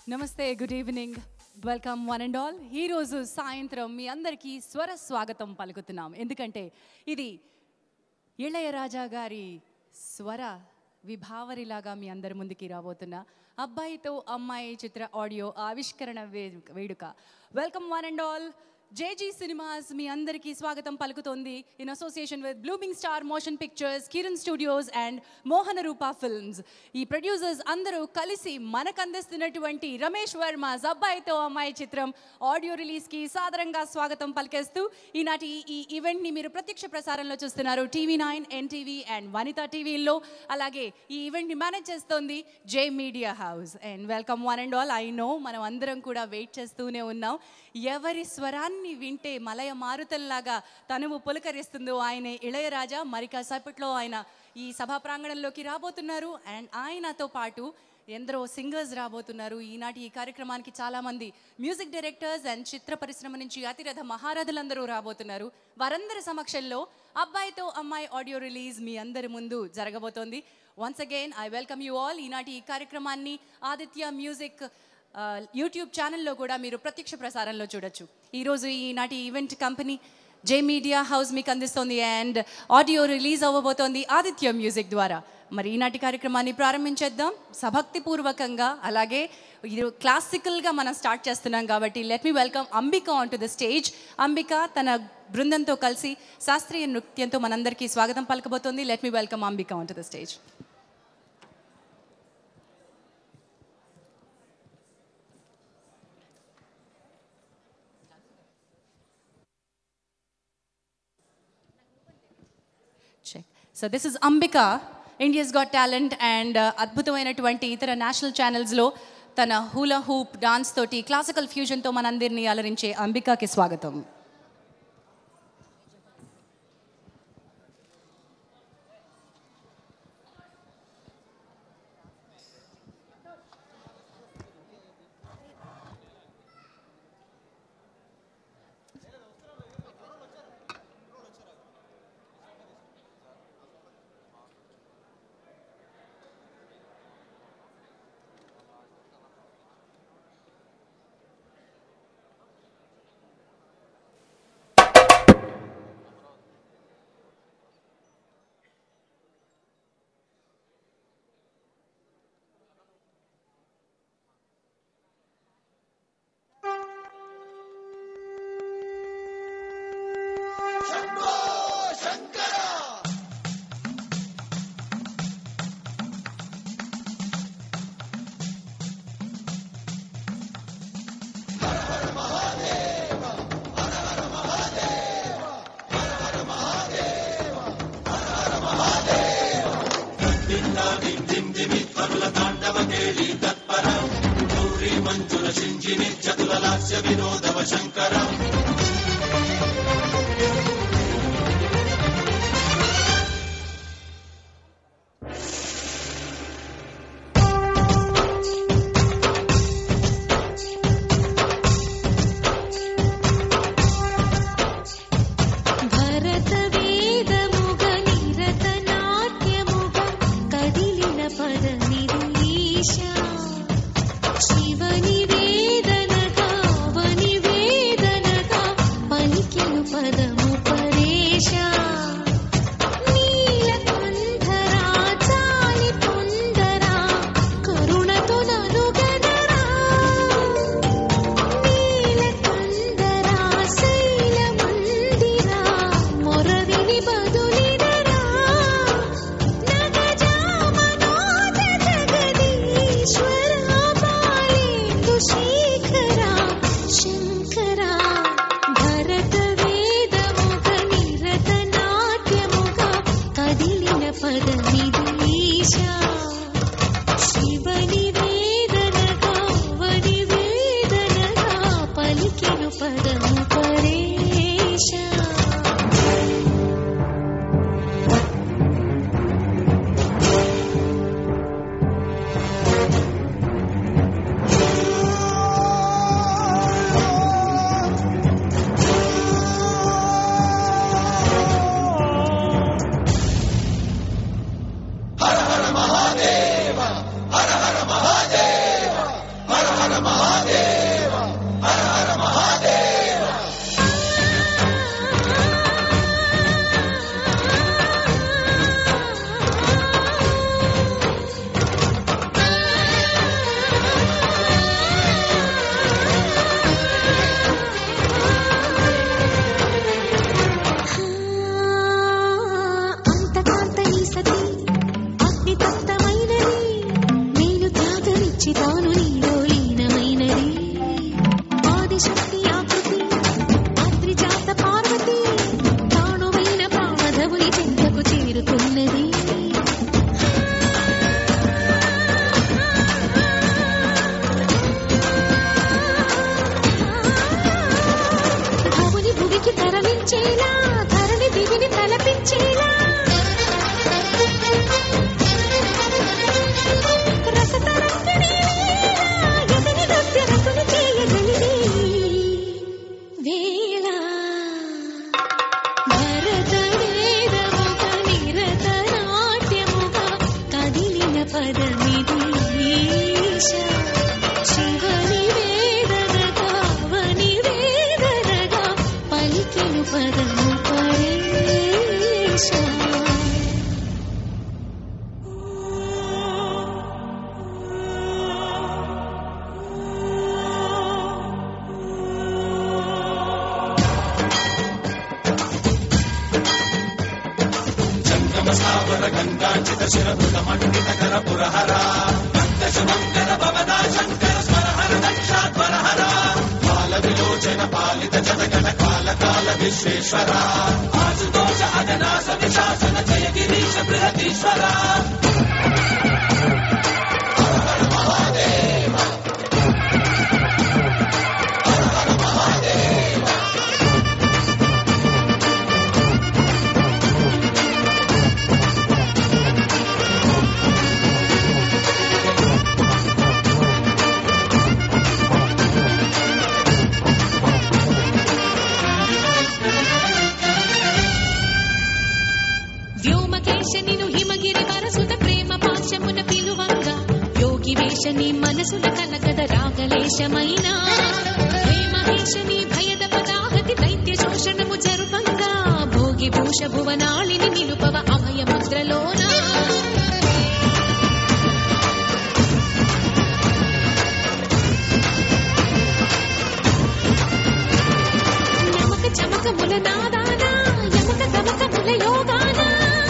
నమస్తే good evening welcome one and all ఈరోజు సాయంత్రం మీ అందరికీ స్వర స్వాగతం పలుకుతున్నాం ఎందుకంటే ఇది ఇళయరాజా గారి స్వర విభావరిలాగా మీ అందరి ముందుకి రాబోతున్న అబ్బాయితో అమ్మాయి చిత్ర ఆడియో ఆవిష్కరణ వే- వేడుక welcome one and all JG cinemas మీ అందరికీ స్వాగతం పలుకుతోంది in association with blooming star motion pictures Kiran studios and Mohana Rupa films ఈ ప్రొడ్యూసర్స్ అందరూ కలిసి మనకు అందిస్తున్నటువంటి రమేష్ వర్మ అబ్బాయితో అమ్మాయి చిత్రం ఆడియో రిలీజ్కి సాదరంగా స్వాగతం పలికేస్తూ ఈనాటి ఈ ఈవెంట్ని మీరు ప్రత్యక్ష ప్రసారంలో చూస్తున్నారు TV nine NTV and Vanitha టీవీలో అలాగే ఈ ఈవెంట్ని మేనేజ్ చేస్తోంది J media house and welcome one and all I know మనం అందరం కూడా వెయిట్ చేస్తూనే ఉన్నాం ఎవరి స్వరాన్ని వింటే మలయ మారుతల్లాగా తనువు పులకరిస్తుందో ఆయన ఇళయరాజా మరి కాసేపట్లో ఆయన ఈ సభా ప్రాంగణంలోకి రాబోతున్నారు అండ్ ఆయనతో పాటు ఎందరో సింగర్స్ రాబోతున్నారు ఈనాటి ఈ కార్యక్రమానికి చాలామంది మ్యూజిక్ డైరెక్టర్స్ అండ్ చిత్ర పరిశ్రమ నుంచి అతిరథ మహారథులందరూ రాబోతున్నారు వారందరి సమక్షంలో అబ్బాయితో అమ్మాయి ఆడియో రిలీజ్ మీ అందరి ముందు జరగబోతోంది once again I welcome you all ఈనాటి ఈ కార్యక్రమాన్ని ఆదిత్య మ్యూజిక్ ఆ, యూట్యూబ్ ఛానల్లో కూడా మీరు ప్రత్యక్ష ప్రసారంలో చూడొచ్చు ఈరోజు ఈనాటి event company J media house మీకు అందిస్తోంది అండ్ ఆడియో రిలీజ్ అవ్వబోతోంది ఆదిత్య మ్యూజిక్ ద్వారా మరి ఈనాటి కార్యక్రమాన్ని ప్రారంభించేద్దాం సభక్తిపూర్వకంగా అలాగే ఇది క్లాసికల్గా మనం స్టార్ట్ చేస్తున్నాం కాబట్టి let me welcome Ambika on to the stage Ambika తన బృందంతో కలిసి శాస్త్రీయ నృత్యంతో మనందరికీ స్వాగతం పలకబోతోంది let me welcome Ambika on to the stage check so this is Ambika India's got talent and అద్భుతమైనటువంటి ఇతర నేషనల్ ఛానల్స్లో తన హూలా హూప్ డాన్స్ తోటి క్లాసికల్ ఫ్యూజన్తో మనందరినీ అలరించే అంబికాకి స్వాగతం భరతవేదముగ నిరతనాట్యముగ కదిలిన పదనిరీశ శివని వేదనగా వని వేదనగా పలికెను పదము పరేశ నీలకంఠరా చాలి పొందరా కరుణతో నలుగనరా నీలకందరా శైలమందిరా మొరవిని బదులినరా నగజామనోజ జగదీశ్వరా పాలేందు శేఖరా శంకరా భరత వేదముగ నిరత నాట్యముగ కదిలిన పదమిదీశా శివని వేదనగా వని వేదనగా పలికెను పదము పరేశ హర హర మహాదేవ పదమిది ఈశ శివని వేదనగా వని వేదనగా పలికెను పదము పరేశ వ్యోమకేశ నిను హిమగిరి వరసుత ప్రేమ పాశమున పిలువంగా యోగి వేషని మనసున కనకద రాగలేశమైన ప్రేమహేషని భయద పదాహతి దైత్య శోషణము జరుపంగా భోగి భూష భువనాళిని నిలుపవ అభయ ముద్రలోనా నమక చమకముల నాదానా యమక తమకముల యోగానా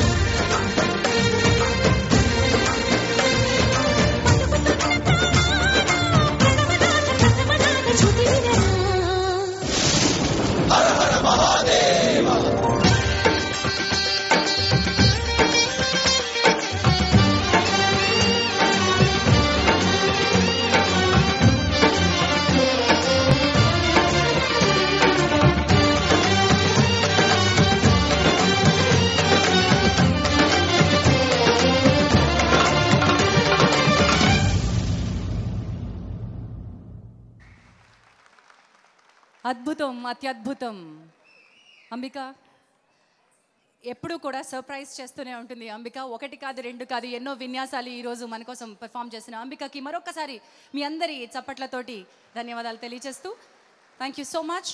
అద్భుతం అత్యద్భుతం అంబిక ఎప్పుడు కూడా సర్ప్రైజ్ చేస్తూనే ఉంటుంది అంబిక ఒకటి కాదు రెండు కాదు ఎన్నో విన్యాసాలు ఈరోజు మన కోసం పెర్ఫామ్ చేసిన అంబికకి మరొకసారి మీ అందరి చప్పట్లతోటి ధన్యవాదాలు తెలియజేస్తూ థ్యాంక్ యూ సో మచ్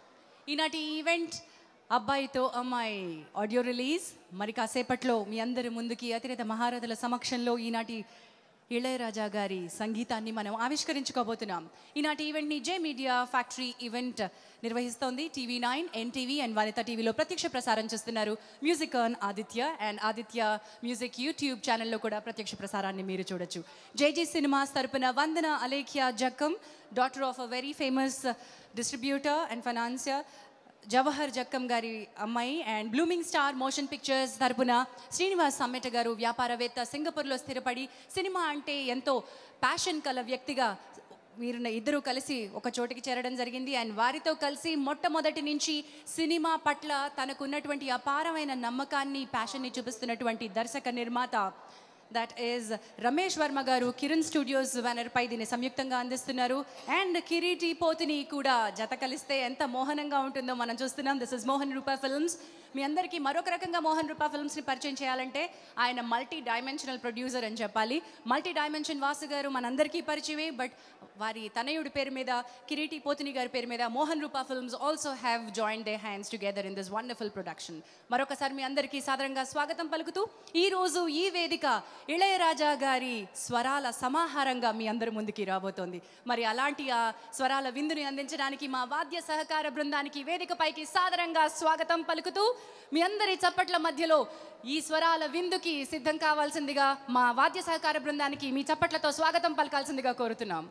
ఈనాటి ఈవెంట్ అబ్బాయితో అమ్మాయి ఆడియో రిలీజ్ మరి కాసేపట్లో మీ అందరి ముందుకి అతిరేత మహారథుల సమక్షంలో ఈనాటి ఇళయరాజా గారి సంగీతాన్ని మనం ఆవిష్కరించుకోబోతున్నాం ఈనాటి ఈవెంట్ని జే మీడియా ఫ్యాక్టరీ ఈవెంట్ నిర్వహిస్తోంది TV nine NTV and Vanitha టీవీలో ప్రత్యక్ష ప్రసారం చేస్తున్నారు music on Aditya and Aditya music YouTube ఛానల్లో కూడా ప్రత్యక్ష ప్రసారాన్ని మీరు చూడొచ్చు జేజీ సినిమాస్ తరపున Vandana Alekhya Jakkam daughter of a very famous distributor and financier Jawahar Jakkam గారి అమ్మాయి and blooming star motion pictures తరపున శ్రీనివాస్ సమ్మెట గారు వ్యాపారవేత్త సింగపూర్లో స్థిరపడి సినిమా అంటే ఎంతో ప్యాషన్ కల వ్యక్తిగా మీరు ఇద్దరు కలిసి ఒక చోటికి చేరడం జరిగింది అండ్ వారితో కలిసి మొట్టమొదటి నుంచి సినిమా పట్ల తనకున్నటువంటి అపారమైన నమ్మకాన్ని ప్యాషన్ని చూపిస్తున్నటువంటి దర్శక నిర్మాత దట్ ఈజ్ రమేష్ వర్మ గారు కిరణ్ స్టూడియోస్ బ్యానర్ పై దీన్ని సంయుక్తంగా అందిస్తున్నారు అండ్ కిరీటి పోతిని కూడా జత కలిస్తే ఎంత మోహనంగా ఉంటుందో మనం చూస్తున్నాం this is Mohan Rupa films మీ అందరికీ మరొక రకంగా మోహన్ రూపా ఫిల్మ్స్ని పరిచయం చేయాలంటే ఆయన మల్టీ డైమెన్షనల్ ప్రొడ్యూసర్ అని చెప్పాలి మల్టీ డైమెన్షన్ వాసు గారు మనందరికీ పరిచయమే బట్ వారి తనయుడి పేరు మీద కిరీటి పోతిని గారి పేరు మీద Mohan Rupa films also have join the hands together in this wonderful production మరొకసారి మీ అందరికీ సాదరంగా స్వాగతం పలుకుతూ ఈ రోజు ఈ వేదిక ఇళయరాజా గారి స్వరాల సమాహారంగా మీ అందరి ముందుకి రాబోతోంది మరి అలాంటి ఆ స్వరాల విందుని అందించడానికి మా వాద్య సహకార బృందానికి వేదికపైకి సాదరంగా స్వాగతం పలుకుతూ మీ అందరి చప్పట్ల మధ్యలో ఈ స్వరాల విందుకి సిద్ధం కావాల్సిందిగా మా వాద్య సహకార బృందానికి మీ చప్పట్లతో స్వాగతం పలకాల్సిందిగా కోరుతున్నాం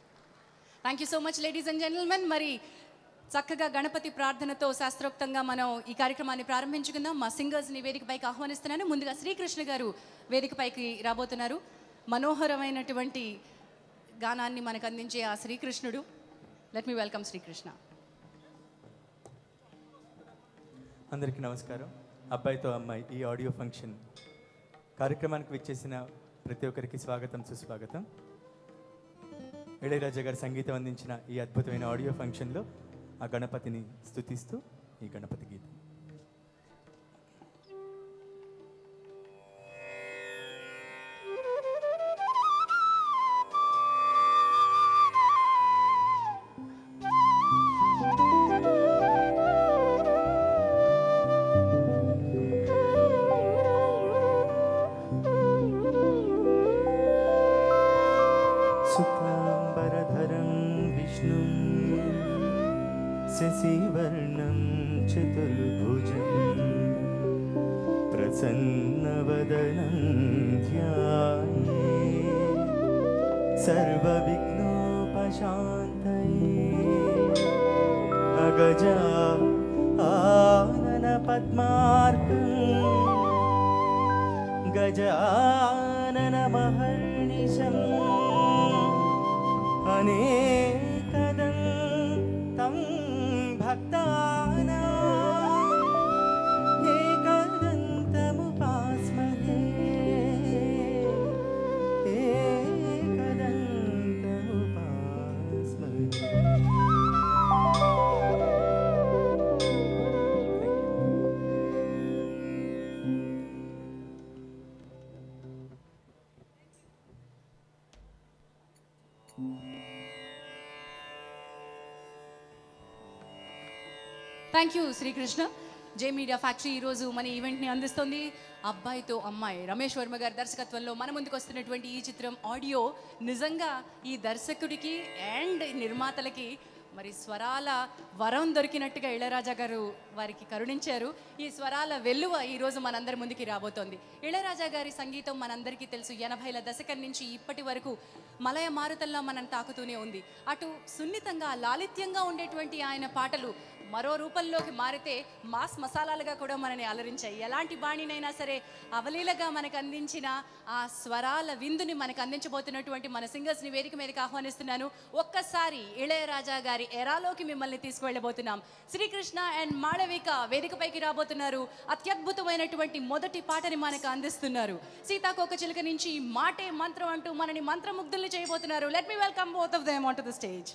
thank you so much ladies and gentlemen మరి చక్కగా గణపతి ప్రార్థనతో శాస్త్రోక్తంగా మనం ఈ కార్యక్రమాన్ని ప్రారంభించుకుందాం మా సింగర్స్ని వేదికపైకి ఆహ్వానిస్తున్నాను ముందుగా శ్రీకృష్ణ గారు వేదికపైకి రాబోతున్నారు మనోహరమైనటువంటి గానాన్ని మనకు అందించే ఆ శ్రీకృష్ణుడు లెట్ మీ వెల్కమ్ శ్రీకృష్ణ అందరికీ నమస్కారం అబ్బాయితో అమ్మాయి ఈ ఆడియో ఫంక్షన్ కార్యక్రమానికి విచ్చేసిన ప్రతి ఒక్కరికి స్వాగతం సుస్వాగతం ఇళయరాజా గారు సంగీతం అందించిన ఈ అద్భుతమైన ఆడియో ఫంక్షన్లో ఆ గణపతిని స్తుతిస్తూ ఈ గణపతి గీతం ఆ चतुर्भुजम् प्रसन्नवदनं ध्याये सर्वविघ्नोपशान्तये अगजा आननपद्मार्कम् गजाननमहर्निशम् अनेकदं तं भक्तानाम् एकदन्तमुपास्महे एकदन्तमुपास्महे thank you Srikrishna J media factory ఈరోజు మన ఈవెంట్ని అందిస్తుంది అబ్బాయితో అమ్మాయి రమేష్ వర్మ గారి దర్శకత్వంలో మన ముందుకు వస్తున్నటువంటి ఈ చిత్రం ఆడియో నిజంగా ఈ దర్శకుడికి అండ్ నిర్మాతలకి మరి స్వరాల వరం దొరికినట్టుగా ఇళయరాజా గారు వారికి కరుణించారు ఈ స్వరాల వెల్లువ ఈరోజు మనందరి ముందుకి రాబోతోంది ఇళయరాజా గారి సంగీతం మనందరికీ తెలుసు ఎనభైల దశకం నుంచి ఇప్పటి వరకు మలయ మారుతల్లా మనం తాకుతూనే ఉంది అటు సున్నితంగా లాలిత్యంగా ఉండేటువంటి ఆయన పాటలు మరో రూపంలోకి మారితే మాస్ మసాలాలుగా కూడా మనని అలరించాయి ఎలాంటి బాణినైనా సరే అవలీలగా మనకు అందించిన ఆ స్వరాల విందుని మనకు అందించబోతున్నటువంటి మన సింగర్స్ని వేదిక మీదకి ఆహ్వానిస్తున్నాను ఒక్కసారి ఇళయరాజా గారి ఎరాలోకి మిమ్మల్ని తీసుకువెళ్ళబోతున్నాం శ్రీకృష్ణ అండ్ మాళవిక వేదికపైకి రాబోతున్నారు అత్యద్భుతమైనటువంటి మొదటి పాటని మనకు అందిస్తున్నారు సీతాకోక చిలుక నుంచి మాటే మంత్రం అంటూ మనని మంత్రముగ్ధుల్ని చేయబోతున్నారు let me welcome both of them on to the stage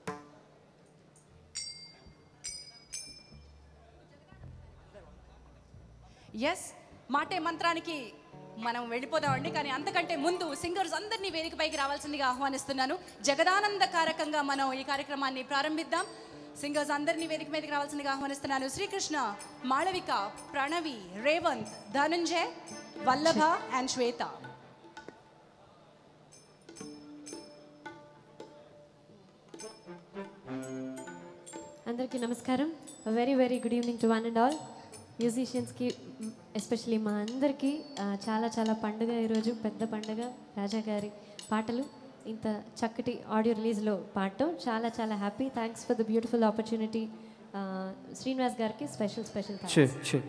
as మాటే మంత్రానికి మనం వెళ్ళిపోదామండి కానీ అంతకంటే ముందు సింగర్స్ అందరినీ వేదికపైకి రావాల్సిందిగా ఆహ్వానిస్తున్నాను జగదానందకారకంగా మనం ఈ కార్యక్రమాన్ని ప్రారంభిద్దాం సింగర్స్ అందరినీ వేదిక మీదకి రావాల్సిందిగా ఆహ్వానిస్తున్నాను శ్రీకృష్ణ మాళవిక ప్రణవి రేవంత్ ధనుంజయ్ వల్లభ అండ్ శ్వేత అందరికీ నమస్కారం very very good evening to one and all మ్యూజిషియన్స్కి ఎస్పెషలీ మా అందరికీ ఆ, చాలా చాలా పండుగ ఈరోజు పెద్ద పండుగ రాజా గారి పాటలు ఇంత చక్కటి ఆడియో రిలీజ్లో పాడటం చాలా చాలా happy thanks for the beautiful opportunity Srinivas గారికి special special thanks Sure, sure.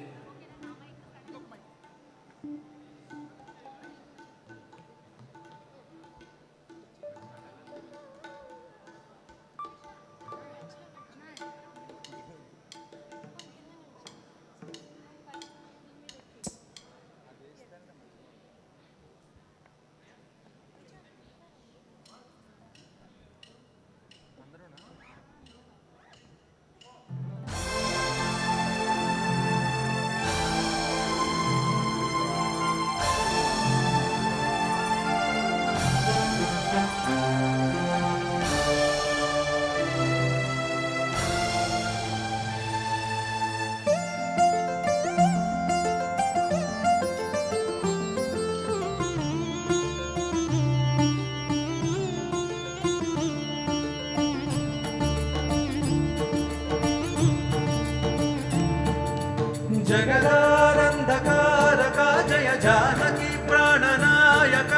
జగదానందకారక జయ జానకి ప్రాణనాయక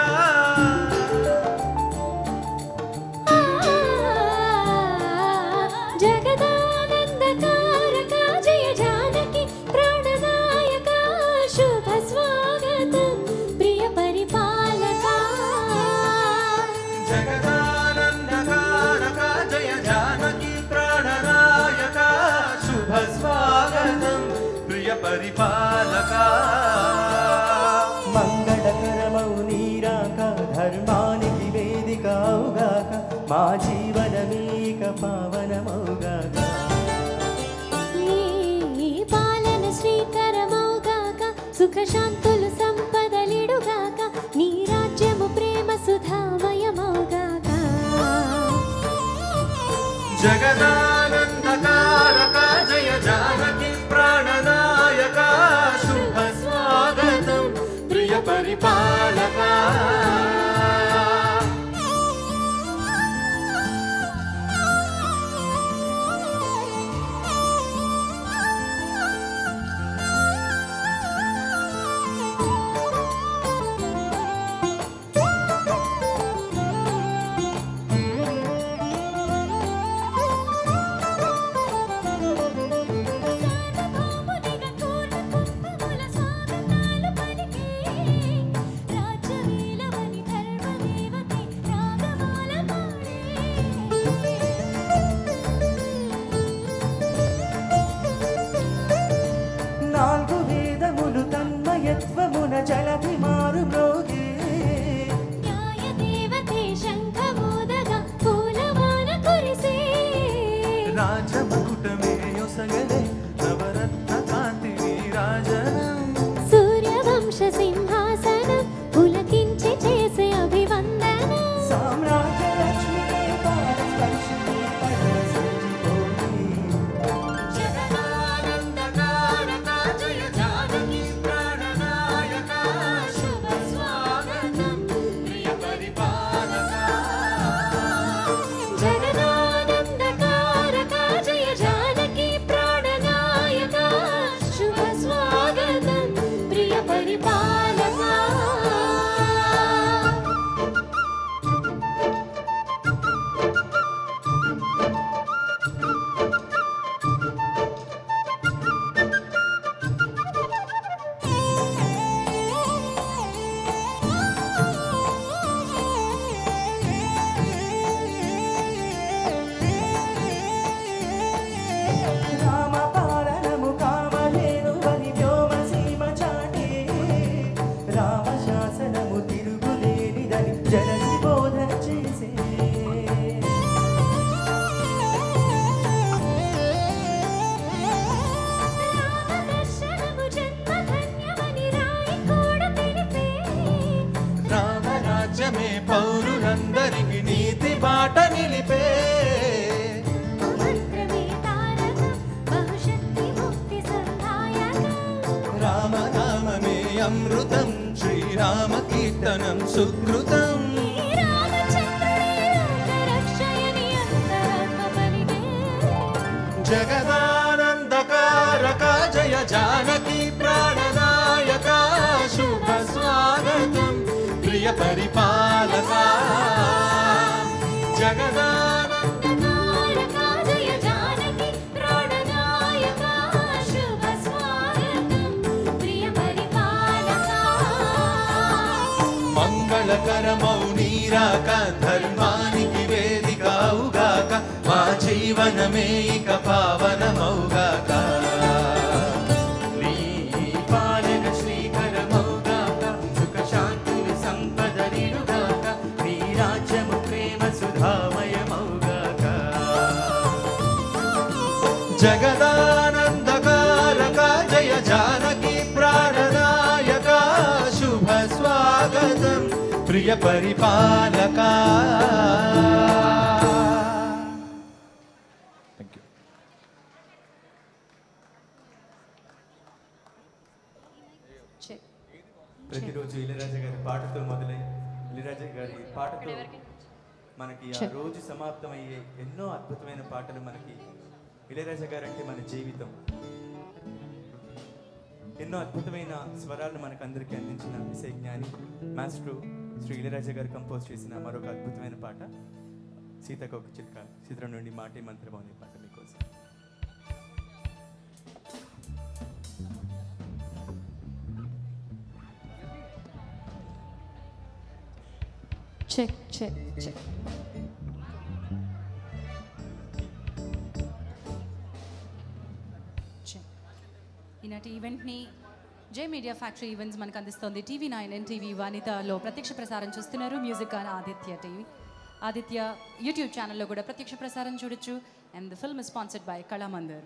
జగదానందకారక జయ జానకి ప్రాణనాయక శుభ స్వాగతం ప్రియ పరిపాలక జగదానందకారక జయ జానకి ప్రాణనాయక శుభ స్వాగతం ప్రియ పరిపాలక మంగళకరమౌ నీరాక ధర్మానికి వేదిక అవుగాక మా జీవనమేక పావనమౌగాక నీ పాలన శ్రీకరమౌగాక సుఖ శాంతులు సంపదలిడుగాక నీ రాజ్యము ప్రేమ సుధామయమౌగాక జగదానందకారక జయ జానకి ప్రాణనాయక శుభ స్వాగతం ప్రియ పరిపాలక న్యాయమే పౌరులందరికి నీతి బాట నిలిపే మంత్రమే తారక బహుశక్తి ముక్తి సంధాయక రామనామమే అమృతం శ్రీరామ కీర్తనం సుకృతం రామచంద్రుడే లోకరక్షయని అంతరాత్మ పలికే జగదానందకారక జయ జానకి ప్రాణనాయక శుభ స్వాగతం ప్రియ పరిపాలక జగదానంద తారకా జయ జానకి ప్రాణనాయక శుభ స్వాగతం ప్రియ పరిపాలక మంగళకరమౌ నీరాక ధర్మానికి వేదికవుగాక మా జీవనమే ఇక పావనమౌగాక నీ పాలన శ్రీకరమౌగాక సుఖ శాంతులు సంపదనిరుగాక నీ రాజ్యము ప్రేమ సుధామయమౌగాక జగదానందకారక జయ జానకి ప్రాణనాయక శుభ స్వాగతం ప్రియ పరిపాలక చెక్ ప్రతిరోజు ఇళయరాజా గారి పాటతో మొదలై ఇళయరాజా గారి పాటతో మనకి ఆ Sure. రోజు సమాప్తమయ్యే ఎన్నో అద్భుతమైన పాటలు మనకి ఇళయరాజా గారు అంటే మన జీవితం ఎన్నో అద్భుతమైన స్వరాలను మనకు అందరికీ అందించిన విషయ జ్ఞాని మాస్టర్ శ్రీ ఇళయరాజా గారు కంపోజ్ చేసిన మరొక అద్భుతమైన పాట సీతకొక చిత్క చిత్రం నుండి మాటే మంత్రం అనే పాట మీకోసం చెక్ చెక్ చెక్ చెక్ ఈనాటి ఈవెంట్ని జే మీడియా ఫ్యాక్టరీ ఈవెంట్స్ మనకు అందిస్తోంది టీవీ నైన్ ఎన్టీవీ వనితలో ప్రత్యక్ష ప్రసారం చూస్తున్నారు music on Aditya TV Aditya YouTube ఛానల్లో కూడా ప్రత్యక్ష ప్రసారం చూడొచ్చు and the film sponsored by Kalamandir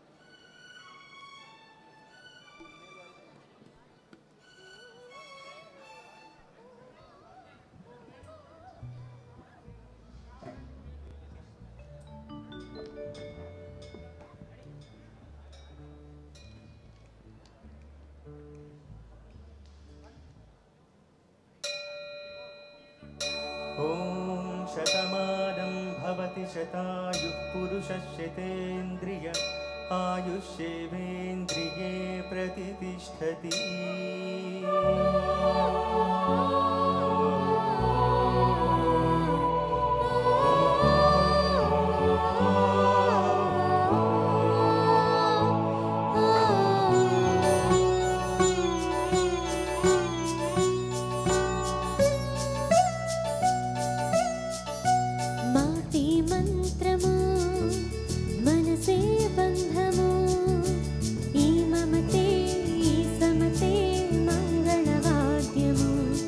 ॐ शतमानं भवति शतायुः पुरुषशतेन्द्रिय आयुष्येवेन्द्रिये प्रतितिष्ठति మాటి మంత్రము మనసే బంధము ఈ మమతే ఈ సమతే మంగళవాద్యము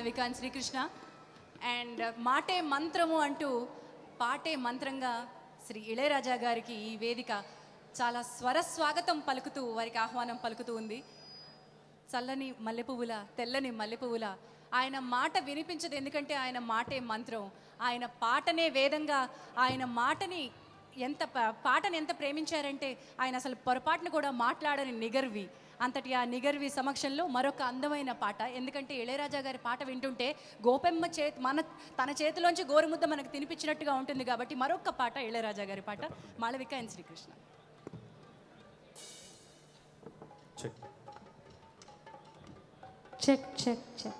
మాళవిక అండ్ శ్రీకృష్ణ అండ్ మాటే మంత్రము అంటూ పాటే మంత్రంగా శ్రీ ఇళయరాజా గారికి ఈ వేదిక చాలా స్వర స్వాగతం పలుకుతూ వారికి ఆహ్వానం పలుకుతూ ఉంది చల్లని మల్లెపువ్వుల తెల్లని మల్లెపువ్వుల ఆయన మాట వినిపించదు ఎందుకంటే ఆయన మాటే మంత్రం ఆయన పాటనే వేదంగా ఆయన మాటని ఎంత ప- పాటని ఎంత ప్రేమించారంటే ఆయన అసలు పొరపాటును కూడా మాట్లాడని నిగర్వి అంతటి ఆ నిగర్వి సమక్షంలో మరొక అందమైన పాట ఎందుకంటే ఇళయరాజా గారి పాట వింటుంటే గోపెమ్మ చే మన తన చేతిలోంచి గోరుముద్ద మనకు తినిపించినట్టుగా ఉంటుంది కాబట్టి మరొక పాట ఇళయరాజా గారి పాట Malavika and Srikrishna check check check check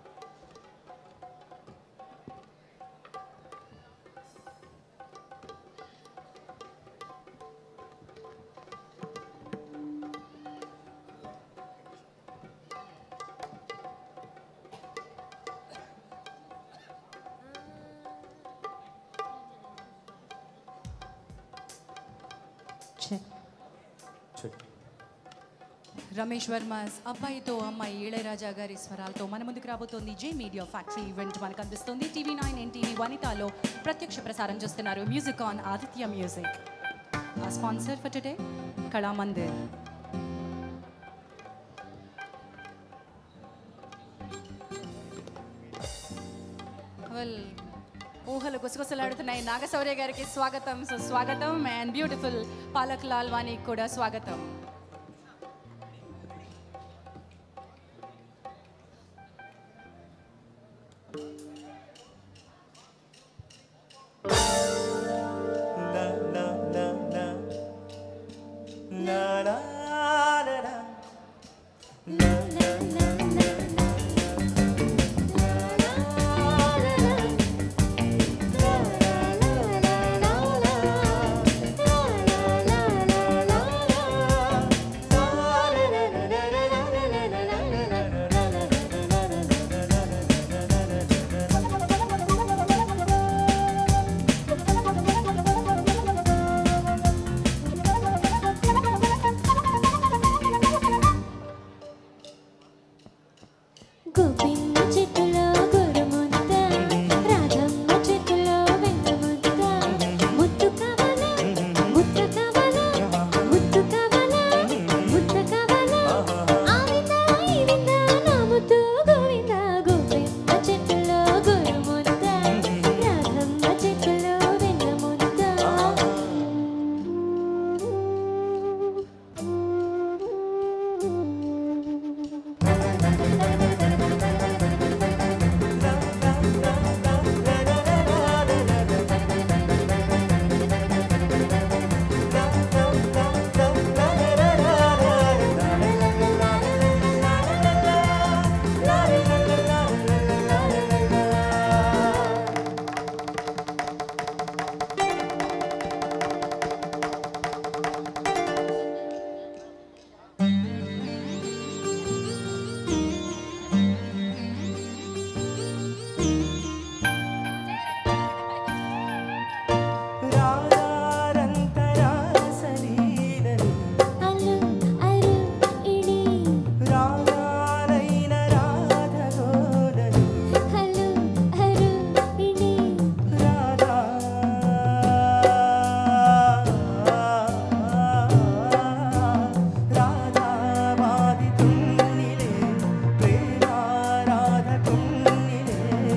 check check Ramesh Varma అబ్బాయితో అమ్మాయి ఇళయరాజా గారి స్వరాలతో మన ముందుకు రాబోతోంది జే మీడియా ఫ్యాక్టరీ ఈవెంట్ మనకు అందిస్తుంది టీవీ నైన్ ఎన్టీవీ వనితాలో ప్రత్యక్ష ప్రసారం చేస్తున్నారు మ్యూజిక్ ఆన్ ఆదిత్య మ్యూజిక్ ఆ sponsor for today Kalamandir well ఊహలు గుసగుసలాడుతున్నాయి నాగశౌర్య గారికి స్వాగతం సో స్వాగతం అండ్ బ్యూటిఫుల్ పాలక్ లాల్ వాణికి కూడా స్వాగతం La la la la La la la la La la గోపిన్న చెట్టులో గోరుముద్ద రాధమ్మ చెట్టులో వెన్నముద్ద ముత్తు కావాలా ముత్త కావాలా ముత్తు కావాలా ముత్త కావాలా ఆవింద ఈవింద నా ముత్తు గోవింద గోపిన్న చెట్టులో గోరుముద్ద రాధమ్మ చెట్టులో వెన్నముద్ద రాగారంతరాసలీలలు అలు అరు ఇడి రాగాలైన రాధగోలలు హలు హరు ఇడి రాధా రాధావాది తున్నిలే ప్రేమారాధ తున్నిలే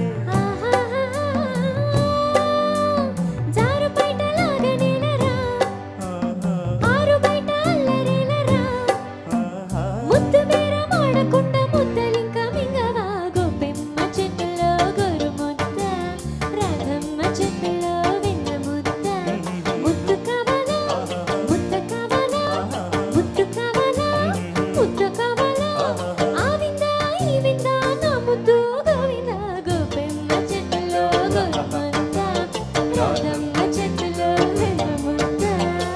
జారు బయట లాగనేలరా ఆరు బయట అల్లరేలరా ముద్దు మేర మాడకుండా ముద్దలింక మింగవా గోపెమ్మ చెట్టులో గోరు ముద్ద రాధమ్మ చెట్టులో వెన్న ముద్ద ముద్దు కావాలా ముద్ద కావాలా ముద్దు కావాలా ముద్దు కావాలా ఆవింద ఈవింద నా ముద్దు గోవింద గోపెమ్మ చెట్టులో గోరు ముద్ద రాధమ్మ చెట్టులో వెన్న ముద్ద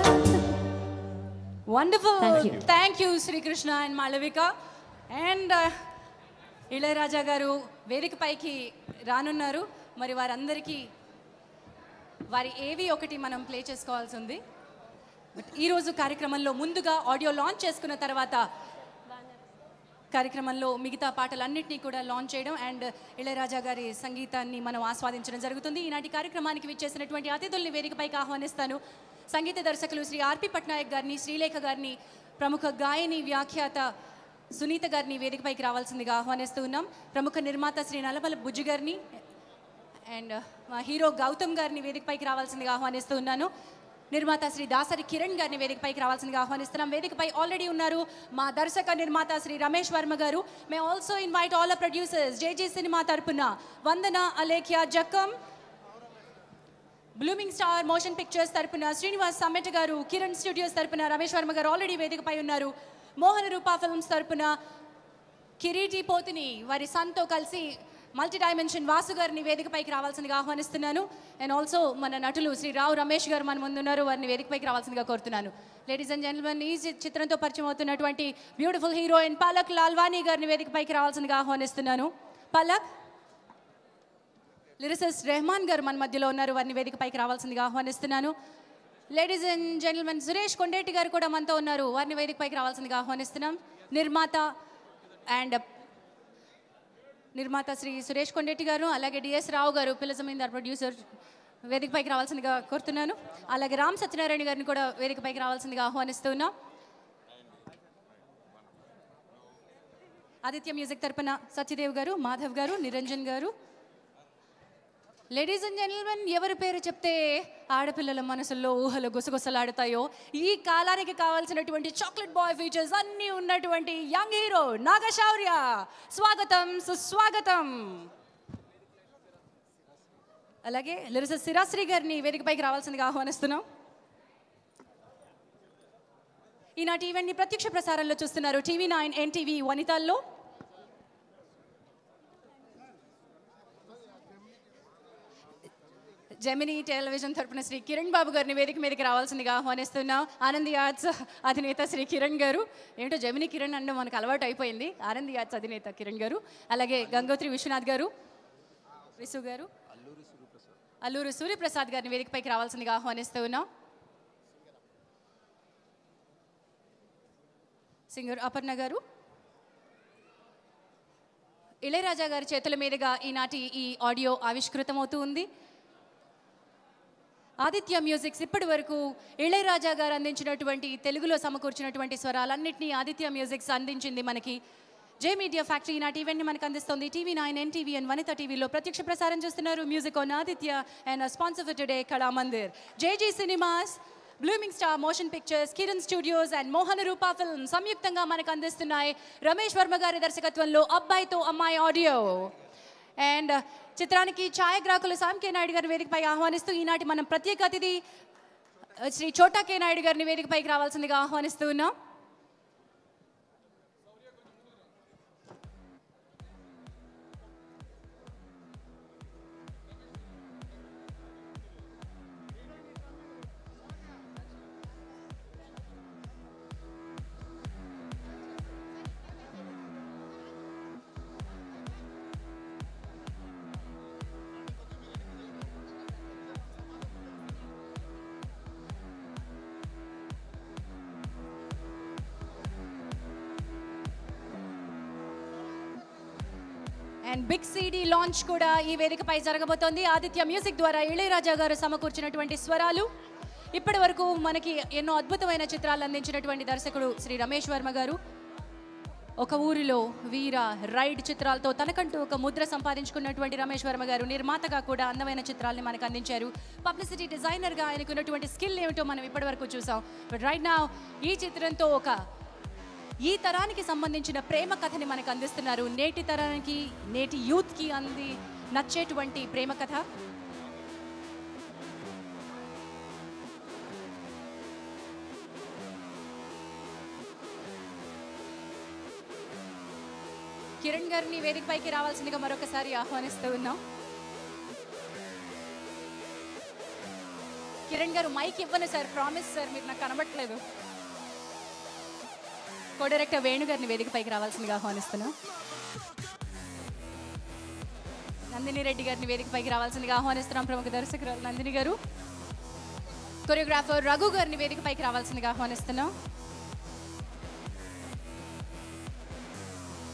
wonderful Thank you. Thank you Srikrishna and Malavika and Ilaiyaraaja garu వేదిక పైకి రానున్నారు మరి వారందరికీ వారి ఏవి ఒకటి మనం ప్లే చేసుకోవాల్సి ఉంది బట్ ఈరోజు కార్యక్రమంలో ముందుగా ఆడియో లాంచ్ చేసుకున్న తర్వాత కార్యక్రమంలో మిగతా పాటలన్నింటినీ కూడా లాంచ్ చేయడం అండ్ ఇళయరాజా గారి సంగీతాన్ని మనం ఆస్వాదించడం జరుగుతుంది ఈనాటి కార్యక్రమానికి విచ్చేసినటువంటి అతిథుల్ని వేదికపైకి ఆహ్వానిస్తాను సంగీత దర్శకులు శ్రీ ఆర్పి పట్నాయక్ గారిని శ్రీలేఖ గారిని ప్రముఖ గాయని వ్యాఖ్యాత సునీత గారిని వేదికపైకి రావాల్సిందిగా ఆహ్వానిస్తూ ఉన్నాం ప్రముఖ నిర్మాత శ్రీ నల్లమల బుజ్జి గారిని అండ్ మా హీరో గౌతమ్ గారిని వేదికపైకి రావాల్సిందిగా ఆహ్వానిస్తూ ఉన్నాను నిర్మాత శ్రీ దాసరి కిరణ్ గారిని వేదికపైకి రావాల్సిందిగా ఆహ్వానిస్తున్నాం వేదికపై ఆల్రెడీ ఉన్నారు మా దర్శక నిర్మాత Shri Ramesh Varma garu may also invite all the producers JJ cinema తరపున Vandana Alekhya Jakkam blooming star motion pictures తరపున శ్రీనివాస్ సమ్మెట్ గారు కిరణ్ స్టూడియోస్ తరపున రమేష్ వర్మ గారు ఆల్రెడీ వేదికపై ఉన్నారు మోహన రూపా ఫిల్మ్స్ తరపున కిరీటి పోతిని వారి సన్తో కలిసి మల్టీ డైమెన్షన్ వాసు గారిని వేదికపైకి రావాల్సిందిగా ఆహ్వానిస్తున్నాను అండ్ ఆల్సో మన నటులు శ్రీ రావు రమేష్ గారు మన ముందున్నారు వారిని వేదికపైకి రావాల్సిందిగా కోరుతున్నాను లేడీస్ అండ్ జెంటల్మెన్ ఈ చి- చిత్రంతో పరిచయం అవుతున్నటువంటి బ్యూటిఫుల్ హీరోయిన్ పలక్ లాల్వానీ గారిని వేదికపైకి రావాల్సిందిగా ఆహ్వానిస్తున్నాను పలక్ లిరిసిస్ రెహమాన్ గారు మన మధ్యలో ఉన్నారు వారిని వేదికపైకి రావాల్సిందిగా ఆహ్వానిస్తున్నాను ladies and gentlemen Suresh Kondeti garu కూడా మనతో ఉన్నారు వారిని వేదికపైకి రావాల్సిందిగా ఆహ్వానిస్తున్నాం నిర్మాత అండ్ నిర్మాత శ్రీ సురేష్ కొండేటి గారు అలాగే డిఎస్ రావు గారు పిల్లజమీందార్ ప్రొడ్యూసర్ వేదికపైకి రావాల్సిందిగా కోరుతున్నాను అలాగే రామ్ సత్యనారాయణ గారిని కూడా వేదికపైకి రావాల్సిందిగా ఆహ్వానిస్తున్నాం ఆదిత్య మ్యూజిక్ తరపున సత్యదేవ్ గారు మాధవ్ గారు నిరంజన్ గారు లేడీస్ అండ్ జెంటల్మెన్ ఎవరి పేరు చెప్తే ఆడపిల్లల మనసుల్లో ఊహలు గుసగుసలాడుతాయో ఈ కాలానికి కావాల్సినటువంటి చాక్లెట్ బాయ్ ఫీచర్స్ అన్నీ ఉన్నటువంటి యంగ్ హీరో నాగశౌర్య స్వాగతం సుస్వాగతం అలాగే లిరిస సిరాశ్రీ గారిని వేదికపైకి రావాల్సిందిగా ఆహ్వానిస్తున్నాం ఈనాటి ఈవెంట్ని ప్రత్యక్ష ప్రసారంలో చూస్తున్నారు టీవీ నైన్ ఎన్టీవీ వనితాల్లో జెమినీ టెలివిజన్ తరపున శ్రీ కిరణ్ బాబు గారిని వేదిక మీదకి రావాల్సిందిగా ఆహ్వానిస్తున్నాం ఆనంది ఆర్ట్స్ అధినేత శ్రీ కిరణ్ గారు ఏంటో జెమినీ కిరణ్ అంటే మనకు అలవాటు అయిపోయింది ఆనంది ఆర్ట్స్ అధినేత కిరణ్ గారు అలాగే గంగోత్రి విశ్వనాథ్ గారు విసు గారు అల్లూరు సూర్యప్రసాద్ గారిని వేదికపైకి రావాల్సిందిగా ఆహ్వానిస్తూ ఉన్నాం సింగర్ అపర్ణ గారు ఇళయరాజా గారి చేతుల మీదుగా ఈనాటి ఈ ఆడియో ఆవిష్కృతమవుతూ ఉంది ఆదిత్య మ్యూజిక్స్ ఇప్పటి వరకు ఇళయరాజా గారు అందించినటువంటి తెలుగులో సమకూర్చినటువంటి స్వరాలన్నింటినీ ఆదిత్య మ్యూజిక్స్ అందించింది మనకి జే మీడియా ఫ్యాక్టరీ ఈనాటి ఈవెంట్ని మనకు అందిస్తుంది TV nine NTV and Vanitha టీవీలో ప్రత్యక్ష ప్రసారం చేస్తున్నారు music on Aditya and sponsor for today Kalamandir JG cinemas blooming star motion pictures Kiran studios and Mohana Rupa film సంయుక్తంగా మనకు అందిస్తున్నాయి రమేష్ వర్మ గారి దర్శకత్వంలో అబ్బాయితో అమ్మాయి ఆడియో అండ్ చిత్రానికి ఛాయాగ్రాహకులు సామ్ కే నాయుడు గారి వేదికపై ఆహ్వానిస్తూ ఈనాటి మనం ప్రత్యేక అతిథి శ్రీ చోటా కే నాయుడు గారిని వేదికపైకి రావాల్సిందిగా ఆహ్వానిస్తూ ఉన్నాం అండ్ బిగ్ సిడి లాంచ్ కూడా ఈ వేదికపై జరగబోతోంది ఆదిత్య మ్యూజిక్ ద్వారా ఇళయరాజా గారు సమకూర్చినటువంటి స్వరాలు ఇప్పటి వరకు మనకి ఎన్నో అద్భుతమైన చిత్రాలు అందించినటువంటి దర్శకుడు శ్రీ రమేష్ వర్మ గారు ఒక ఊరిలో వీర రైడ్ చిత్రాలతో తనకంటూ ఒక ముద్ర సంపాదించుకున్నటువంటి రమేష్ వర్మ గారు నిర్మాతగా కూడా అందమైన చిత్రాల్ని మనకు అందించారు పబ్లిసిటీ డిజైనర్గా ఆయనకున్నటువంటి స్కిల్ ఏమిటో మనం ఇప్పటివరకు చూసాం బట్ రైట్ నా ఈ చిత్రంతో ఒక ఈ తరానికి సంబంధించిన ప్రేమ కథని మనకు అందిస్తున్నారు నేటి తరానికి నేటి యూత్కి అంది నచ్చేటువంటి ప్రేమ కథ కిరణ్ గారిని వేదికపైకి రావాల్సిందిగా మరొకసారి ఆహ్వానిస్తూ ఉన్నాం కిరణ్ గారు మైక్ ఇవ్వను సార్ ప్రామిస్ సార్ మీరు నాకు కనబట్టలేదు కో డైరెక్టర్ వేణు గారిని వేదికపైకి రావాల్సిందిగా ఆహ్వానిస్తున్నాం నందిని రెడ్డి గారిని వేదికపైకి రావాల్సిందిగా ఆహ్వానిస్తున్నాం ప్రముఖ దర్శకురాలు నందిని గారు కొరియోగ్రాఫర్ రఘు గారిని వేదికపైకి రావాల్సిందిగా ఆహ్వానిస్తున్నాం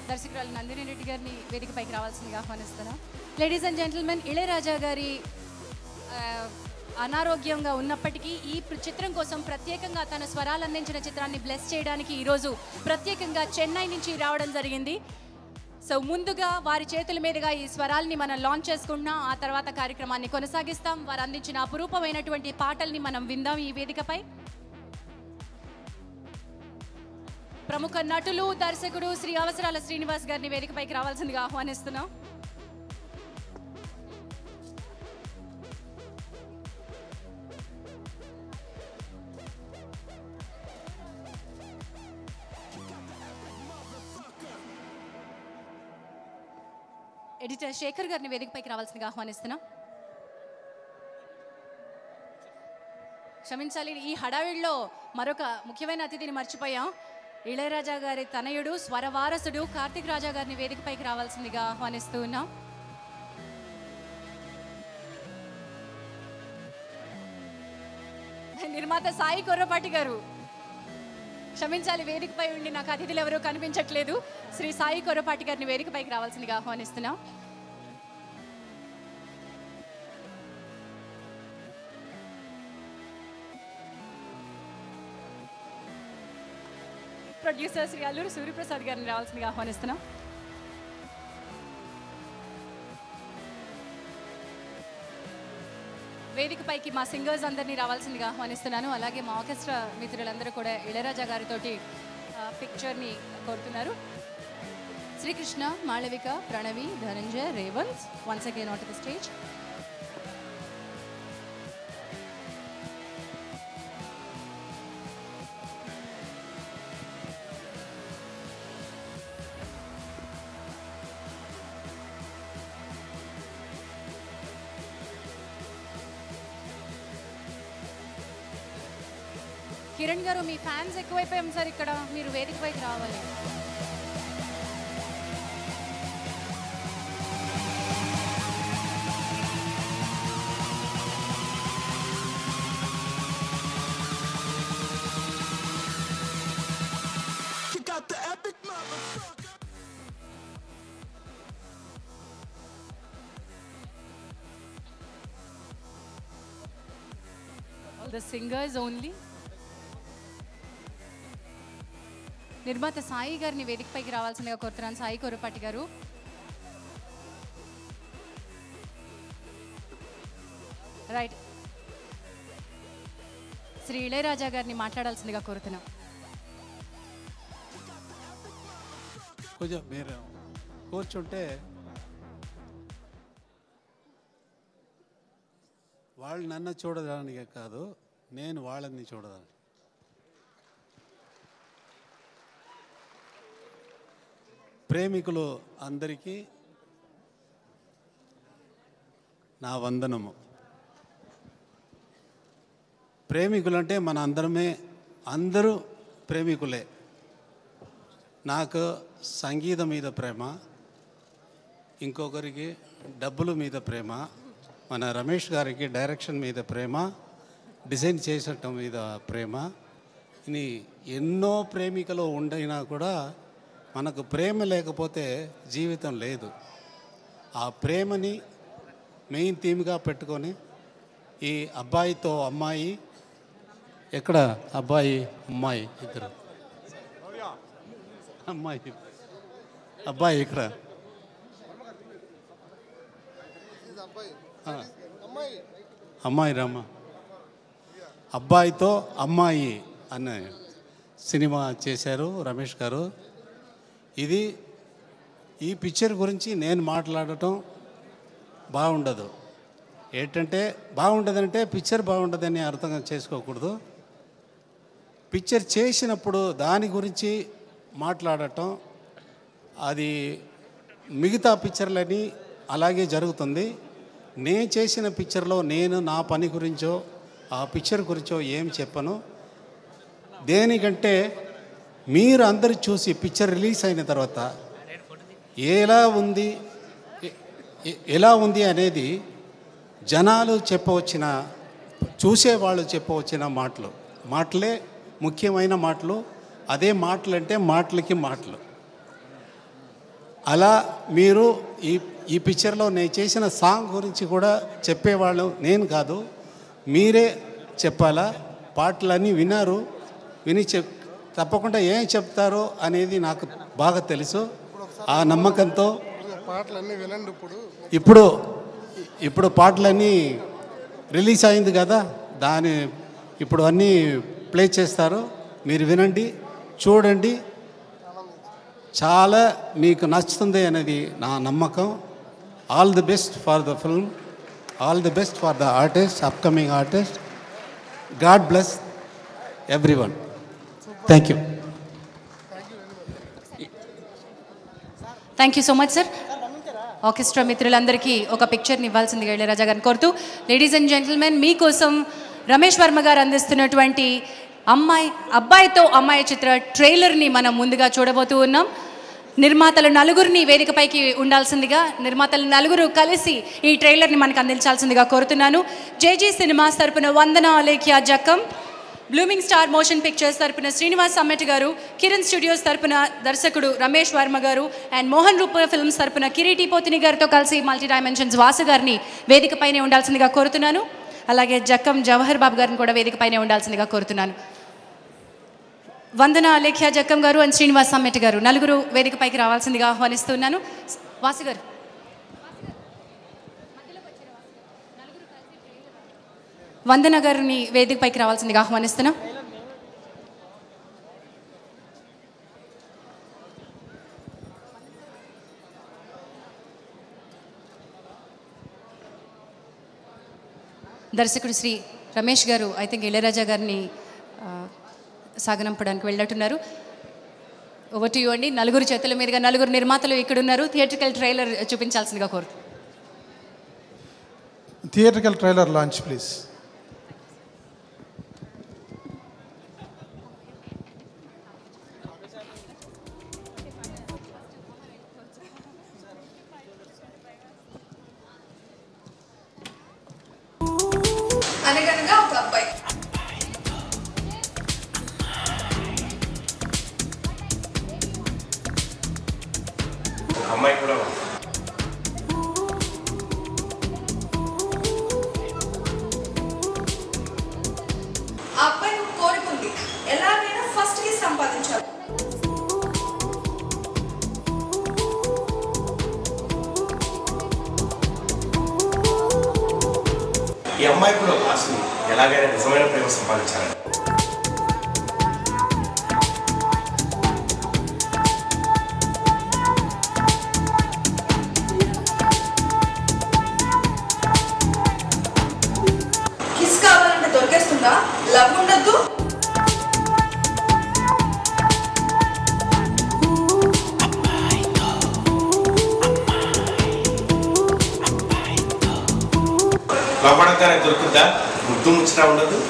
దర్శకురాలు నందిని రెడ్డి గారిని వేదికపైకి రావాల్సిందిగా ఆహ్వానిస్తున్నాం లేడీస్ అండ్ జెంటిల్మెన్ ఇళయరాజా గారి ఆ, అనారోగ్యంగా ఉన్నప్పటికీ ఈ ప్ర- చిత్రం కోసం ప్రత్యేకంగా తన స్వరాలు అందించిన చిత్రాన్ని బ్లెస్ చేయడానికి ఈరోజు ప్రత్యేకంగా చెన్నై నుంచి రావడం జరిగింది సో ముందుగా వారి చేతుల మీదుగా ఈ స్వరాల్ని మనం లాంచ్ చేసుకుంటున్నాం ఆ తర్వాత కార్యక్రమాన్ని కొనసాగిస్తాం వారు అందించిన అపురూపమైనటువంటి పాటల్ని మనం విందాం ఈ వేదికపై ప్రముఖ నటులు దర్శకుడు శ్రీ అవసరాల శ్రీనివాస్ గారిని వేదికపైకి రావాల్సిందిగా ఆహ్వానిస్తున్నాం ఎడిటర్ శేఖర్ గారిని వేదికపైకి రావాల్సిందిగా ఆహ్వానిస్తున్నాం క్షమించాలి ఈ హడావిడిలో మరొక ముఖ్యమైన అతిథిని మర్చిపోయాం ఇళయరాజా గారి తనయుడు స్వరవారసుడు కార్తిక్ రాజా గారిని వేదికపైకి రావాల్సిందిగా ఆహ్వానిస్తూ ఉన్నాం నిర్మాత సాయి కొర్రపాటి గారు క్షమించాలి వేదికపై ఉండి నాకు అతిథులు ఎవరూ కనిపించట్లేదు శ్రీ సాయి కొర్రపాటి గారిని వేదికపైకి రావాల్సిందిగా ఆహ్వానిస్తున్నాం ప్రొడ్యూసర్ శ్రీ అల్లూరి సూర్యప్రసాద్ గారిని రావాల్సిందిగా ఆహ్వానిస్తున్నాం వేదికపైకి మా సింగర్స్ అందరినీ రావాల్సిందిగా ఆహ్వానిస్తున్నాను అలాగే మా ఆర్కెస్ట్రా మిత్రులందరూ కూడా ఇళయరాజా గారితోటి ఆ, పిక్చర్ని కోరుతున్నారు Srikrishna Malavika Pranavi Dhananjay Revanth once again on to the stage Kiran garu మీ ఫ్యాన్స్ ఎక్కువైపోయాం సార్ ఇక్కడ మీరు వేదిక పైకి రావాలి ఆల్ ద సింగర్స్ ఓన్లీ నిర్మాత సాయి గారిని వేదికపైకి రావాల్సిందిగా కోరుతున్నాను సాయి కొరపాటి గారు రైట్ శ్రీ ఇళయరాజా గారిని మాట్లాడాల్సిందిగా కోరుతున్నాం కొంచెం మీరు కూర్చుంటే వాళ్ళు నన్ను చూడడానికే కాదు నేను వాళ్ళని చూడడానికి ప్రేమికులు అందరికీ నా వందనము ప్రేమికులంటే మన అందరమే అందరూ ప్రేమికులే నాకు సంగీతం మీద ప్రేమ ఇంకొకరికి డబ్బుల మీద ప్రేమ మన రమేష్ గారికి డైరెక్షన్ మీద ప్రేమ డిజైన్ చేసటం మీద ప్రేమ ఇని ఎన్నో ప్రేమికలు ఉండైనా కూడా మనకు ప్రేమ లేకపోతే జీవితం లేదు ఆ ప్రేమని మెయిన్ థీమ్గా పెట్టుకొని ఈ అబ్బాయితో అమ్మాయి ఎక్కడ అబ్బాయి అమ్మాయి ఇద్దరు అమ్మాయి అబ్బాయి ఇక్కడ ఆ. అమ్మాయి రామ్మ అబ్బాయితో అమ్మాయి అనే సినిమా చేశారు రమేష్ గారు ఇది ఈ పిక్చర్ గురించి నేను మాట్లాడటం బాగుండదు ఏంటంటే బాగుండదంటే పిక్చర్ బాగుండదని అర్థం చేసుకోకూడదు పిక్చర్ చేసినప్పుడు దాని గురించి మాట్లాడటం అది మిగతా పిక్చర్లని అలాగే జరుగుతుంది నేను చేసిన పిక్చర్లో నేను నా పని గురించో ఆ పిక్చర్ గురించో ఏం చెప్పను దేనికంటే మీరు అందరు చూసి పిక్చర్ రిలీజ్ అయిన తర్వాత ఎలా ఉంది ఎ- ఎ- ఎలా ఉంది అనేది జనాలు చెప్పవచ్చిన చూసేవాళ్ళు చెప్పవచ్చిన మాటలు మాటలే ముఖ్యమైన మాటలు అదే మాటలు అంటే మాటలకి మాటలు అలా మీరు ఈ ఈ పిక్చర్లో నేను చేసిన సాంగ్ గురించి కూడా చెప్పేవాళ్ళు నేను కాదు మీరే చెప్పాలా పాటలన్నీ విన్నారు విని చెప్ తప్పకుండా ఏం చెప్తారో అనేది నాకు బాగా తెలుసు ఆ నమ్మకంతో పాటలన్నీ వినండి ఇప్పుడు ఇప్పుడు ఇప్పుడు పాటలన్నీ రిలీజ్ అయింది కదా దాని ఇప్పుడు అన్నీ ప్లే చేస్తారు మీరు వినండి చూడండి చాలా మీకు నచ్చుతుంది అనేది నా నమ్మకం all the best for the film all the best for the artist upcoming artist God bless everyone thank you thank you so much sir orchestra మిత్రులందరికీ ఒక పిక్చర్ని ఇవ్వాల్సిందిగా ఇళయరాజా గారిని కోరుతూ లేడీస్ అండ్ జెంటిల్మెన్ మీకోసం రమేష్ వర్మ గారు అందిస్తున్నటువంటి అమ్మాయి అబ్బాయితో అమ్మాయి చిత్ర ట్రైలర్ని మనం ముందుగా చూడబోతూ ఉన్నాం నిర్మాతలు నలుగురిని వేదికపైకి ఉండాల్సిందిగా నిర్మాతలు నలుగురు కలిసి ఈ ట్రైలర్ని మనకు అందించాల్సిందిగా కోరుతున్నాను జేజీ సినిమాస్ తరపున Vandana Alekhya Jakkam blooming star motion pictures తరపున శ్రీనివాస్ సమ్మెట్ గారు కిరణ్ స్టూడియోస్ తరపున దర్శకుడు రమేష్ వర్మ గారు అండ్ మోహన్ రూప ఫిల్మ్స్ తరపున కిరీటి పోతిని గారితో కలిసి మల్టీ డైమెన్షన్స్ వాసు గారిని వేదికపైనే ఉండాల్సిందిగా కోరుతున్నాను అలాగే జక్కం జవహర్ బాబు గారిని కూడా వేదికపైనే ఉండాల్సిందిగా కోరుతున్నాను వందన అలేఖ్య జక్కం గారు అండ్ శ్రీనివాస్ సమ్మెట్ గారు నలుగురు వేదికపైకి రావాల్సిందిగా ఆహ్వానిస్తున్నాను వాసు గారు వందన గారిని వేదికపైకి రావాల్సిందిగా ఆహ్వానిస్తున్నాం దర్శకుడు శ్రీ రమేష్ గారు ఐ థింక్ ఇళయరాజా గారిని ఆ, సాగనంపడానికి వెళ్ళట్టున్నారు ఓవర్ టు యూ అండి నలుగురు చేతుల మీదుగా నలుగురు నిర్మాతలు ఇక్కడ ఉన్నారు థియేట్రికల్ ట్రైలర్ చూపించాల్సిందిగా కోరు థియేట్రికల్ ట్రైలర్ లాంచ్ ప్లీజ్ అనగనగా ఒక అబ్బాయి అమ్మాయి కూడా ఉంది. ఆ అబ్బాయి ఒక కోరిక ఉంది ఎలాగైనా ఫస్ట్ కి సంపాదించాలి ఈ అమ్మాయి కూడా ఒక ఆశ ఉంది ఎలాగైనా నిజమైన ప్రేమ సంపాదించాలని కిస్ కావాలంటే దొరికేస్తుందా లవ్ ఉండద్దు లోపడగానే దొరుకుద్దా ముద్దు ముచ్చట ఉండదు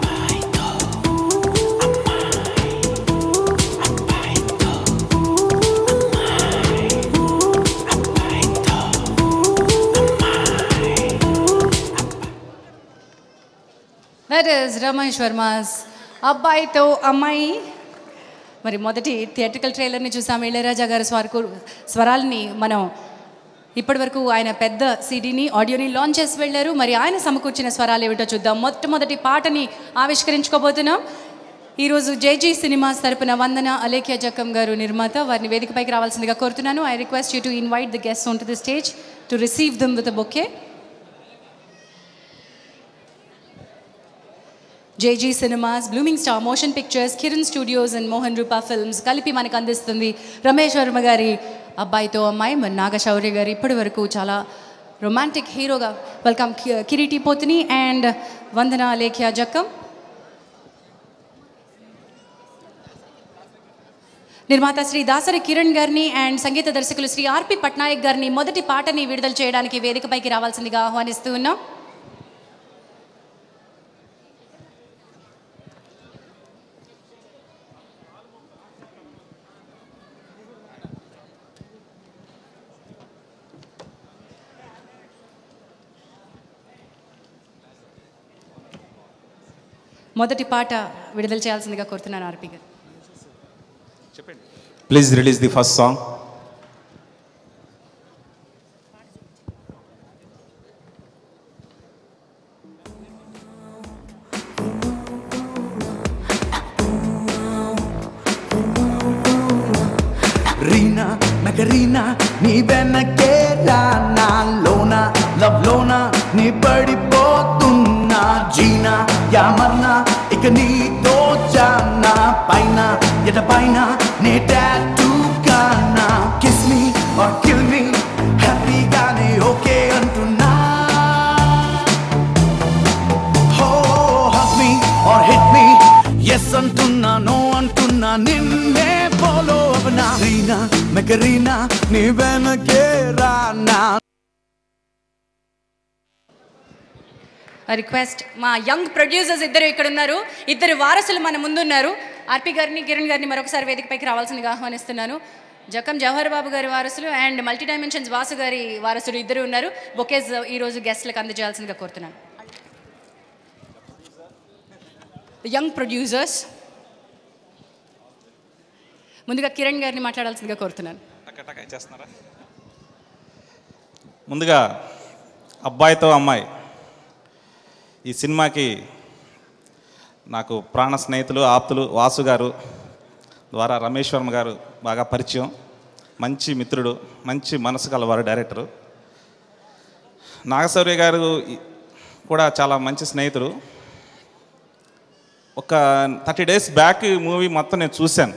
దట్ ఈస్ రమేష్ వర్మాస్ అబ్బాయితో అమ్మాయి మరి మొదటి థియేట్రికల్ ట్రైలర్ని చూసాం ఇళయరాజా గారి స్వరకు స్వరాల్ని మనం ఇప్పటివరకు ఆయన పెద్ద సిడీని ఆడియోని లాంచ్ చేసి వెళ్ళారు మరి ఆయన సమకూర్చిన స్వరాలు ఏమిటో చూద్దాం మొట్టమొదటి పాటని ఆవిష్కరించుకోబోతున్నాం ఈరోజు జేజీ సినిమాస్ తరపున వందన అలేఖ్య జక్కం గారు నిర్మాత వారిని వేదికపైకి రావాల్సిందిగా కోరుతున్నాను I request you to invite the guest on to the stage to receive them with bouquet JG cinemas blooming star motion pictures Kiran studios and Mohan Rupa films కలిపి మనకు అందిస్తుంది రమేష్ వర్మ గారి అబ్బాయితో అమ్మాయి మరి నాగశౌర్య గారు ఇప్పటి వరకు చాలా రొమాంటిక్ హీరోగా వెల్కమ్ కిరీటి పోతిని అండ్ వందన లేఖ్య జక్కం నిర్మాత శ్రీ దాసరి కిరణ్ గారిని అండ్ సంగీత దర్శకులు శ్రీ ఆర్పి పట్నాయక్ గారిని మొదటి పాటని విడుదల చేయడానికి వేదికపైకి రావాల్సిందిగా ఆహ్వానిస్తూ ఉన్నాం మొదటి పాట విడుదల చేయాల్సిందిగా కోరుతున్నాను ఆర్పి గారు Please release the first song. Reena నీ వెనకే రానా లోన లవ్ లోన నీ పడిపోతున్నా జీనా యామన్నా ఇక నీతో జానా పైన ఎట పైన నే టాటూ కానా kiss me or kill me హ్యాపీగానే ఓకే అంటున్నా హో hug me or hit me yes అంటున్నా నో అంటున్నా నిన్నే ఫాలో అవనా రీనా మెకరీనా నీ వెనకే రానా రిక్వెస్ట్ మా యంగ్ ప్రొడ్యూసర్స్ ఇద్దరు ఇక్కడ ఉన్నారు ఇద్దరు వారసులు మన ముందున్నారు ఆర్పి గారిని కిరణ్ గారిని మరొకసారి వేదికపైకి రావాల్సిందిగా ఆహ్వానిస్తున్నాను జకం జవహర్ బాబు గారి వారసులు అండ్ మల్టీ డైమెన్షన్స్ వాసు గారి వారసులు ఇద్దరు ఉన్నారు బొకేజ్ ఈరోజు గెస్ట్లకు అందజేయాల్సిందిగా కోరుతున్నాను యంగ్ ప్రొడ్యూసర్స్ ముందుగా కిరణ్ గారిని మాట్లాడాల్సిందిగా కోరుతున్నాను చేస్తున్నారా ముందుగా అబ్బాయితో అమ్మాయి ఈ సినిమాకి నాకు ప్రాణ స్నేహితులు ఆప్తులు వాసు గారు ద్వారా రమేష్ వర్మ గారు బాగా పరిచయం మంచి మిత్రుడు మంచి మనసు కలవారు డైరెక్టరు నాగశౌర్య గారు ఈ- కూడా చాలా మంచి స్నేహితుడు ఒక థర్టీ డేస్ బ్యాక్ మూవీ మొత్తం నేను చూశాను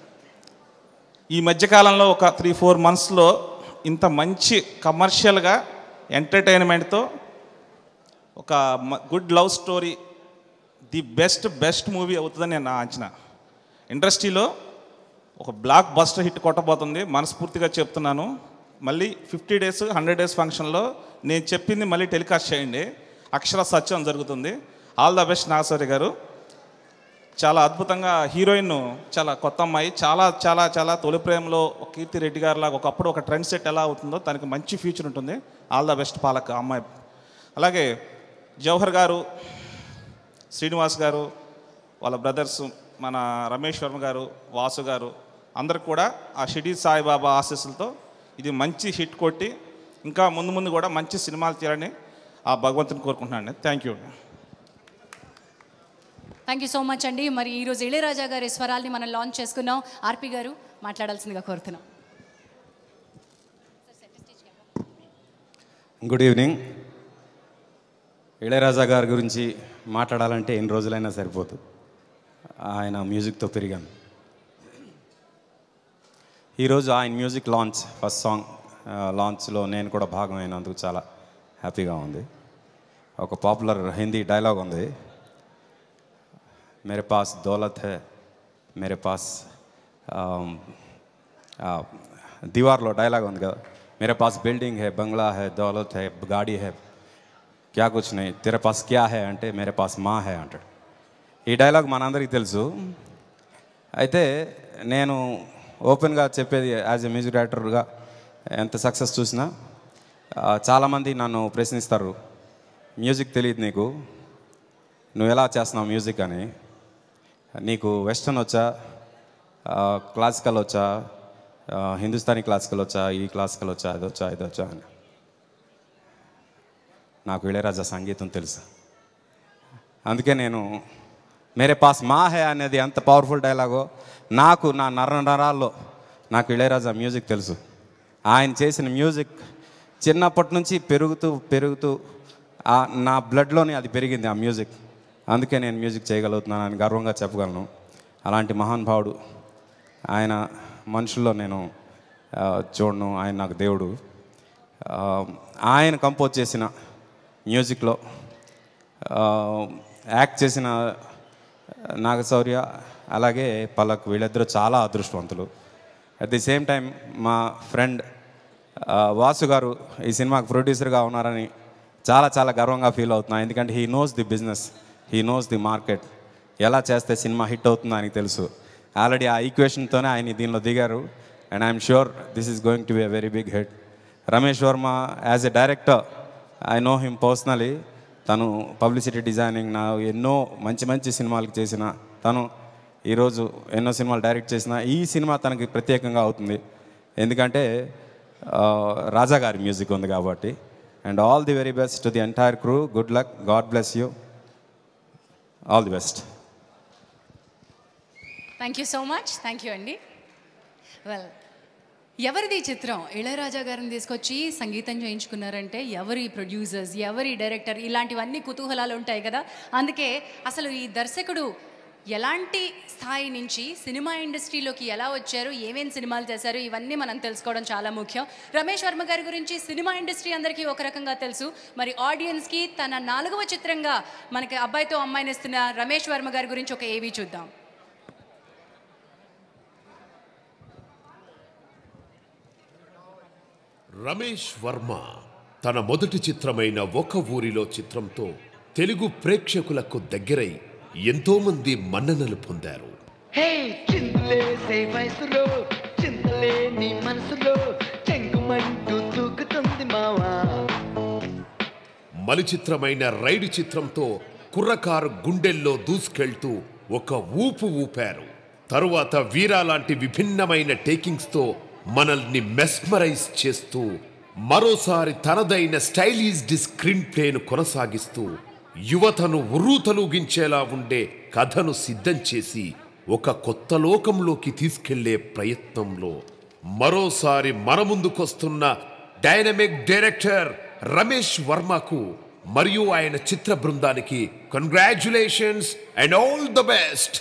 ఈ మధ్యకాలంలో ఒక త్రీ ఫోర్ మంత్స్లో ఇంత మంచి కమర్షియల్గా ఎంటర్టైన్మెంట్తో ఒక good love story the best best movie అవుతుందని నేను నా అంచనా ఇండస్ట్రీలో ఒక బ్లాక్ బస్టర్ హిట్ కొట్టబోతుంది మనస్ఫూర్తిగా చెప్తున్నాను మళ్ళీ ఫిఫ్టీ డేస్ హండ్రెడ్ డేస్ ఫంక్షన్లో నేను చెప్పింది మళ్ళీ టెలికాస్ట్ చేయండి అక్షర సత్యం జరుగుతుంది ఆల్ ద బెస్ట్ నాగశౌర్య గారు చాలా అద్భుతంగా హీరోయిన్ చాలా కొత్త అమ్మాయి చాలా చాలా చాలా తొలి ప్రేమలో ఒక కీర్తి రెడ్డి గారు లాగా ఒకప్పుడు ఒక ట్రెండ్ సెట్ ఎలా అవుతుందో తనకి మంచి ఫ్యూచర్ ఉంటుంది ఆల్ ద బెస్ట్ పాలక్ ఆ అమ్మాయి అలాగే జవహర్ గారు శ్రీనివాస్ గారు వాళ్ళ బ్రదర్స్ మన రమేష్ వర్మ గారు వాసు గారు అందరికి కూడా ఆ షిడీ సాయిబాబా ఆశీస్సులతో ఇది మంచి హిట్ కొట్టి ఇంకా ముందు ముందు కూడా మంచి సినిమాలు తీయాలని ఆ భగవంతుని కోరుకుంటున్నాను thank you thank you so much అండి మరి ఈరోజు ఇళయరాజా గారి స్వరాల్ని మనం లాంచ్ చేసుకున్నాం ఆర్పి గారు మాట్లాడాల్సిందిగా కోరుతున్నాం గుడ్ ఈవినింగ్ ఇళయరాజా గారి గురించి మాట్లాడాలంటే ఎన్ని రోజులైనా సరిపోదు ఆయన మ్యూజిక్తో పెరిగాను ఈరోజు ఆయన మ్యూజిక్ లాంచ్ ఫస్ట్ సాంగ్ లాంచ్లో నేను కూడా భాగమైనందుకు చాలా హ్యాపీగా ఉంది ఒక పాపులర్ హిందీ డైలాగ్ ఉంది मेरे पास दौलत है मेरे पास आम, ఆ, దీవార్లో డైలాగ్ ఉంది కదా मेरे पास బిల్డింగ్ है బంగ్లా है दौलत है गाड़ी है క్యా కుచ్ నహీ తెరే పాస్ క్యా హే అంటే మేరే పాస్ మా హే అంటాడు ఈ డైలాగ్ మనందరికీ తెలుసు అయితే నేను ఓపెన్గా చెప్పేది యాజ్ ఎ మ్యూజిక్ డైరెక్టర్గా ఎంత సక్సెస్ చూసినా ఆ, చాలామంది నన్ను ప్రశ్నిస్తారు మ్యూజిక్ తెలియదు నీకు నువ్వు ఎలా చేస్తున్నావు మ్యూజిక్ అని నీకు వెస్టర్న్ వచ్చా ఆ, క్లాసికల్ వచ్చా ఆ, హిందుస్థానీ క్లాసికల్ వచ్చా ఈ క్లాసికల్ వచ్చా ఇది వచ్చా ఇది వచ్చా అని నాకు ఇళయరాజా సంగీతం తెలుసు అందుకే నేను మేరే పాస్ మా హే అనేది ఎంత పవర్ఫుల్ డైలాగో నాకు నా నర నరాల్లో నాకు ఇళయరాజా మ్యూజిక్ తెలుసు ఆయన చేసిన మ్యూజిక్ చిన్నప్పటి నుంచి పెరుగుతూ పెరుగుతూ ఆ నా బ్లడ్లోనే అది పెరిగింది ఆ మ్యూజిక్ అందుకే నేను మ్యూజిక్ చేయగలుగుతున్నానని గర్వంగా చెప్పగలను అలాంటి మహానుభావుడు ఆయన మనుషుల్లో నేను ఆ, చూడను ఆయన నాకు దేవుడు ఆ, ఆయన కంపోజ్ చేసిన మ్యూజిక్లో ఆ, యాక్ట్ చేసిన నాగశౌర్య అలాగే పలక్ వీళ్ళిద్దరూ చాలా అదృష్టవంతులు అట్ ది సేమ్ టైం మా ఫ్రెండ్ వాసు గారు ఈ సినిమాకి ప్రొడ్యూసర్గా ఉన్నారని చాలా చాలా గర్వంగా ఫీల్ అవుతున్నా ఎందుకంటే he knows the business he knows the market ఎలా చేస్తే సినిమా హిట్ అవుతుందో ఆయనకి తెలుసు ఆల్రెడీ ఆ ఈక్వేషన్తోనే ఆయన దీనిలో దిగారు and I'm sure this is going to be a very big hit Ramesh Varma as a director I know him personally తను పబ్లిసిటీ డిజైనింగ్ నా ఎన్నో మంచి మంచి సినిమాలకు చేసిన తను ఈరోజు ఎన్నో సినిమాలు డైరెక్ట్ చేసిన ఈ సినిమా తనకి ప్రత్యేకంగా అవుతుంది ఎందుకంటే ఆ, రాజా గారి మ్యూజిక్ ఉంది కాబట్టి and all the very best to the entire crew good luck God bless you all the best thank you so much thank you అండి వెల్ ఎవరిది ఈ చిత్రం ఇళయరాజా గారిని తీసుకొచ్చి సంగీతం చేయించుకున్నారంటే ఎవరి ప్రొడ్యూసర్స్ ఎవరి డైరెక్టర్ ఇలాంటివన్నీ కుతూహలాలు ఉంటాయి కదా అందుకే అసలు ఈ దర్శకుడు ఎలాంటి స్థాయి నుంచి సినిమా ఇండస్ట్రీలోకి ఎలా వచ్చారు ఏమేం సినిమాలు చేశారు ఇవన్నీ మనం తెలుసుకోవడం చాలా ముఖ్యం రమేష్ వర్మ గారి గురించి సినిమా ఇండస్ట్రీ అందరికీ ఒక రకంగా తెలుసు మరి ఆడియన్స్కి తన నాలుగవ చిత్రంగా మనకి అబ్బాయితో అమ్మాయిని ఇస్తున్న రమేష్ వర్మ గారి గురించి ఒక ఏవీ చూద్దాం రమేష్ వర్మ తన మొదటి చిత్రమైన ఒక ఊరిలో చిత్రంతో తెలుగు ప్రేక్షకులకు దగ్గరై ఎంతో మంది మన్ననలు పొందారు హే చింతలేసే వయసులో చింతలే నీ మనసులో చెంగుమంటూ తూగుతుంది మావా మలి చిత్రమైన రైడ్ చిత్రంతో కుర్రకారు గుండెల్లో దూసుకెళ్తూ ఒక ఊపు ఊపారు తరువాత వీరా లాంటి విభిన్నమైన టేకింగ్స్తో మనల్ని మెస్మరైజ్ చేస్తూ మరోసారి తనదైన స్టైలిష్డ్ స్క్రీన్ ప్లేను కొనసాగిస్తూ యువతను ఉర్రూతలూగించేలా ఉండే కథను సిద్ధం చేసి ఒక కొత్త లోకంలోకి తీసుకెళ్లే ప్రయత్నంలో మరోసారి మన ముందుకొస్తున్న డైనమిక్ డైరెక్టర్ రమేష్ వర్మకు మరియు ఆయన చిత్ర బృందానికి congratulations and all the best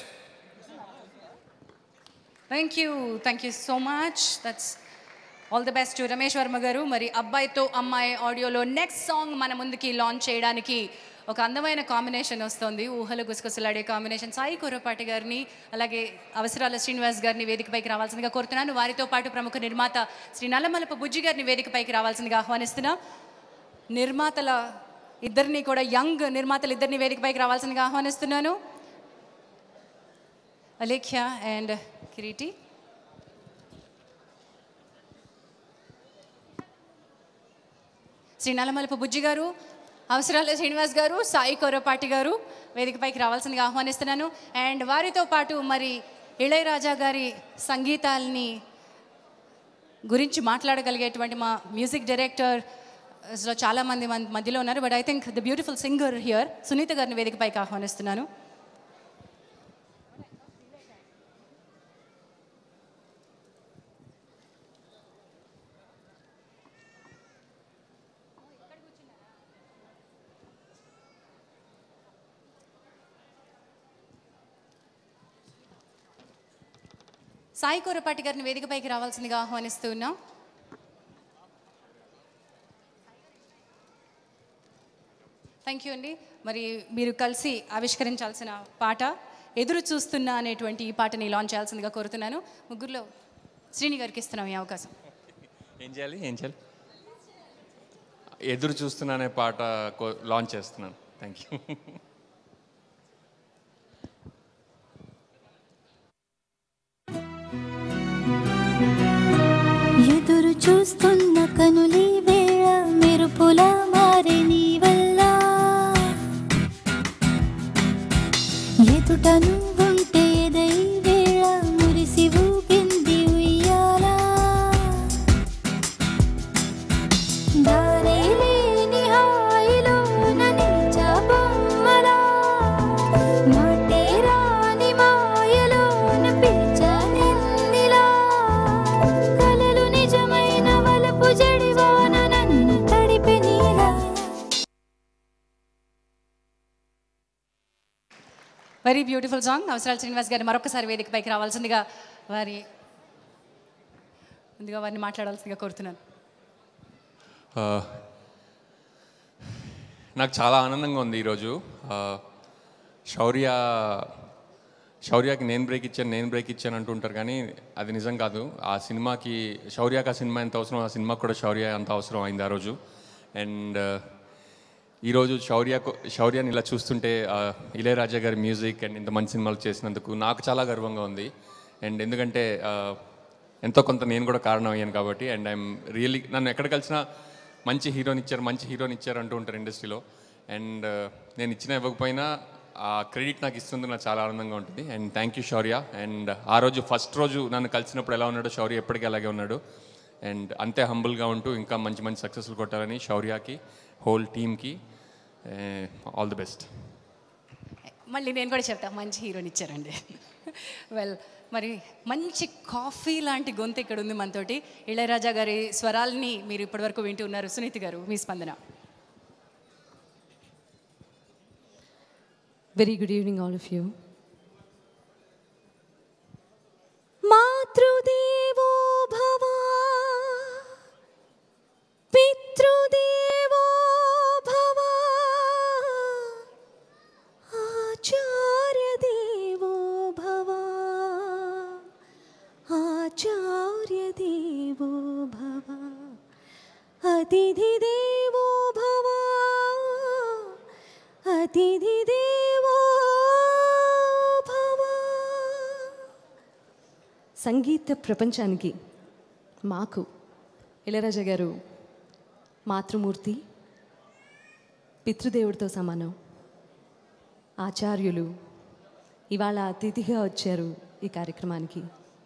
thank you thank you so much that's all the best Ramesh Varma garu మరి అబ్బాయితో అమ్మాయి ఆడియోలో నెక్స్ట్ సాంగ్ మన ముందుకి లాంచ్ చేయడానికి ఒక అందమైన కాంబినేషన్ వస్తుంది ఊహలు గుసగుసలాడే కాంబినేషన్ సాయి కుర్రపాటి గారిని అలాగే అవసరాల శ్రీనివాస్ గారిని వేదికపైకి రావాల్సిందిగా కోరుతున్నాను వారితో పాటు ప్రముఖ నిర్మాత శ్రీ నల్లమలప బుజ్జి గారిని వేదికపైకి రావాల్సిందిగా ఆహ్వానిస్తున్నా నిర్మాతల ఇద్దరిని కూడా యంగ్ నిర్మాతలు ఇద్దరిని వేదికపైకి రావాల్సిందిగా ఆహ్వానిస్తున్నాను అలేఖ్య అండ్ కిరీటి శ్రీ నల్లమలపు బుజ్జి గారు అవసరాల శ్రీనివాస్ గారు సాయి కొరపాటి గారు వేదికపైకి రావాల్సిందిగా ఆహ్వానిస్తున్నాను అండ్ వారితో పాటు మరి ఇళయరాజా గారి సంగీతాల్ని గురించి మాట్లాడగలిగేటువంటి మా మ్యూజిక్ డైరెక్టర్ లో చాలామంది మన మధ్యలో ఉన్నారు but I think the beautiful singer here Sunitha గారిని వేదికపైకి ఆహ్వానిస్తున్నాను సాయి కోరపాటి గారిని వేదికపైకి రావాల్సిందిగా ఆహ్వానిస్తూ ఉన్నాం థ్యాంక్ యూ అండి మరి మీరు కలిసి ఆవిష్కరించాల్సిన పాట ఎదురు చూస్తున్నా అనేటువంటి ఈ పాటని లాంచ్ చేయాల్సిందిగా కోరుతున్నాను ముగ్గురులో శ్రీని గారికి ఇస్తున్నాం ఈ అవకాశం ఏం చేయాలి ఏం చేయాలి ఎదురు చూస్తున్నానే పాట కో- లాంచ్ చేస్తున్నాను థ్యాంక్ యూ ఎదురు చూస్తున్న కనులి వేళ మెరుపుల మారే నీ వల్ల ఎదుట నువ్వుంటే ఎదై వేళ మురిసి ఊగింది ఉయ్యాల దారే లేని హాయిలోన నిలిచా బొమ్మలా మాటే రాని మాయలోన పిలిచా నిన్నిలా కలలు నిజమైన వలపు జడివాన నన్ను తడిపి నీలా వెరీ బ్యూటిఫుల్ సాంగ్ అవసరాల శ్రీనివాస్ గారిని మరొకసారి వేదికపైకి రావాల్సిందిగా వారి ముందుగా వారిని మాట్లాడాల్సిందిగా కోరుతున్నాను ఆ, నాకు చాలా ఆనందంగా ఉంది ఈరోజు ఆ, శౌర్య శౌర్యకి నేను బ్రేక్ ఇచ్చాను నేను బ్రేక్ ఇచ్చాను అంటుంటారు కానీ అది నిజం కాదు ఆ సినిమాకి శౌర్యకి ఆ సినిమా ఎంత అవసరం ఆ సినిమాకి కూడా శౌర్య అంత అవసరం అయింది ఆ రోజు అండ్ ఈరోజు శౌర్య శౌర్యాన్ని ఇలా చూస్తుంటే ఆ, ఇళయరాజా గారి మ్యూజిక్ అండ్ ఇంత మంచి సినిమాలు చేసినందుకు నాకు చాలా గర్వంగా ఉంది అండ్ ఎందుకంటే ఆ, ఎంతో కొంత నేను కూడా కారణం అయ్యాను కాబట్టి అండ్ ఐఎమ్ రియల్లీ నన్ను ఎక్కడ కలిసినా మంచి హీరోని ఇచ్చారు మంచి హీరోని ఇచ్చారు అంటూ ఉంటారు ఇండస్ట్రీలో అండ్ నేను ఇచ్చినా ఇవ్వకపోయినా ఆ క్రెడిట్ నాకు ఇస్తుంది నాకు చాలా ఆనందంగా ఉంటుంది and thank you Shaurya and ఆ రోజు ఫస్ట్ రోజు నన్ను కలిసినప్పుడు ఎలా ఉన్నాడో శౌర్య ఎప్పటికీ అలాగే ఉన్నాడు అండ్ అంతే హంబుల్గా ఉంటూ ఇంకా మంచి మంచి సక్సెస్ఫుల్ కొట్టాలని శౌర్యకి హోల్ టీమ్కి ఆల్ ది బెస్ట్ మళ్ళీ నేను కూడా చెప్తా మంచి హీరోని ఇచ్చారండి వెల్ మరి మంచి కాఫీ లాంటి గొంతు ఇక్కడ ఉంది మనతోటి ఇళయరాజా గారి స్వరాల్ని మీరు ఇప్పటివరకు వింటూ ఉన్నారు సునీతి గారు మీ స్పందన Very good evening, all of you. మాతృదేవో భవ పితృదేవో భవ ఆచార్యదేవో భవ ఆచార్యదేవో భవ అతిథిదేవో భవ అతిథిదేవో భవ సంగీత ప్రపంచానికి మాకు ఇళయరాజా గారు మాతృమూర్తి పితృదేవుడితో సమానం ఆచార్యులు ఇవాళ అతిథిగా వచ్చారు ఈ కార్యక్రమానికి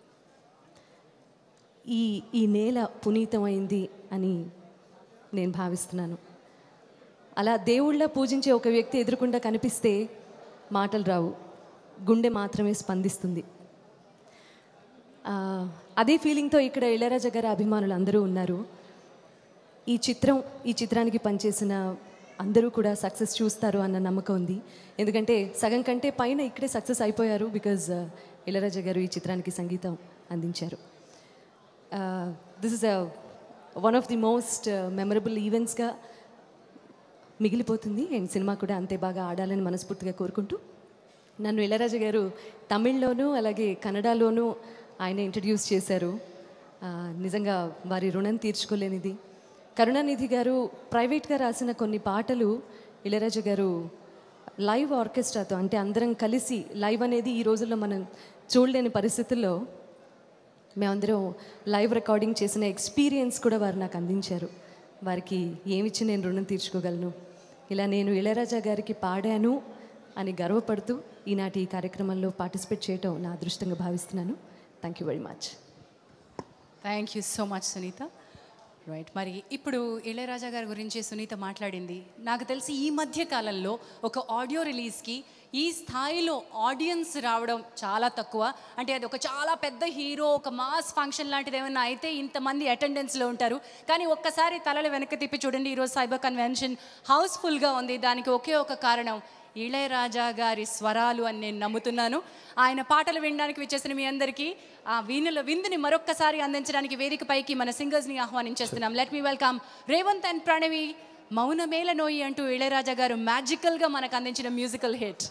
ఈ ఈ నేల పునీతమైంది అని నేను భావిస్తున్నాను అలా దేవుళ్ళ పూజించే ఒక వ్యక్తి ఎదురుకుండా కనిపిస్తే మాటలు రావు గుండె మాత్రమే స్పందిస్తుంది ఆ, అదే ఫీలింగ్తో ఇక్కడ ఇళయరాజా గారి అభిమానులు అందరూ ఉన్నారు ఈ చిత్రం ఈ చిత్రానికి పనిచేసిన అందరూ కూడా సక్సెస్ చూస్తారు అన్న నమ్మకం ఉంది ఎందుకంటే సగం కంటే పైన ఇక్కడే సక్సెస్ అయిపోయారు బికాజ్ ఇళయరాజా గారు ఈ చిత్రానికి సంగీతం అందించారు this is one of the most memorable ఈవెంట్స్గా మిగిలిపోతుంది అండ్ సినిమా కూడా అంతే బాగా ఆడాలని మనస్ఫూర్తిగా కోరుకుంటూ నన్ను ఇళయరాజా గారు తమిళ్లోనూ అలాగే కన్నడలోనూ ఆయన ఇంట్రడ్యూస్ చేశారు ఆ, నిజంగా వారి రుణం తీర్చుకోలేనిది కరుణానిధి గారు ప్రైవేట్గా రాసిన కొన్ని పాటలు ఇళయరాజా గారు లైవ్ ఆర్కెస్ట్రాతో అంటే అందరం కలిసి లైవ్ అనేది ఈ రోజుల్లో మనం చూడలేని పరిస్థితుల్లో మేమందరం లైవ్ రికార్డింగ్ చేసిన ఎక్స్పీరియన్స్ కూడా వారు నాకు అందించారు వారికి ఏమిచ్చి నేను రుణం తీర్చుకోగలను ఇలా నేను ఇళయరాజా గారికి పాడాను అని గర్వపడుతూ ఈనాటి ఈ కార్యక్రమంలో పార్టిసిపేట్ చేయటం నా అదృష్టంగా భావిస్తున్నాను thank you very much thank you so much Sunitha right మరి ఇప్పుడు ఇళయరాజా గారి గురించి సునీత మాట్లాడింది నాకు తెలిసి ఈ మధ్య కాలంలో ఒక ఆడియో రిలీజ్కి ఈ స్థాయిలో ఆడియన్స్ రావడం చాలా తక్కువ అంటే అది ఒక చాలా పెద్ద హీరో ఒక మాస్ ఫంక్షన్ లాంటిది ఏమైనా అయితే ఇంతమంది అటెండెన్స్లో ఉంటారు కానీ ఒక్కసారి తలలు వెనక్కి తిప్పి చూడండి ఈరోజు సైబర్ కన్వెన్షన్ హౌస్ఫుల్గా ఉంది దానికి ఒకే ఒక కారణం ఇళయరాజా గారి స్వరాలు అని నేను నమ్ముతున్నాను ఆయన పాటలు వినడానికి వచ్చేసిన మీ అందరికీ ఆ వీణుల విందుని మరొక్కసారి అందించడానికి వేదికపైకి మన సింగర్స్ని ఆహ్వానించేస్తున్నాం let me welcome Revanth and Pranavi మౌనమేల నోయి అంటూ ఇళయరాజా గారు మ్యాజికల్గా మనకు అందించిన మ్యూజికల్ హిట్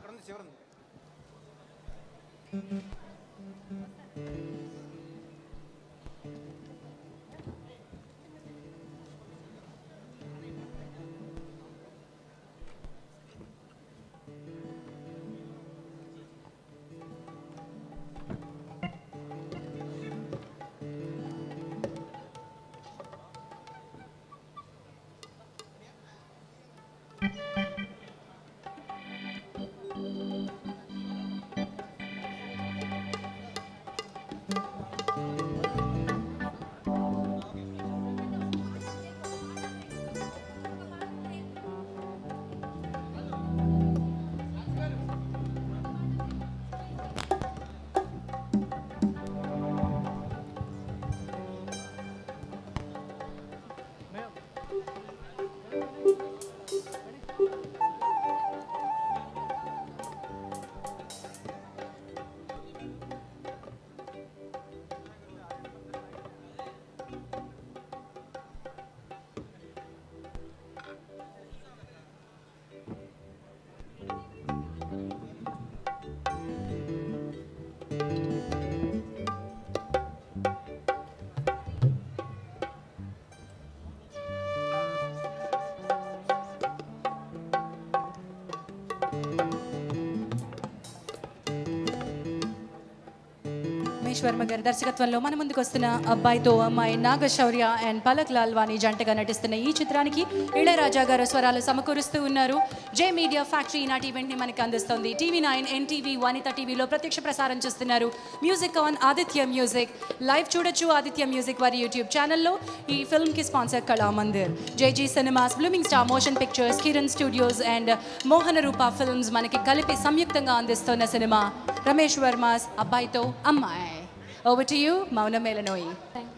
రమేష్ వర్మ గారి దర్శకత్వంలో మన ముందుకు వస్తున్న అబ్బాయితో అమ్మాయి నాగశౌర్య అండ్ పలక్ లాల్వాణి జంటగా నటిస్తున్న ఈ చిత్రానికి ఇళయరాజా గారు స్వరాలు సమకూరుస్తూ ఉన్నారు జే మీడియా ఫ్యాక్టరీ ఈనాటి ఈవెంట్ ని మనకి అందిస్తోంది టీవీ నైన్ ఎన్టీవీ వనిత టీవీలో ప్రత్యక్ష ప్రసారం చేస్తున్నారు music on Aditya music live చూడొచ్చు ఆదిత్య మ్యూజిక్ వారి యూట్యూబ్ ఛానల్లో ఈ ఫిల్మ్ కి sponsor Kalamandir JG cinemas blooming star motion pictures Kiran studios and Mohana Rupa films మనకి కలిపి సంయుక్తంగా అందిస్తున్న సినిమా రమేష్ వర్మాస్ అబ్బాయితో అమ్మాయి ఓవర్ టు యూ మౌన మేలనోయి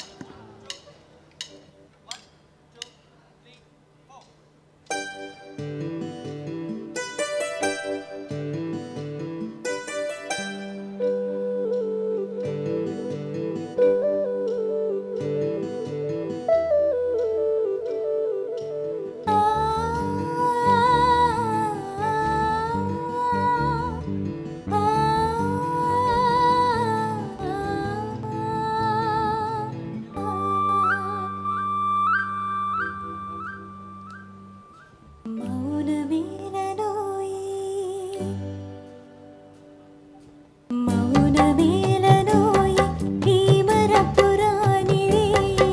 మౌనమేలనోయి ఈ మరపురాణివే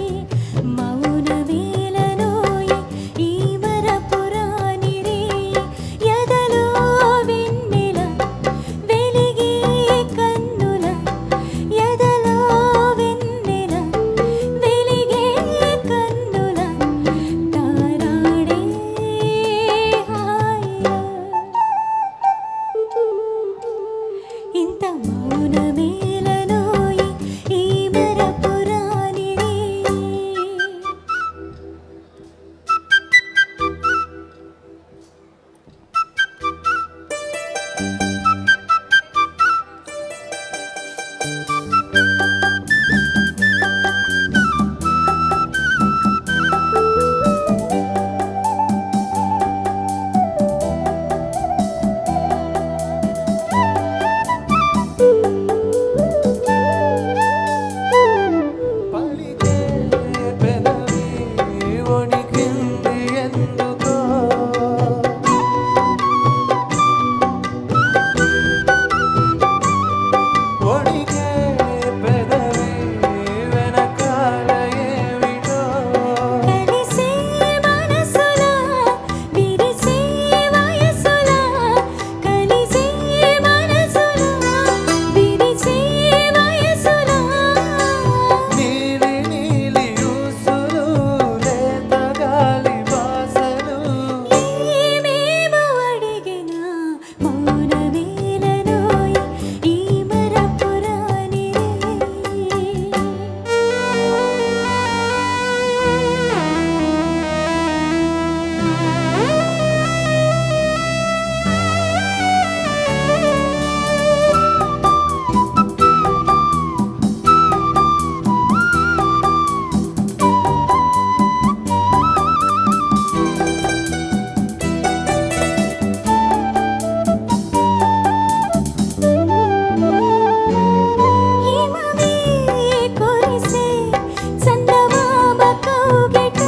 మౌనమేలనోయి ఈ మరపురాణివే ఎదలో వెన్నెల వెలిగే కన్నుల ఎదలో వెన్నెల వెలిగే కన్నుల తారాడే హాయిగా ఇంత మౌనమేలనోయి ఈ మరపురాణివే కలిసే మనసులా విరిసే వయసులా కలిసే మనసులా విరిసే వయసులా నీలి నీలి ఊసులు లేత గాలి బాసలు ఏమేమో అడిగినా మౌనమేలనోయి ఈ హిమమే కురిసే చందమామ కౌగిట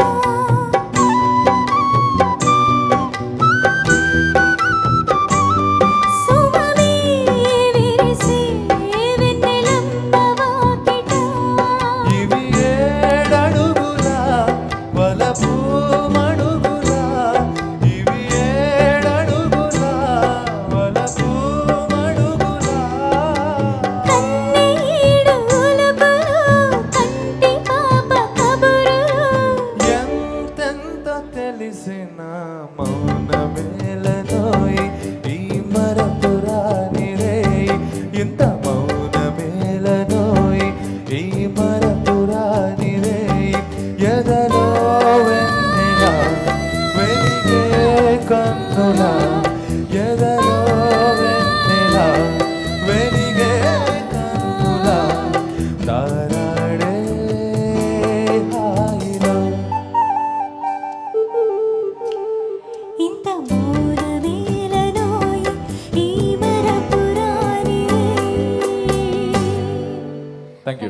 సుమమే విరిసే వెన్నెలమ్మ వాకిట ఇవి ఏడడుగుల వలపు మడుగుల ఇవి ఏడడుగుల వలపు మడుగుల కన్నీడు ఉలుపులు కంటి పాప కబురులు ఎంతెంత తెలిసిన మౌనమేలనోయి ఈ మరపురాని రే ఇంత మౌనమేలనోయి ఈ మరపురాని రే ఎదలో వెన్నెల వెలిగే కన్నుల ఎదలో వెన్నెల వెలిగే కన్నుల తారాడే హాయిలో ఇంత మౌనమేలనోయి ఈ మరపురాణివే thank you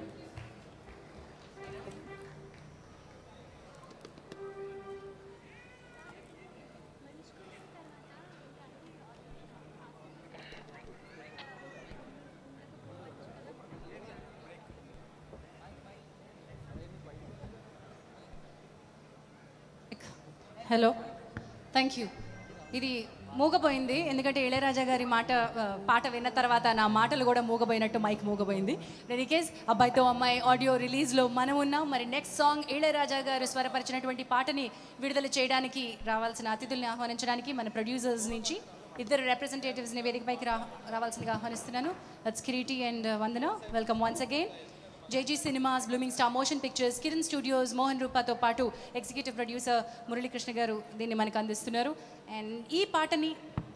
hello thank you ఇది మూగపోయింది ఎందుకంటే ఇళయరాజా గారి మాట ఆ, పాట విన్న తర్వాత నా మాటలు కూడా మూగపోయినట్టు మైక్ మూగపోయింది ఇన్ కేస్ అబ్బాయితో అమ్మాయి ఆడియో రిలీజ్లో మనం ఉన్నాం మరి నెక్స్ట్ సాంగ్ ఇళయరాజా గారు స్వరపరిచినటువంటి పాటని విడుదల చేయడానికి రావాల్సిన అతిథుల్ని ఆహ్వానించడానికి మన ప్రొడ్యూసర్స్ నుంచి ఇద్దరు రిప్రజెంటేటివ్స్ని వేదికపైకి రా రావాల్సిందిగా ఆహ్వానిస్తున్నాను that's Kireeti and Vandana welcome once again JG cinemas blooming star motion pictures Kiran studios Mohan రూపాతో పాటు ఎగ్జిక్యూటివ్ ప్రొడ్యూసర్ మురళీకృష్ణ గారు దీన్ని మనకు అందిస్తున్నారు అండ్ ఈ పాటని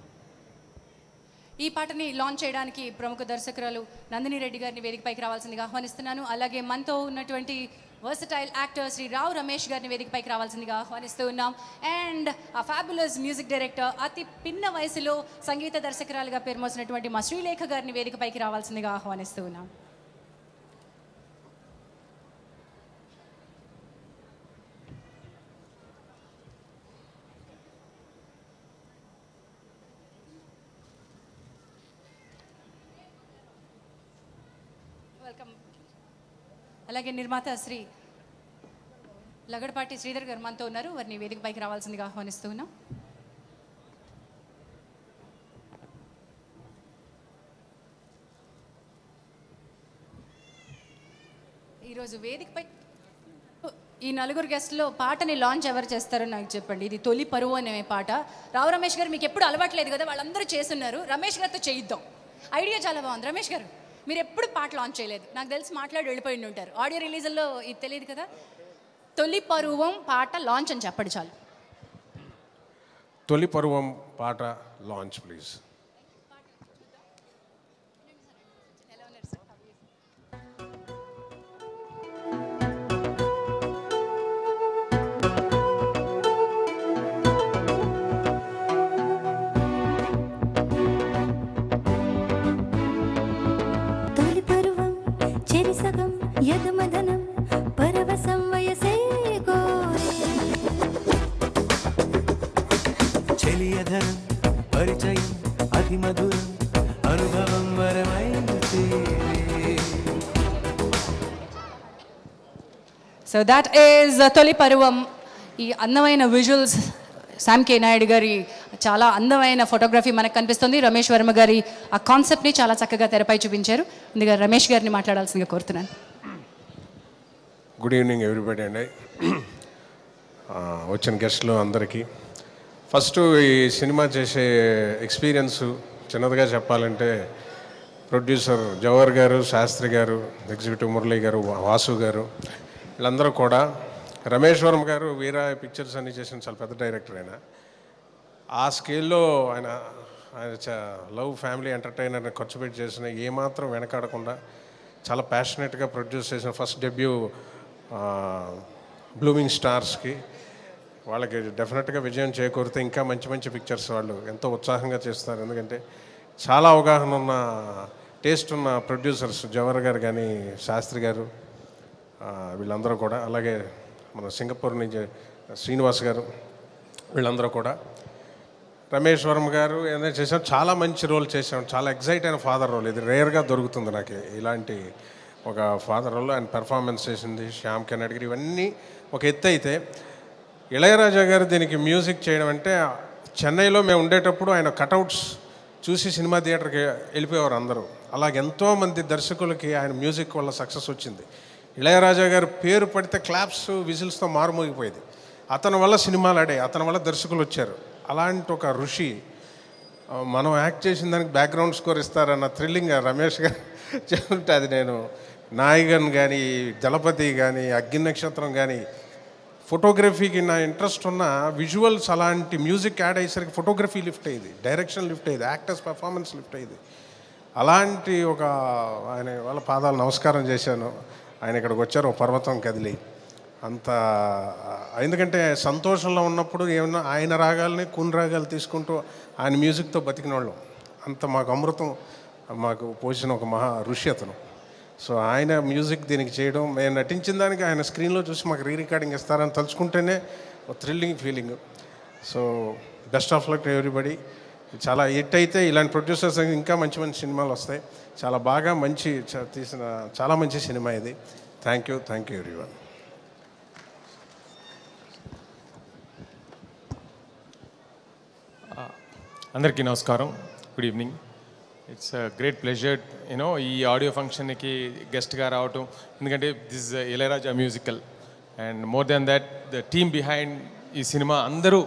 ఈ పాటని లాంచ్ చేయడానికి ప్రముఖ దర్శకురాలు నందిని రెడ్డి గారిని వేదికపైకి రావాల్సిందిగా ఆహ్వానిస్తున్నాను అలాగే మనతో ఉన్నటువంటి వర్సటైల్ యాక్టర్ శ్రీ రావు రమేష్ గారిని వేదికపైకి రావాల్సిందిగా ఆహ్వానిస్తూ ఉన్నాం అండ్ ఆ ఫ్యాబులస్ మ్యూజిక్ డైరెక్టర్ అతి పిన్న వయసులో సంగీత దర్శకురాలుగా పేరు మోసినటువంటి మా శ్రీలేఖ గారిని వేదికపైకి రావాల్సిందిగా ఆహ్వానిస్తూ ఉన్నాం వెల్కమ్ అలాగే నిర్మాత శ్రీ లగడపాటి శ్రీధర్ గారు మనతో ఉన్నారు వారిని వేదికపైకి రావాల్సిందిగా ఆహ్వానిస్తూ ఉన్నాం ఈరోజు వేదికపై ఈ నలుగురు గెస్ట్లో పాటని లాంచ్ ఎవరు చేస్తారో నాకు చెప్పండి ఇది తొలి పరువు అనే పాట రావు రమేష్ గారు మీకు ఎప్పుడు అలవాట్లేదు కదా వాళ్ళందరూ చేస్తున్నారు రమేష్ గారితో చేయిద్దాం ఐడియా చాలా బాగుంది రమేష్ గారు మీరు ఎప్పుడు పాట లాంచ్ చేయలేదు నాకు తెలిసి మాట్లాడి వెళ్ళిపోయి ఉంటారు ఆడియో రిలీజ్లో ఇది తెలియదు కదా తొలి పరువం పాట లాంచ్ అని చెప్పండి చాలు తొలి పరువం పాట లాంచ్ ప్లీజ్ తొలి పరువం చెరిసగం యదుమదనం పరవశం వయసే గోరే చెలియధనం పరిచయం అతి మధురం అనుభవం వరమై చేరే సో దాట్ ఈజ్ తొలి పరువం ఈ అందమైన విజువల్స్ శామ్ కే నాయుడు గారి చాలా అందమైన ఫోటోగ్రఫీ మనకు కనిపిస్తుంది రమేష్ వర్మ గారి ఆ కాన్సెప్ట్ని చాలా చక్కగా తెరపై చూపించారు ముందుగా రమేష్ గారిని మాట్లాడాల్సిందిగా కోరుతున్నాను గుడ్ ఈవినింగ్ ఎవ్రీబడి అండి ఆ, వచ్చిన గెస్ట్లు అందరికీ ఫస్ట్ ఈ సినిమా చేసే ఎక్స్పీరియన్స్ చిన్నదిగా చెప్పాలంటే ప్రొడ్యూసర్ జవహర్ గారు శాస్త్రి గారు ఎగ్జిక్యూటివ్ మురళి గారు వా- వాసు గారు వీళ్ళందరూ కూడా రమేష్ వర్మ గారు వీరా పిక్చర్స్ అన్ని చేసిన చాలా పెద్ద డైరెక్టర్ ఆయన ఆ స్కేల్లో ఆయన ఆయన చ- లవ్ ఫ్యామిలీ ఎంటర్టైనర్ ఖర్చు పెట్టి చేసిన ఏమాత్రం వెనకాడకుండా చాలా ప్యాషనెట్గా ప్రొడ్యూస్ చేసిన ఫస్ట్ డెబ్యూ బ్లూమింగ్ స్టార్స్కి వాళ్ళకి డెఫినెట్గా విజయం చేకూరితే ఇంకా మంచి మంచి పిక్చర్స్ వాళ్ళు ఎంతో ఉత్సాహంగా చేస్తారు ఎందుకంటే చాలా అవగాహన ఉన్న టేస్ట్ ఉన్న ప్రొడ్యూసర్స్ జవహర్ గారు కానీ శాస్త్రి గారు ఆ, వీళ్ళందరూ కూడా అలాగే మన సింగపూర్ నుంచి శ్రీనివాస్ గారు వీళ్ళందరూ కూడా రమేష్ వర్మ గారు ఏదైనా చేసాం చాలా మంచి రోల్ చేసాం చాలా ఎగ్జైట్ అయిన ఫాదర్ రోల్ ఇది రేర్గా దొరుకుతుంది నాకు ఇలాంటి ఒక ఫాదర్ రోల్ ఆయన పెర్ఫార్మెన్స్ చేసింది శ్యామ్ కెన్నడ్ గారు ఇవన్నీ ఒక ఎత్తు అయితే ఇళయరాజా గారు దీనికి మ్యూజిక్ చేయడం అంటే చెన్నైలో మేము ఉండేటప్పుడు ఆయన కటౌట్స్ చూసి సినిమా థియేటర్కి వెళ్ళిపోయేవారు అందరూ అలాగే ఎంతోమంది దర్శకులకి ఆయన మ్యూజిక్ వల్ల సక్సెస్ వచ్చింది ఇళయరాజా గారు పేరు పడితే క్లాప్స్ విజిల్స్తో మారుమోగిపోయేది అతని వల్ల సినిమాలు ఆడాయి అతని వల్ల దర్శకులు వచ్చారు అలాంటి ఒక ఋషి ఆ, మనం యాక్ట్ చేసిన దానికి బ్యాక్గ్రౌండ్ స్కోర్ ఇస్తారన్న థ్రిల్లింగ్ రమేష్ గారు చెప్తుంటే అది నేను నాయగన్ కానీ దళపతి కానీ అగ్ని నక్షత్రం కానీ ఫోటోగ్రఫీకి నా ఇంట్రెస్ట్ ఉన్న విజువల్స్ అలాంటి మ్యూజిక్ యాడ్ అయ్యేసరికి ఫోటోగ్రఫీ లిఫ్ట్ అయ్యేది డైరెక్షన్ లిఫ్ట్ అయ్యేది యాక్టర్స్ పర్ఫార్మెన్స్ లిఫ్ట్ అయ్యేది అలాంటి ఒక ఆయన వాళ్ళ పాదాలు నమస్కారం చేశాను ఆయన ఇక్కడికి వచ్చారు ఒక పర్వతం కదిలి అంత ఎందుకంటే సంతోషంలో ఉన్నప్పుడు ఏమన్నా ఆయన రాగాలని కూన్ రాగాలు తీసుకుంటూ ఆయన మ్యూజిక్తో బతికిన వాళ్ళం అంత మాకు అమృతం మాకు పోసిన ఒక మహా ఋషి అతను సో ఆయన మ్యూజిక్ దీనికి చేయడం మేము నటించిన దానికి ఆయన స్క్రీన్లో చూసి మాకు రీ రికార్డింగ్ ఇస్తారని తలుచుకుంటేనే ఒక thrilling feeling so best of luck everybody చాలా హిట్ అయితే ఇలాంటి ప్రొడ్యూసర్స్ ఇంకా మంచి మంచి సినిమాలు వస్తాయి చాలా బాగా మంచి చ- తీసిన చాలా మంచి సినిమా ఇది thank you thank you everyone అందరికీ నమస్కారం good evening it's great pleasure you know ఈ ఆడియో ఫంక్షన్కి గెస్ట్గా రావటం ఎందుకంటే this Ilaiyaraaja musical and more than that the team behind ఈ సినిమా అందరూ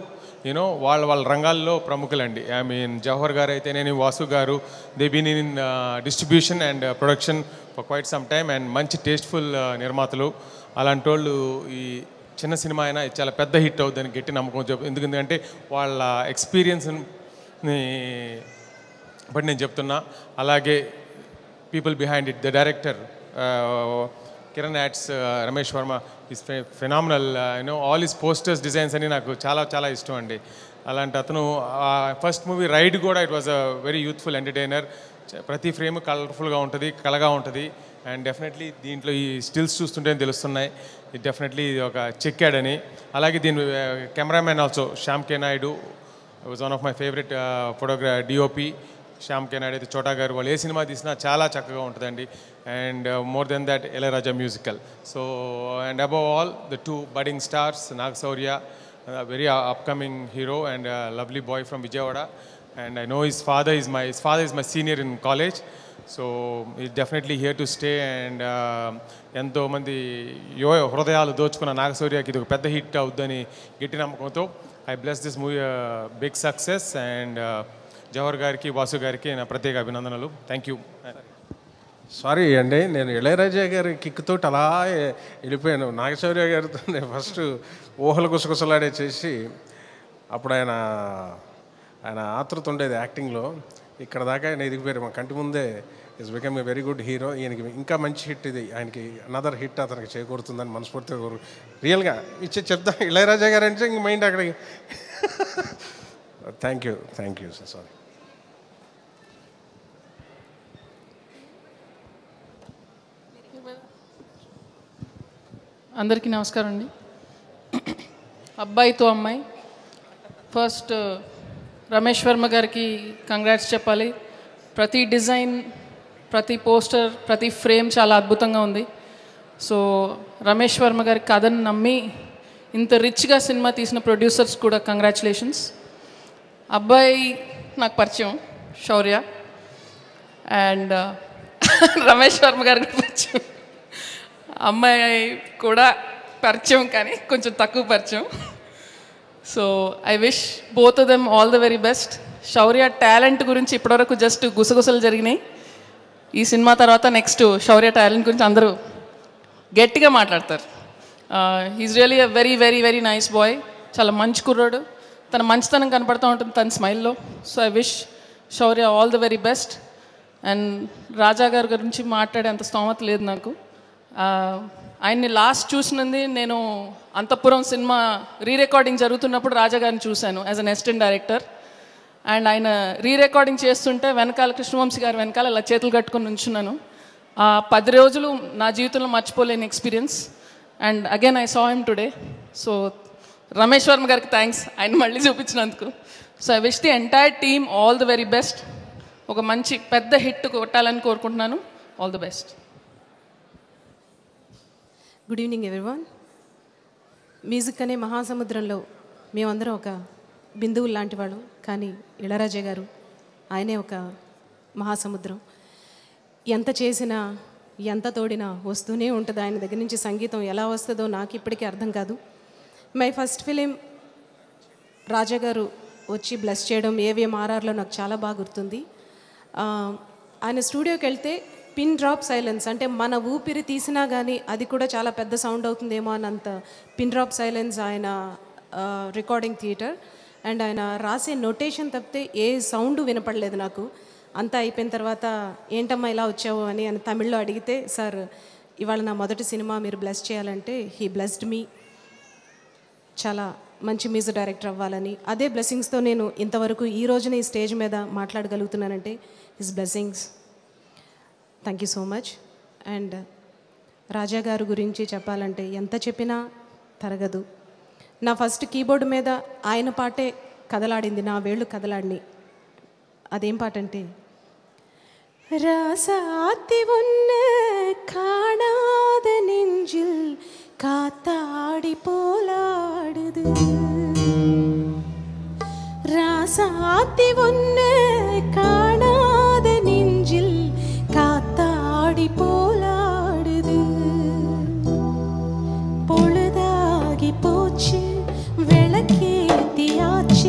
యూనో వాళ్ళ వాళ్ళ రంగాల్లో ప్రముఖులండి ఐ మీన్ జవహర్ గారు అయితే నేను Vasu garu they been in distribution and production for quite some time and మంచి టేస్ట్ఫుల్ నిర్మాతలు అలాంటి వాళ్ళు ఈ చిన్న సినిమా అయినా ఇది చాలా పెద్ద హిట్ అవుతుందని గట్టి నమ్మకం చెప్పు ఎందుకంటే వాళ్ళ ఎక్స్పీరియన్స్ని బట్ నేను చెప్తున్నా అలాగే people behind it the director Kiran ads Ramesh Varma is phenomenal you know all his posters designs అని నాకు చాలా చాలా ఇష్టం అండి అలాంటి అతను ఫస్ట్ మూవీ రైడ్ కూడా it was a very youthful entertainer ప్రతి ఫ్రేమ్ కలర్ఫుల్గా ఉంటుంది కలగా ఉంటుంది అండ్ డెఫినెట్లీ దీంట్లో ఈ స్టిల్స్ చూస్తుంటే తెలుస్తున్నాయి ఇది డెఫినెట్లీ ఇది ఒక చెక్కాడని అలాగే దీని cameraman also Shyam K Naidu was one of my favourite photographer DOP Shyam K Naidu అయితే చోటా గారు వాళ్ళు ఏ సినిమా తీసినా చాలా చక్కగా ఉంటుందండి and more than that Ilaiyaraaja musical so and above all the two budding stars Nag Shaurya very upcoming hero and lovely boy from Vijayawada and I know his father is my his father is my senior in college so ఈ definitely here to stay and ఎంతోమంది యో హృదయాలు దోచుకున్న నాగశౌర్యకి ఇది ఒక పెద్ద hit అవుద్దని గట్టి నమ్మకంతో I bless this movie big success and Jawahar గారికి వాసు గారికి నా ప్రత్యేక అభినందనలు థ్యాంక్ యూ సారీ అండి నేను ఇళయరాజా గారి కిక్తో అలా వెళ్ళిపోయాను నాగశౌర్య గారితో నేను ఫస్ట్ ఊహలు గుసగుసలాడే చేసి అప్పుడు ఆయన ఆయన ఆతృత ఉండేది యాక్టింగ్లో ఇక్కడ దాకా ఆయన ఎదిగిపోయారు మా కంటి ముందే is become a very good hero ఈయనకి ఇంకా మంచి హిట్ ఇది ఆయనకి అనదర్ హిట్ అతనికి చేకూరుతుందని మనస్ఫూర్తిగా కోరు రియల్గా ఇచ్చే చెప్తా ఇళయరాజా గారు అంటే ఇంక మైండ్ అక్కడికి thank you thank you sir sorry అందరికీ నమస్కారం అండి అబ్బాయితో అమ్మాయి ఫస్ట్ రమేష్ వర్మ గారికి కంగ్రాట్స్ చెప్పాలి ప్రతి డిజైన్ ప్రతి పోస్టర్ ప్రతి ఫ్రేమ్ చాలా అద్భుతంగా ఉంది సో రమేష్ వర్మ గారి కథను నమ్మి ఇంత రిచ్గా సినిమా తీసిన ప్రొడ్యూసర్స్ కూడా కంగ్రాచులేషన్స్ అబ్బాయి నాకు పరిచయం శౌర్య అండ్ రమేష్ వర్మ గారికి పరిచయం అమ్మాయి కూడా పరిచయం కానీ కొంచెం తక్కువ పరిచయం so I wish both them all the very best Shaurya talent గురించి ఇప్పటివరకు జస్ట్ గుసగుసలు జరిగినాయి ఈ సినిమా తర్వాత నెక్స్ట్ శౌర్య టాలెంట్ గురించి అందరూ గట్టిగా మాట్లాడతారు is really a very very very nice boy చాలా మంచి కుర్రాడు తన మంచితనం కనపడుతూ ఉంటుంది తన స్మైల్లో so I wish Shaurya all the very best and Raja గారి గురించి మాట్లాడే అంత స్తోమత లేదు నాకు ఆ, ఆయన్ని లాస్ట్ చూసినది నేను అంతఃపురం సినిమా రీ రికార్డింగ్ జరుగుతున్నప్పుడు రాజా గారిని చూశాను as an assistant director and ఆయన రీ రికార్డింగ్ చేస్తుంటే వెనకాల కృష్ణవంశీ గారు వెనకాల ఇలా చేతులు కట్టుకొని ఉంచున్నాను ఆ పది రోజులు నా జీవితంలో మర్చిపోలేని experience and again I saw him today so Ramesh Varma గారికి థ్యాంక్స్ ఆయన మళ్ళీ చూపించినందుకు so I wish the entire team all the very best ఒక మంచి పెద్ద హిట్ కొట్టాలని కోరుకుంటున్నాను all the best good evening everyone music అనే మహాసముద్రంలో మేమందరం ఒక బిందువులు లాంటి వాళ్ళం కానీ ఇళరాజా గారు ఆయనే ఒక మహాసముద్రం ఎంత చేసినా ఎంత తోడినా వస్తూనే ఉంటుంది ఆయన దగ్గర నుంచి సంగీతం ఎలా వస్తుందో నాకు ఇప్పటికీ అర్థం కాదు మై ఫస్ట్ ఫిలిం రాజా గారు వచ్చి బ్లెస్ చేయడం ఏవిఎంఆర్ఆర్లో నాకు చాలా బాగా గుర్తుంది ఆ, ఆయన స్టూడియోకి వెళ్తే పిన్ డ్రాప్ సైలెన్స్ అంటే మన ఊపిరి తీసినా కానీ అది కూడా చాలా పెద్ద సౌండ్ అవుతుందేమో అన్నంత పిన్ డ్రాప్ సైలెన్స్ ఆయన రికార్డింగ్ థియేటర్ అండ్ ఆయన రాసే నొటేషన్ తప్పితే ఏ సౌండ్ వినపడలేదు నాకు అంతా అయిపోయిన తర్వాత ఏంటమ్మా ఇలా వచ్చావు అని ఆయన తమిళ్లో అడిగితే సార్ ఇవాళ నా మొదటి సినిమా మీరు బ్లెస్ చేయాలంటే హీ బ్లెస్డ్ మీ చాలా మంచి మ్యూజిక్ డైరెక్టర్ అవ్వాలని అదే బ్లెస్సింగ్స్తో నేను ఇంతవరకు ఈ రోజున ఈ స్టేజ్ మీద మాట్లాడగలుగుతున్నానంటే his blessings thank you so much and Raja garu గురించి చెప్పాలంటే ఎంత చెప్పినా తరగదు నా ఫస్ట్ కీబోర్డ్ మీద ఆయన పాటే కదలాడింది నా వేళ్ళు కదలాడిని అదేం పాట అంటే ராசாத்தி ஒன்று காணாத நெஞ்சில் காத்தாடி போலாடுது ராசாத்தி ஒன்று காணாத நெஞ்சில் காத்தாடி போலாடுது பொழுதாகி போச்சு விளக்கேத்தியாச்சு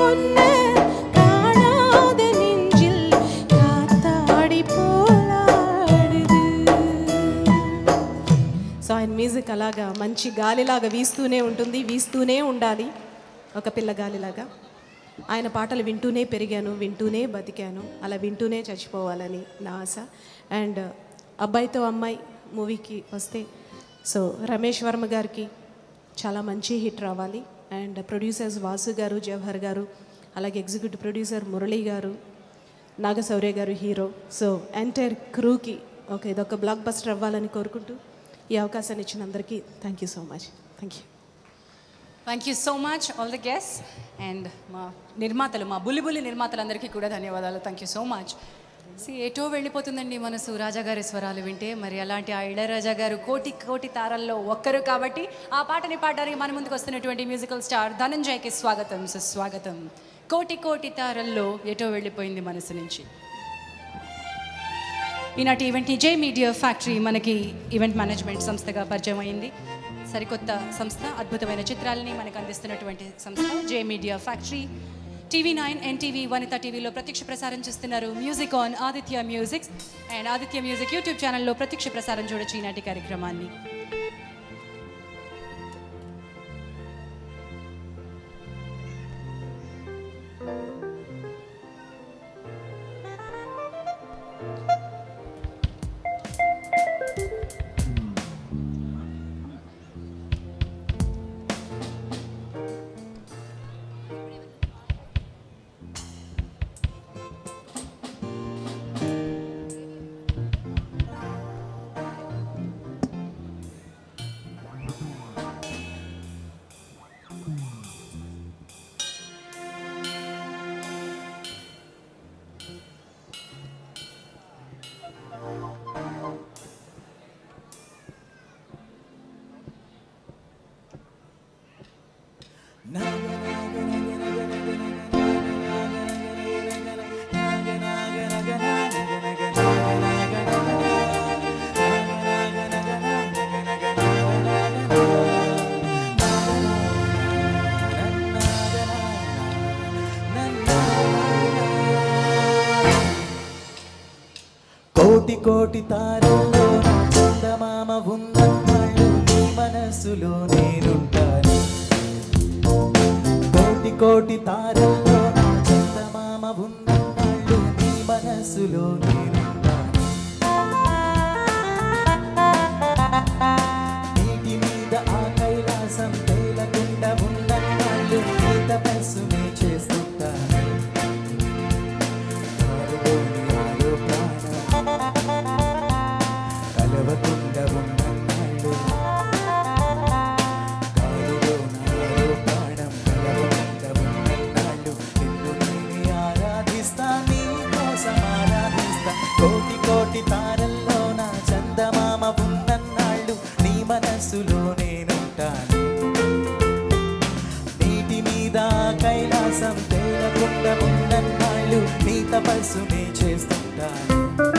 சொன்ன காணாத நெஞ்சில் காத்தாடி போலாடுது సో ఆయన మ్యూజిక్ అలాగా మంచి గాలిలాగా వీస్తూనే ఉంటుంది వీస్తూనే ఉండాలి ఒక పిల్ల గాలిలాగా ఆయన పాటలు వింటూనే పెరిగాను వింటూనే బతికాను అలా వింటూనే చచ్చిపోవాలని నా ఆశ అండ్ అబ్బాయితో అమ్మాయి మూవీకి వస్తే సో రమేష్ వర్మ గారికి చాలా మంచి హిట్ రావాలి అండ్ ప్రొడ్యూసర్స్ వాసు గారు జవహర్ గారు అలాగే executive producer Murali garu Naga Shaurya garu hero so entire క్రూకి ఓకే ఇదొక బ్లాక్ బస్టర్ అవ్వాలని కోరుకుంటూ ఈ అవకాశాన్ని ఇచ్చిన అందరికీ thank you so much thank you thank you so much all the guest and మా నిర్మాతలు మా బుల్లి నిర్మాతలందరికీ కూడా ధన్యవాదాలు థ్యాంక్ యూ సో మచ్ సి ఎటో వెళ్ళిపోతుందండి మనసు రాజా గారి స్వరాలు వింటే మరి అలాంటి ఆ ఇళయరాజా గారు కోటి కోటి తారల్లో ఒక్కరు కాబట్టి ఆ పాటని పాడడానికి మన ముందుకు వస్తున్నటువంటి మ్యూజికల్ స్టార్ ధనంజయ్కి స్వాగతం సుస్వాగతం కోటి కోటి తారల్లో ఎటో వెళ్ళిపోయింది మనసు నుంచి ఈనాటి ఈవెంట్ని జే మీడియా ఫ్యాక్టరీ మనకి ఈవెంట్ మేనేజ్మెంట్ సంస్థగా పరిచయం అయింది సరికొత్త సంస్థ అద్భుతమైన చిత్రాలని మనకు అందిస్తున్నటువంటి సంస్థ J media factory TV nine NTV Vanitha టీవీలో ప్రత్యక్ష ప్రసారం చేస్తున్నారు music on Aditya music and Aditya music YouTube ఛానల్లో ప్రత్యక్ష ప్రసారం చూడొచ్చు ఈనాటి కార్యక్రమాన్ని కోటి కోటి తారల్లో నా చందమామ ఉన్నన్నాళ్ళు నీ మనసులో నేనుంటాను కోటి కోటి తారల్లో నా చందమామ ఉన్నన్నాళ్ళు నీ మనసులో నేనుంటాను నీటి మీద ఆ కైలాసం తేలకుండా ఉన్నన్నాళ్ళు నీ తపస్సునే చేస్తుంటాను కారులోని ఆరో ప్రాణం కలవకుండా ఉన్నన్నాళ్ళు కారులో నారో ప్రాణం కలవకుండా ఉన్నన్నాళ్ళు నిన్ను నేనే ఆరాధిస్తా నీ కోసం ఆరాధిస్తా కోటి కోటి తారల్లో నా చందమామ ఉన్నన్నాళ్ళు నీ మనసులో నేనుంటాను నీటి మీద కైలాసం తేలకుండా ఉన్నన్నాళ్ళు నీ తపస్సునే చేస్తుంటాను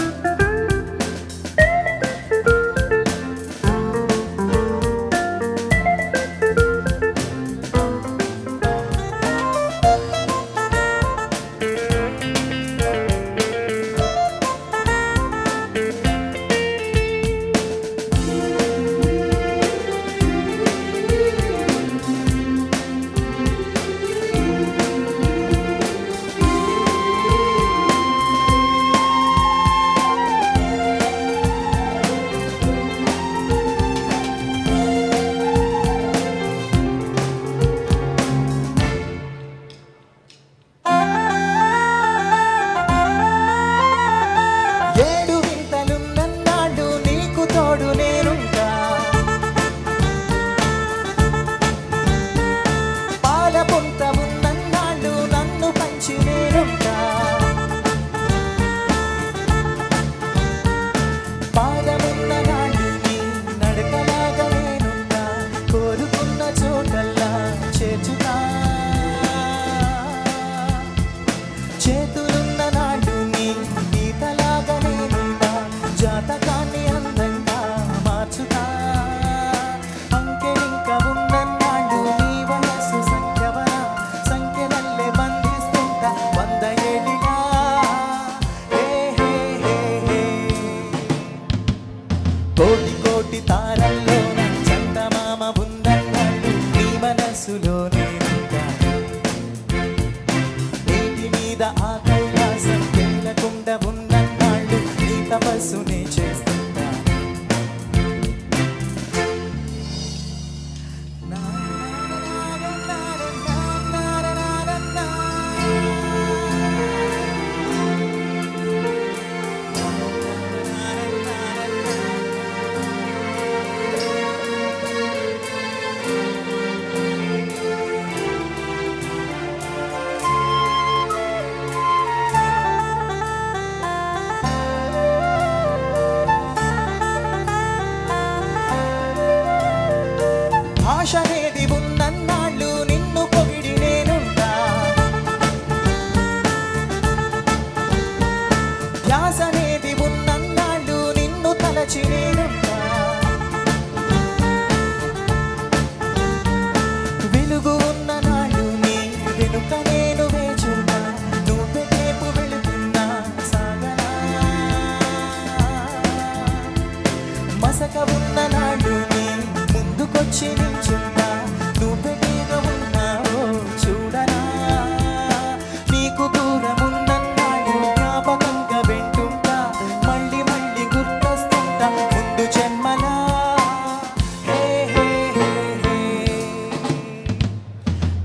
ఏడు వింతలున్నన్నాడు నీకు తోడు నేనుంటా పాల పొంత ఉన్నన్నాడు నన్ను పంచి నేనుంటా పాదమున్న నాడు నీ నడకలాగా నేనుంటా కోరుకున్న చోటల్లా చేర్చుతా చేతులున్న నాడు నీ గీతలాగా నేనుంటా జాతకాన్ని అందంగా మార్చుతా అంకెలింక ఉన్నన్నాడు నీ వయస్సు సంఖ్యవన సంఖ్యలల్లే బంధి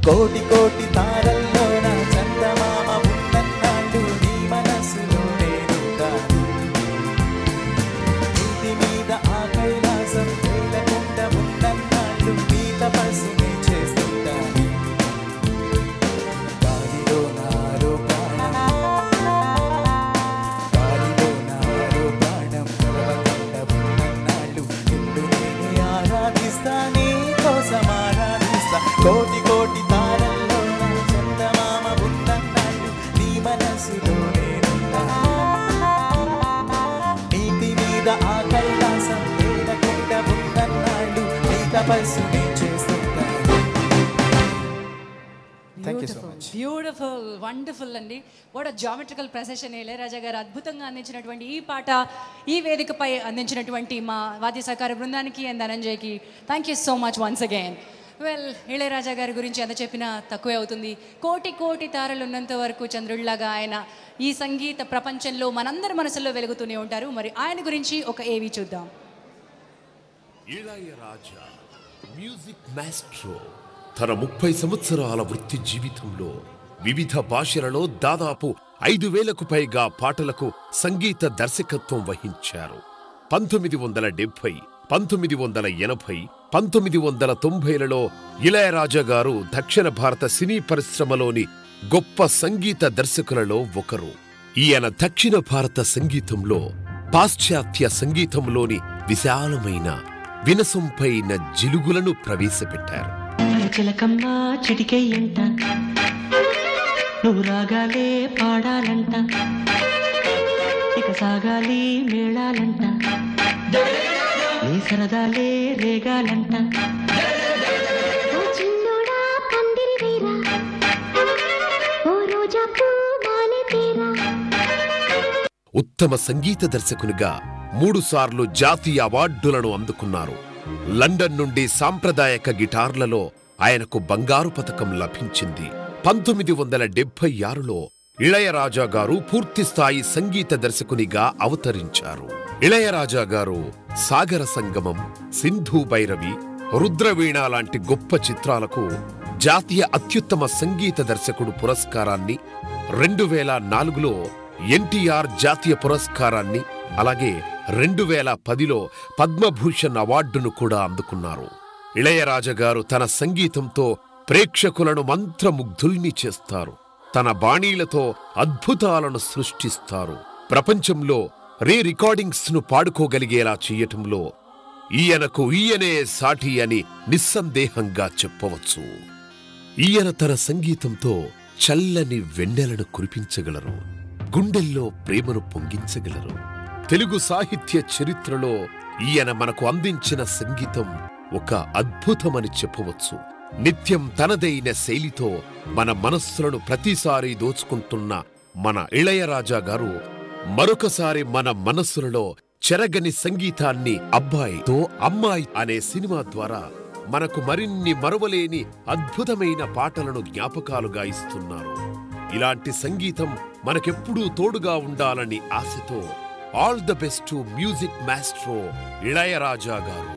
కోటి కోటి తారల్లోన చందమామ ఉన్నన్నాళ్ళు నీ మనసులో నేనుంటాను నీటి మీద ఆ కైలాసం తేలకుండా ఉన్నన్నాళ్ళు నీ తపస్సుని చేస్తుంటాను గాలిలో నారో ప్రాణం గాలిలో నారో ప్రాణం కలవకుండా ఉన్నన్నాళ్ళు నిన్ను నేనే ఆరాధిస్తా నీ కోసం ఆరాధిస్తా కోటి కోటి తారల్లో నా చందమామ ఉన్నన్నాళ్ళు నీ మనసులో నేనుంటాను నీతి మీద ఆ కైలాసం తేలకుండా ఉన్నన్నాళ్ళు నీ తపస్సుని చేస్తుంటాను thank you so much beautiful wonderful అండి what geometrical precision Ilaiyaraaja garu అద్భుతంగా అందించినటువంటి ఈ పాట ఈ వేదికపై అందించినటువంటి మా వాద్య సహకార బృందానికి అండ్ ధనంజయ్కి thank you so much once again well Ilaiyaraaja గారి గురించి ఎంత చెప్పినా తక్కువే అవుతుంది కోటి కోటి తారలు ఉన్నంత వరకు చంద్రుడిలాగా ఆయన ఈ సంగీత ప్రపంచంలో మనందరి మనసుల్లో వెలుగుతూనే ఉంటారు మరి ఆయన గురించి ఒక ఏవి చూద్దాం ఇళయరాజా మ్యూజిక్ మాస్ట్రో తన ముప్పై సంవత్సరాల వృత్తి జీవితంలో వివిధ భాషలలో దాదాపు ఐదు వేలకు పైగా పాటలకు సంగీత దర్శకత్వం వహించారు పంతొమ్మిది వందల డెబ్భై పంతొమ్మిది వందల ఎనభై పంతొమ్మిది వందల తొంభైలలో ఇళయరాజా గారు దక్షిణ భారత సినీ పరిశ్రమలోని గొప్ప సంగీత దర్శకులలో ఒకరు ఈయన దక్షిణ భారత సంగీతంలో పాశ్చాత్య సంగీతంలోని విశాలమైన వినసొంపైన జిలుగులను ప్రవేశపెట్టారు చిలకమ్మ చిటికెయ్యంట నువ్వు రాగాలే పాడాలంట ఇక సాగాలి మేళాలంట నీ సరదాలే రేగాలంట ఓ చిన్నోడా పందిరి వేరా ఓ రోజా పూ మాలె తేరా ఉత్తమ సంగీత దర్శకునిగా మూడుసార్లు జాతీయ అవార్డులను అందుకున్నారు లండన్ నుండి సాంప్రదాయక గిటార్లలో ఆయనకు బంగారు పతకం లభించింది పంతొమ్మిది వందల డెబ్బై ఆరులో ఇళయరాజా గారు పూర్తిస్థాయి సంగీత దర్శకునిగా అవతరించారు ఇళయరాజా గారు సాగర సంగమం సింధు భైరవి రుద్రవీణ లాంటి గొప్ప చిత్రాలకు జాతీయ అత్యుత్తమ సంగీత దర్శకుడు పురస్కారాన్ని రెండు వేల నాలుగులో ఎన్టీఆర్ జాతీయ పురస్కారాన్ని అలాగే రెండు వేల పదిలో పద్మభూషణ్ అవార్డును కూడా అందుకున్నారు ఇళయరాజా గారు తన సంగీతంతో ప్రేక్షకులను మంత్రముగ్ధుల్ని చేస్తారు తన బాణీలతో అద్భుతాలను సృష్టిస్తారు ప్రపంచంలో రీ రికార్డింగ్స్ ను పాడుకోగలిగేలా చేయటంలో ఈయనకు ఈయనే సాటి అని నిస్సందేహంగా చెప్పవచ్చు ఈయన తన సంగీతంతో చల్లని వెన్నెలను కురిపించగలరు గుండెల్లో ప్రేమను పొంగించగలరు తెలుగు సాహిత్య చరిత్రలో ఈయన మనకు అందించిన సంగీతం ఒక అద్భుతమని చెప్పవచ్చు నిత్యం తనదైన శైలితో మన మనస్సులను ప్రతిసారి దోచుకుంటున్న మన ఇళయరాజా గారు మరొకసారి మన మనస్సులలో చెరగని సంగీతాన్ని అబ్బాయితో అమ్మాయి అనే సినిమా ద్వారా మనకు మరిన్ని మరువలేని అద్భుతమైన పాటలను జ్ఞాపకాలుగా ఇస్తున్నారు ఇలాంటి సంగీతం మనకెప్పుడూ తోడుగా ఉండాలని ఆశతో all the best music maestro Ilaiyaraaja garu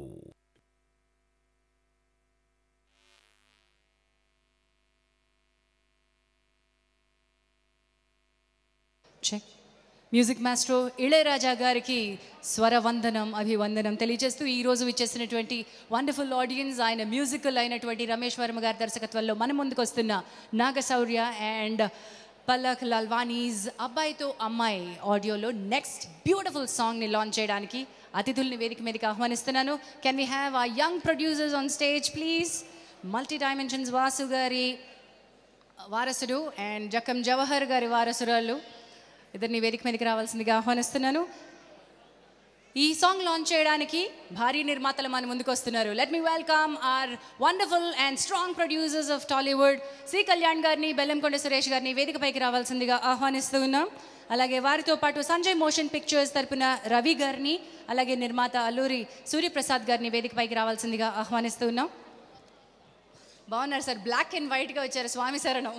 check music maestro Ilaiyaraaja గారికి స్వరవందనం అభివందనం తెలియజేస్తూ ఈ రోజు ఇచ్చేసినటువంటి వండర్ఫుల్ ఆడియన్స్ ఆయన మ్యూజికల్ అయినటువంటి రమేష్ వర్మ గారి దర్శకత్వంలో మన ముందుకు వస్తున్న నాగశౌర్య అండ్ పల్లక్ లాల్వానీస్ అబ్బాయితో అమ్మాయి ఆడియోలో నెక్స్ట్ బ్యూటిఫుల్ సాంగ్ని లాంచ్ చేయడానికి అతిథుల్ని వేదిక మీదకి ఆహ్వానిస్తున్నాను can we have a young producers on stage please multi dimensions Vasu గారి వారసుడు అండ్ జక్కం జవహర్ గారి వారసురాలు ఇద్దరిని వేదిక మీదకి రావాల్సిందిగా ఆహ్వానిస్తున్నాను ఈ సాంగ్ లాంచ్ చేయడానికి భారీ నిర్మాతలు మన ముందుకు వస్తున్నారు let me welcome our wonderful and strong producers of Tollywood C Kalyan గారిని బెల్లంకొండ సురేష్ గారిని వేదికపైకి రావాల్సిందిగా ఆహ్వానిస్తూ ఉన్నాం అలాగే వారితో పాటు సంజయ్ మోషన్ పిక్చర్స్ తరపున రవి గారిని అలాగే నిర్మాత అల్లూరి సూర్యప్రసాద్ గారిని వేదికపైకి రావాల్సిందిగా ఆహ్వానిస్తూ ఉన్నాం బాగున్నారు సార్ బ్లాక్ అండ్ వైట్గా వచ్చారు స్వామి శరణం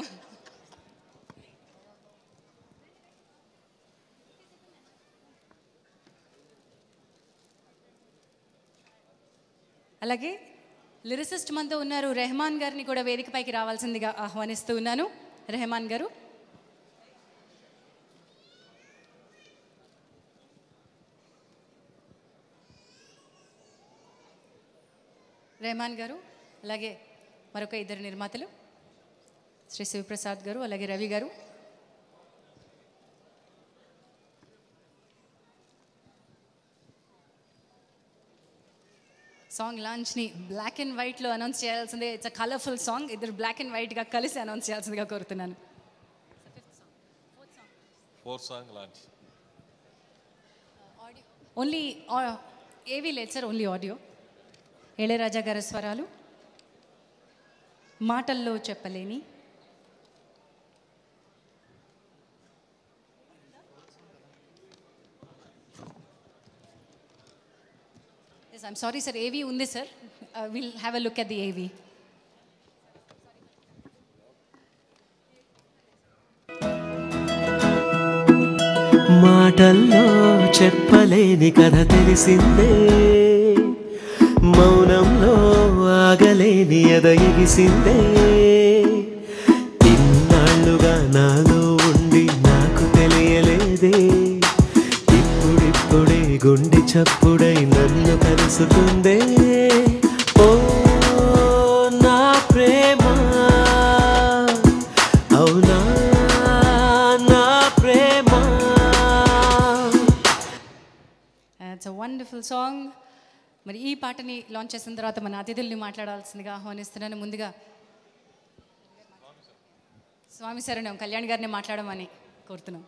అలాగే లిరిసిస్ట్ మనతో ఉన్నారు రెహమాన్ గారిని కూడా వేదికపైకి రావాల్సిందిగా ఆహ్వానిస్తూ ఉన్నాను రెహమాన్ గారు రెహమాన్ గారు అలాగే మరొక ఇద్దరు నిర్మాతలు శ్రీ శివప్రసాద్ గారు అలాగే రవి గారు సాంగ్ లాంచ్ని బ్లాక్ అండ్ వైట్లో అనౌన్స్ చేయాల్సిందే ఇట్స్ అ కలర్ఫుల్ సాంగ్ ఇద్దరు బ్లాక్ అండ్ వైట్గా కలిసి అనౌన్స్ చేయాల్సిందిగా కోరుతున్నాను ఫోర్ సాంగ్ లాంచ్ ఓన్లీ ఏవీ లేదు సార్ ఓన్లీ ఆడియో ఇళయరాజా గారి స్వరాలు మాటల్లో చెప్పలేని yes I'm sorry sir AV ఉంది sir will have a look at the AV మాటల్లో చెప్పలేని కథ తెలిసిందే మౌనంలో ఆగలేని ఎద ఎగిసిందే ఇన్నాళ్ళుగా నాలో ఉండి నాకు తెలియలేదే ఇప్పుడిప్పుడే గుండె చప్పుడై నన్ను కలుసుకుందే ఓ నా ప్రేమ అవునా నా ప్రేమ ఇట్స్ అ వండర్ఫుల్ సాంగ్ మరి ఈ పాటని లాంచ్ చేసిన తర్వాత మన అతిథుల్ని మాట్లాడాల్సిందిగా ఆహ్వానిస్తున్నాను ముందుగా స్వామి శరణం కళ్యాణ్ గారిని మాట్లాడమని కోరుతున్నాం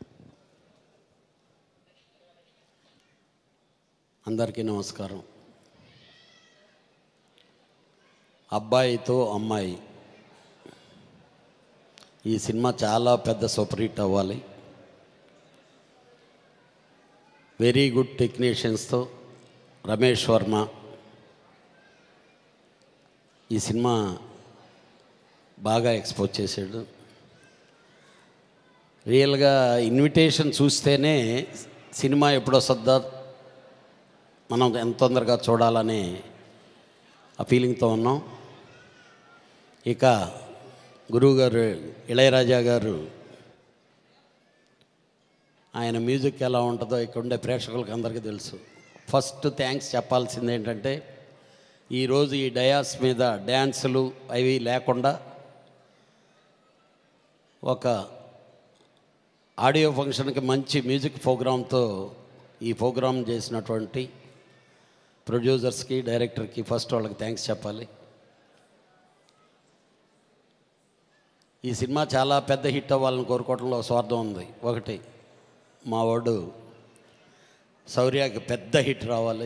అందరికీ నమస్కారం అబ్బాయితో అమ్మాయి ఈ సినిమా చాలా పెద్ద సూపర్ హిట్ అవ్వాలి వెరీ గుడ్ టెక్నీషియన్స్తో రమేష్ వర్మ ఈ సినిమా బాగా ఎక్స్పోజ్ చేశాడు రియల్గా ఇన్విటేషన్ చూస్తేనే సినిమా ఎప్పుడు వస్తుందా మనం ఎంత తొందరగా చూడాలని ఆ ఫీలింగ్తో ఉన్నాం ఇక గురువు గారు ఇళయరాజా గారు ఆయన మ్యూజిక్ ఎలా ఉంటుందో ఇక్కడ ఉండే ప్రేక్షకులకు అందరికీ తెలుసు ఫస్ట్ థ్యాంక్స్ చెప్పాల్సింది ఏంటంటే ఈరోజు ఈ డయాస్ మీద డ్యాన్సులు అవి లేకుండా ఒక ఆడియో ఫంక్షన్కి మంచి మ్యూజిక్ ప్రోగ్రాంతో ఈ ప్రోగ్రాం చేసినటువంటి ప్రొడ్యూసర్స్కి డైరెక్టర్కి ఫస్ట్ వాళ్ళకి థ్యాంక్స్ చెప్పాలి ఈ సినిమా చాలా పెద్ద హిట్ అవ్వాలని కోరుకోవడంలో స్వార్థం ఉంది ఒకటి మా వాడు శౌర్యకి పెద్ద హిట్ రావాలి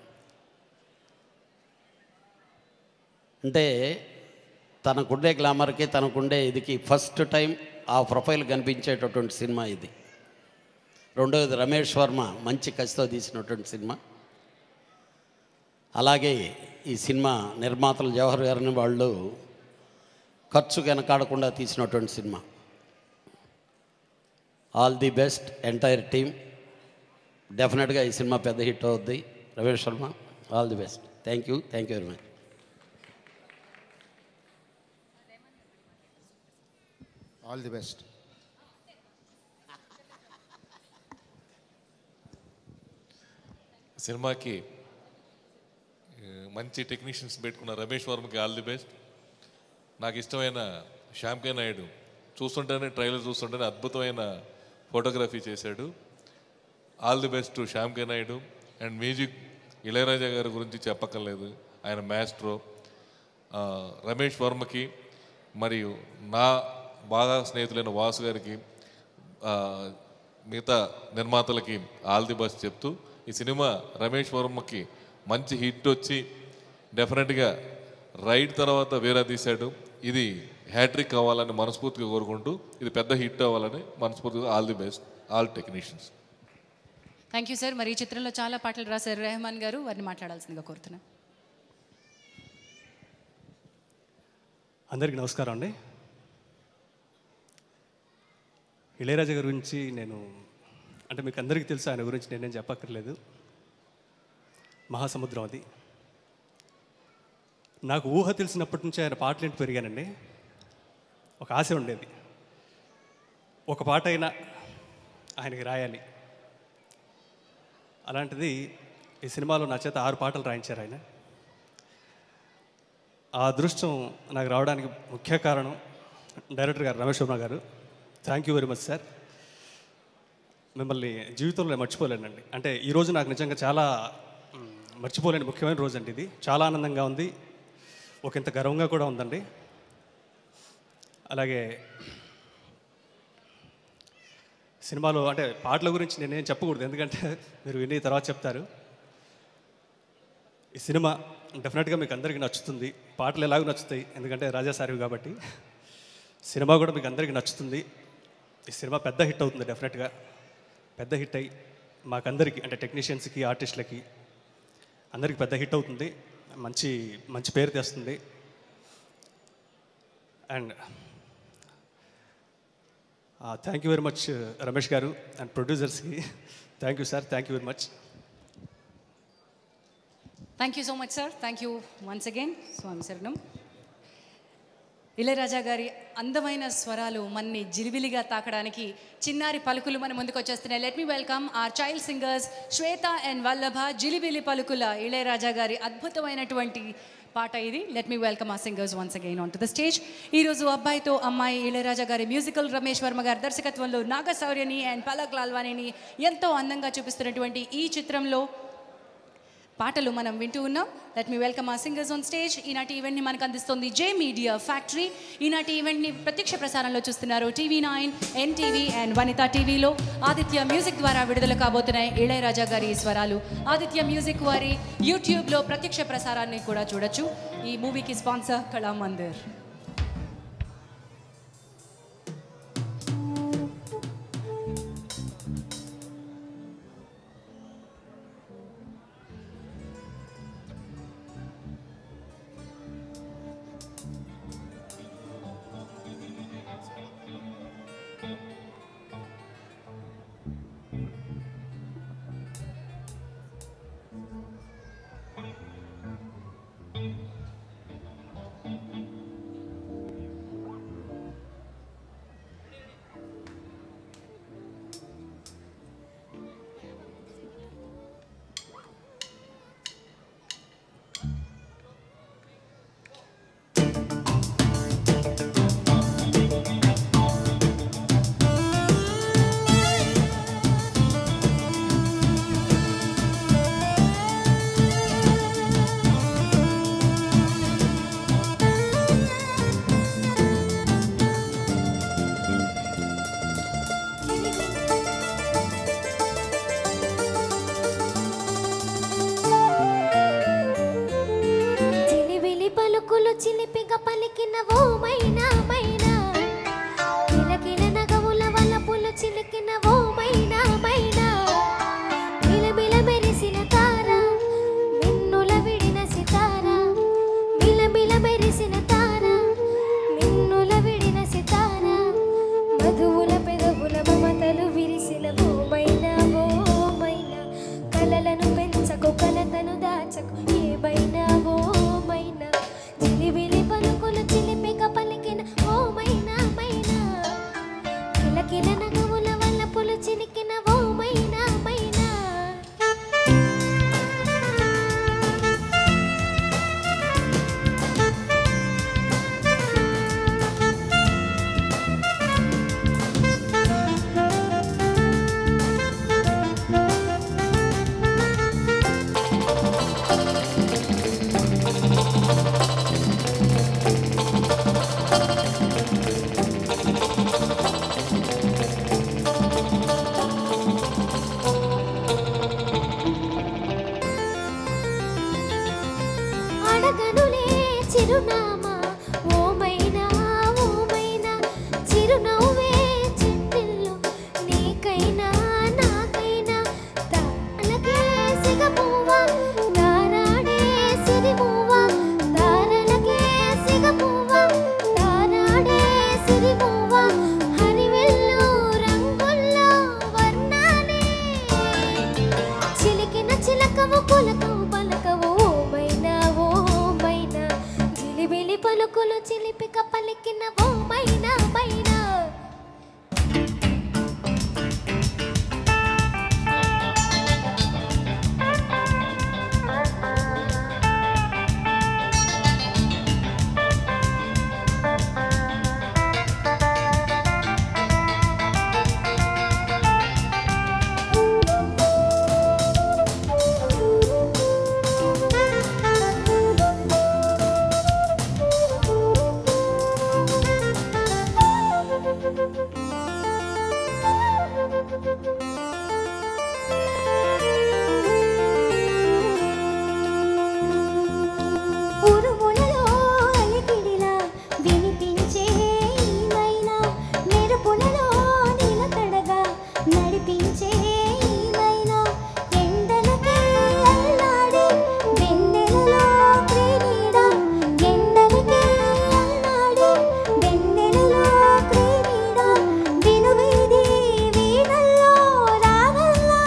అంటే తనకుండే గ్లామర్కి తనకుండే ఇదికి ఫస్ట్ టైం ఆ ప్రొఫైల్ కనిపించేటటువంటి సినిమా ఇది రెండవది రమేష్ వర్మ మంచి కసితో తీసినటువంటి సినిమా అలాగే ఈ సినిమా నిర్మాతలు జవహర్ గారిని వాళ్ళు ఖర్చు వెనకాడకుండా తీసినటువంటి cinema all the best entire team డెఫినెట్గా ఈ సినిమా పెద్ద హిట్ అవుద్ది Ramesh Sharma all the best thank you thank you very much all the best సినిమాకి ఆ, మంచి టెక్నీషియన్స్ పెట్టుకున్న రమేష్ వర్మకి ఆల్ ది బెస్ట్ నాకు ఇష్టమైన శ్యామ్కే నాయుడు చూస్తుంటేనే ట్రైలర్ చూస్తుంటేనే అద్భుతమైన ఫోటోగ్రఫీ చేశాడు all the best to Shyam K Naidu and music Ilaiyaraaja గారి గురించి చెప్పక్కర్లేదు ఆయన మ్యాస్ట్రో ఆ, రమేష్ వర్మకి మరియు నా బాగా స్నేహితులైన వాసు గారికి ఆ, మిగతా నిర్మాతలకి ఆల్ ది బెస్ట్ చెప్తూ ఈ సినిమా రమేష్ వర్మకి మంచి హిట్ వచ్చి డెఫినెట్గా రైడ్ తర్వాత వేరే తీశాడు ఇది హ్యాట్రిక్ అవ్వాలని మనస్ఫూర్తిగా కోరుకుంటూ ఇది పెద్ద హిట్ అవ్వాలని మనస్ఫూర్తిగా all the best all technicians thank you sir మరి ఈ చిత్రంలో చాలా పాటలు రాశారు రెహమాన్ గారు వారిని మాట్లాడాల్సిందిగా కోరుతున్నాను అందరికీ నమస్కారం అండి ఇళయరాజా గారి గురించి నేను అంటే మీకు అందరికీ తెలుసు ఆయన గురించి నేనేం చెప్పక్కర్లేదు మహాసముద్రం అది నాకు ఊహ తెలిసినప్పటి నుంచి ఆయన పాటలు వింటూ పెరిగానండి ఒక ఆశ ఉండేది ఒక పాట అయినా ఆయనకి రాయాలి అలాంటిది ఈ సినిమాలో నా చేత ఆరు పాటలు రాయించారు ఆయన ఆ అదృష్టం నాకు రావడానికి ముఖ్య కారణం డైరెక్టర్ గారు Ramesh Varma garu thank you very much sir మిమ్మల్ని జీవితంలో మర్చిపోలేనండి అంటే ఈరోజు నాకు నిజంగా చాలా మ్, మర్చిపోలేని ముఖ్యమైన రోజు అండి ఇది చాలా ఆనందంగా ఉంది ఒక ఇంత గర్వంగా కూడా ఉందండి అలాగే సినిమాలో అంటే పాటల గురించి నేనేం చెప్పకూడదు ఎందుకంటే మీరు విని తర్వాత చెప్తారు ఈ సినిమా డెఫినెట్గా మీకు అందరికీ నచ్చుతుంది పాటలు ఎలాగో నచ్చుతాయి ఎందుకంటే రాజాసారివి కాబట్టి సినిమా కూడా మీకు అందరికీ నచ్చుతుంది ఈ సినిమా పెద్ద హిట్ అవుతుంది డెఫినెట్గా పెద్ద హిట్ అయ్యి మాకందరికీ అంటే టెక్నీషియన్స్కి ఆర్టిస్టులకి అందరికీ పెద్ద హిట్ అవుతుంది మంచి మంచి పేరు తెస్తుంది and thank you very much Ramesh garu and ప్రొడ్యూసర్స్కి thank you sir thank you very much thank you so much sir thank you once again స్వామి శరణం ఇళయరాజా గారి అందమైన స్వరాలు మన్ని జిలిబిలిగా తాకడానికి చిన్నారి పలుకులు మన ముందుకు వచ్చేస్తున్నాయి let me welcome our child singers Shweta and Vallabha జిలిబిలి పలుకుల ఇళయరాజా గారి అద్భుతమైనటువంటి పాట ఇది let me welcome a singers once again on to the stage ఈరోజు అబ్బాయితో అమ్మాయి ఇళయరాజా గారి మ్యూజికల్ రమేష్ వర్మ గారి దర్శకత్వంలో నాగశౌర్యని అండ్ పలక్ లాల్వాణిని ఎంతో అందంగా చూపిస్తున్నటువంటి ఈ చిత్రంలో పాటలు మనం వింటూ ఉన్నాం let me welcome a singers on stage ఈనాటి ఈవెంట్ని మనకు అందిస్తుంది జే మీడియా ఫ్యాక్టరీ ఈనాటి ఈవెంట్ని ప్రత్యక్ష ప్రసారంలో చూస్తున్నారు TV nine NTV and Vanitha టీవీలో ఆదిత్య మ్యూజిక్ ద్వారా విడుదల కాబోతున్నాయి ఇళయరాజా గారి స్వరాలు ఆదిత్య మ్యూజిక్ వారి యూట్యూబ్లో ప్రత్యక్ష ప్రసారాన్ని కూడా చూడొచ్చు ఈ మూవీకి స్పాన్సర్ కళామందిర్ చిలివిలి పలుకులు చిలిపిగా పలికిన ఓ మైనా మైనా కిలకిల నగవుల వలపులు చిలికిన ఓ మైనా మైనా మిలమిల మెరిసిన తార మిన్నుల విడిన సితార మిలమిల మెరిసిన తార మిన్నుల విడిన సితార మధువుల పెదవుల మమతలు విరిసిన ఓ మైనా ఓ మైనా కలలను పెంచకు కలతను దాచకు ఏమైనా ఓ మైనా చిలివిలి పలుకులు చిలిపిక పలికి పలుకులు చిలిపిక పలికిన ఓ మైనా మైనా ఉరుములలో అలికిడిలా వినిపించే ఈ మైనా మెరుపులలో నిలకడగా నడిపించే ఈ మైనా ఎండలకే అల్లాడి వెన్నెలలో క్రీడ ఎండలకే అల్లాడి వెన్నెలలో క్రీడ వినువీధి వీణల్లో రాగల్లా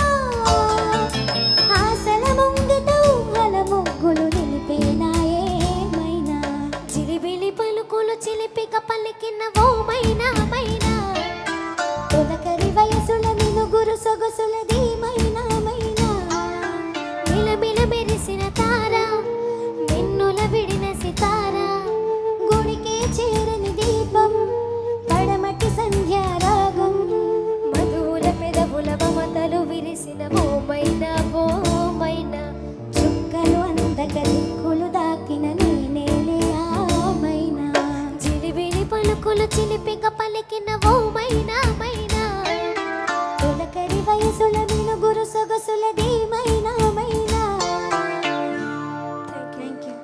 ఆశల ముంగిట ఊహల ముగ్గులు నిలిపేనాయే మైనా చిలిబిలి పలుకులు చిలిపిక పలికిన ఓ మైనా మైనా తొలకరి వయసుల మినుగురు సొగసులది మైనా మైనా మిలమిల మెరిసిన తార వెన్నుల విడిన సితార గుడికే చేరని దీపం పడమటి సంధ్యారాగం మధువుల పెదవుల మమతలు విరిసిన ఓమైన ఓమైన చుక్కలు అందక దిక్కులు దాకిన నేనేలే ఆమైన జిలిబిలి పలుకులు చిలిపిక పలికిన ఓమైన మైనా తొలకరి వయసుల మినుగురు సొగసులది మైనా మైనా థ్యాంక్ యూ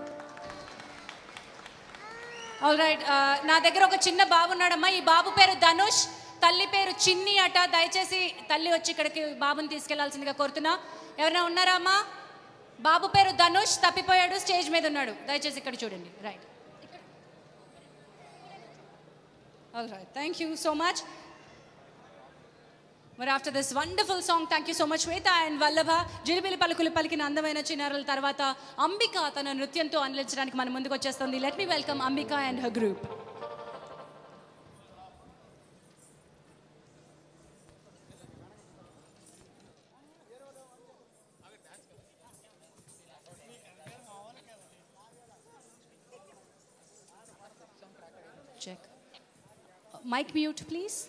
ఆల్ రైట్ నా దగ్గర ఒక చిన్న బాబు ఉన్నాడమ్మా ఈ బాబు పేరు ధనుష్ తల్లి పేరు చిన్ని అట దయచేసి తల్లి వచ్చి ఇక్కడికి బాబుని తీసుకెళ్లాల్సిందిగా కోరుతున్నా ఎవరైనా ఉన్నారా అమ్మా బాబు పేరు ధనుష్ తప్పిపోయాడు స్టేజ్ మీద ఉన్నాడు దయచేసి ఇక్కడ చూడండి right all right thank you so much మరి after this wonderful song thank you so much Shweta and Vallabha జిలిబిలి పలుకులు పలికిన అందమైన చిన్నారుల తర్వాత అంబిక తన నృత్యంతో అందించడానికి మన ముందుకు వచ్చేస్తుంది let me welcome Ambika and her group Check. Mic mute, please.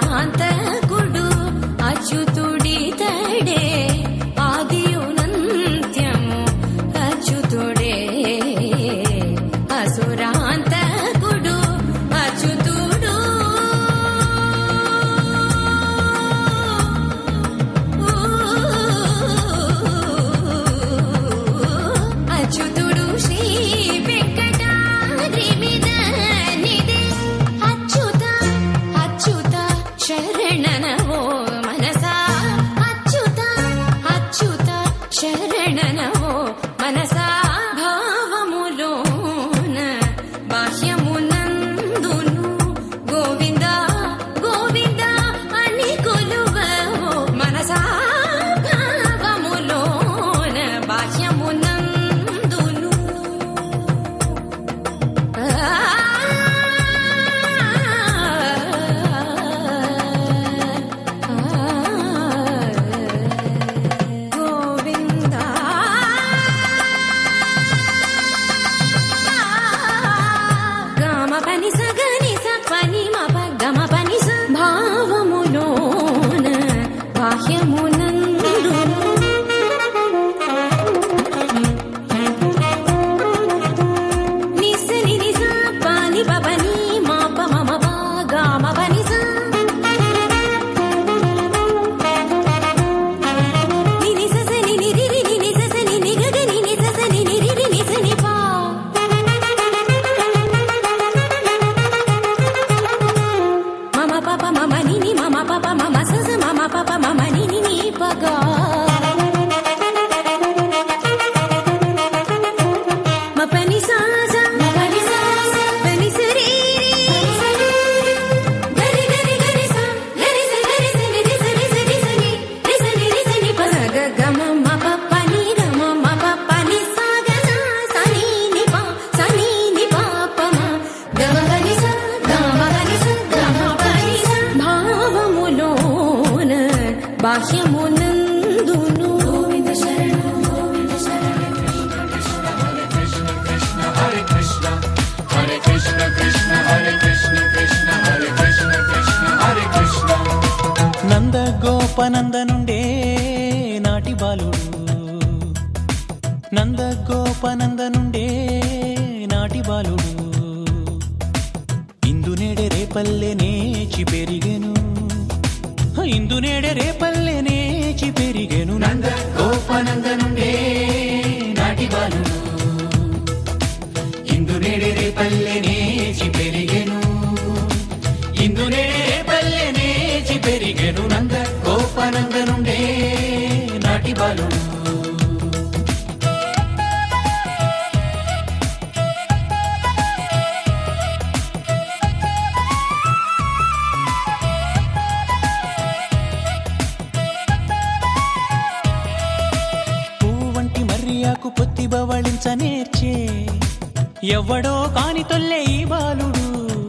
అసురాంతకుడు అచ్యుతుడితడే ఆదియునంత్యము అచ్యుతుడే అసురాంతకుడు అచ్యుతుడు అచ్యుతుడు శ్రీ వెంకటాద్రి మీద నిదే అచ్యుత అచ్యుత శరణనవో మనసా అచ్యుత అచ్యుత శరణనవో మనసా భావములోన బాహ్యమునందును గోవింద గోవింద అని కొలువవో మనసా భావములోన బాహ్యమునందును గోవింద గమ పని స గని స పని మ ప గమ పని స భావములోన బాహ్యమునందు నిస ని ని స పని ప పని మ ప మ మ ప గమ పని స ని ని స స ని ని రి రి ని ని స స ని ని గ గ ని ని స స ని ని రి రి ని స ని ప మమ పప మమ ని ని మమ పప మమ స స మమ పప మమ ని ని ని ప గ మ పని సా స మ పని సా స పని స రి రి గరి గరి గరి స గరి స గరి స ని రి స రి స రి స ని రి స ని రి స ని ప స గ గ మ మ ప ప ని గ మ మ ప ప ని సా గ స స ని ని ప స ని ని ప ప మ గ మ గ ని స గ మ గ ని స గ మ ప ని స భావములోన బాహ్యమునందును గోవింద శరణు గోవింద శరణు హరే కృష్ణ హరే కృష్ణ కృష్ణ హరే కృష్ణ కృష్ణ హరే కృష్ణ కృష్ణ హరే కృష్ణ నంద గోపనందనుండే నాటి బాలుడు నంద గోపనందనుండే నాటి బాలుడు ఇందునేడే రేపల్లె నేచి పెరిగెను ఇందునేడే రేపల్లె నేచి పెరిగెను నంద గోపనందనుండే నాటి బాలుడు ఇందునేడే రేపల్లె నేచి పెరిగెను ఇందునేడే రేపల్లె నేచి పెరిగెను నంద గోపనందనుండే నాటి బాలుడు పువ్వంటి మర్యాకు పొత్తి బవళించ నేర్చే ఎవ్వడో కాని తొల్లే ఈ బాలుడు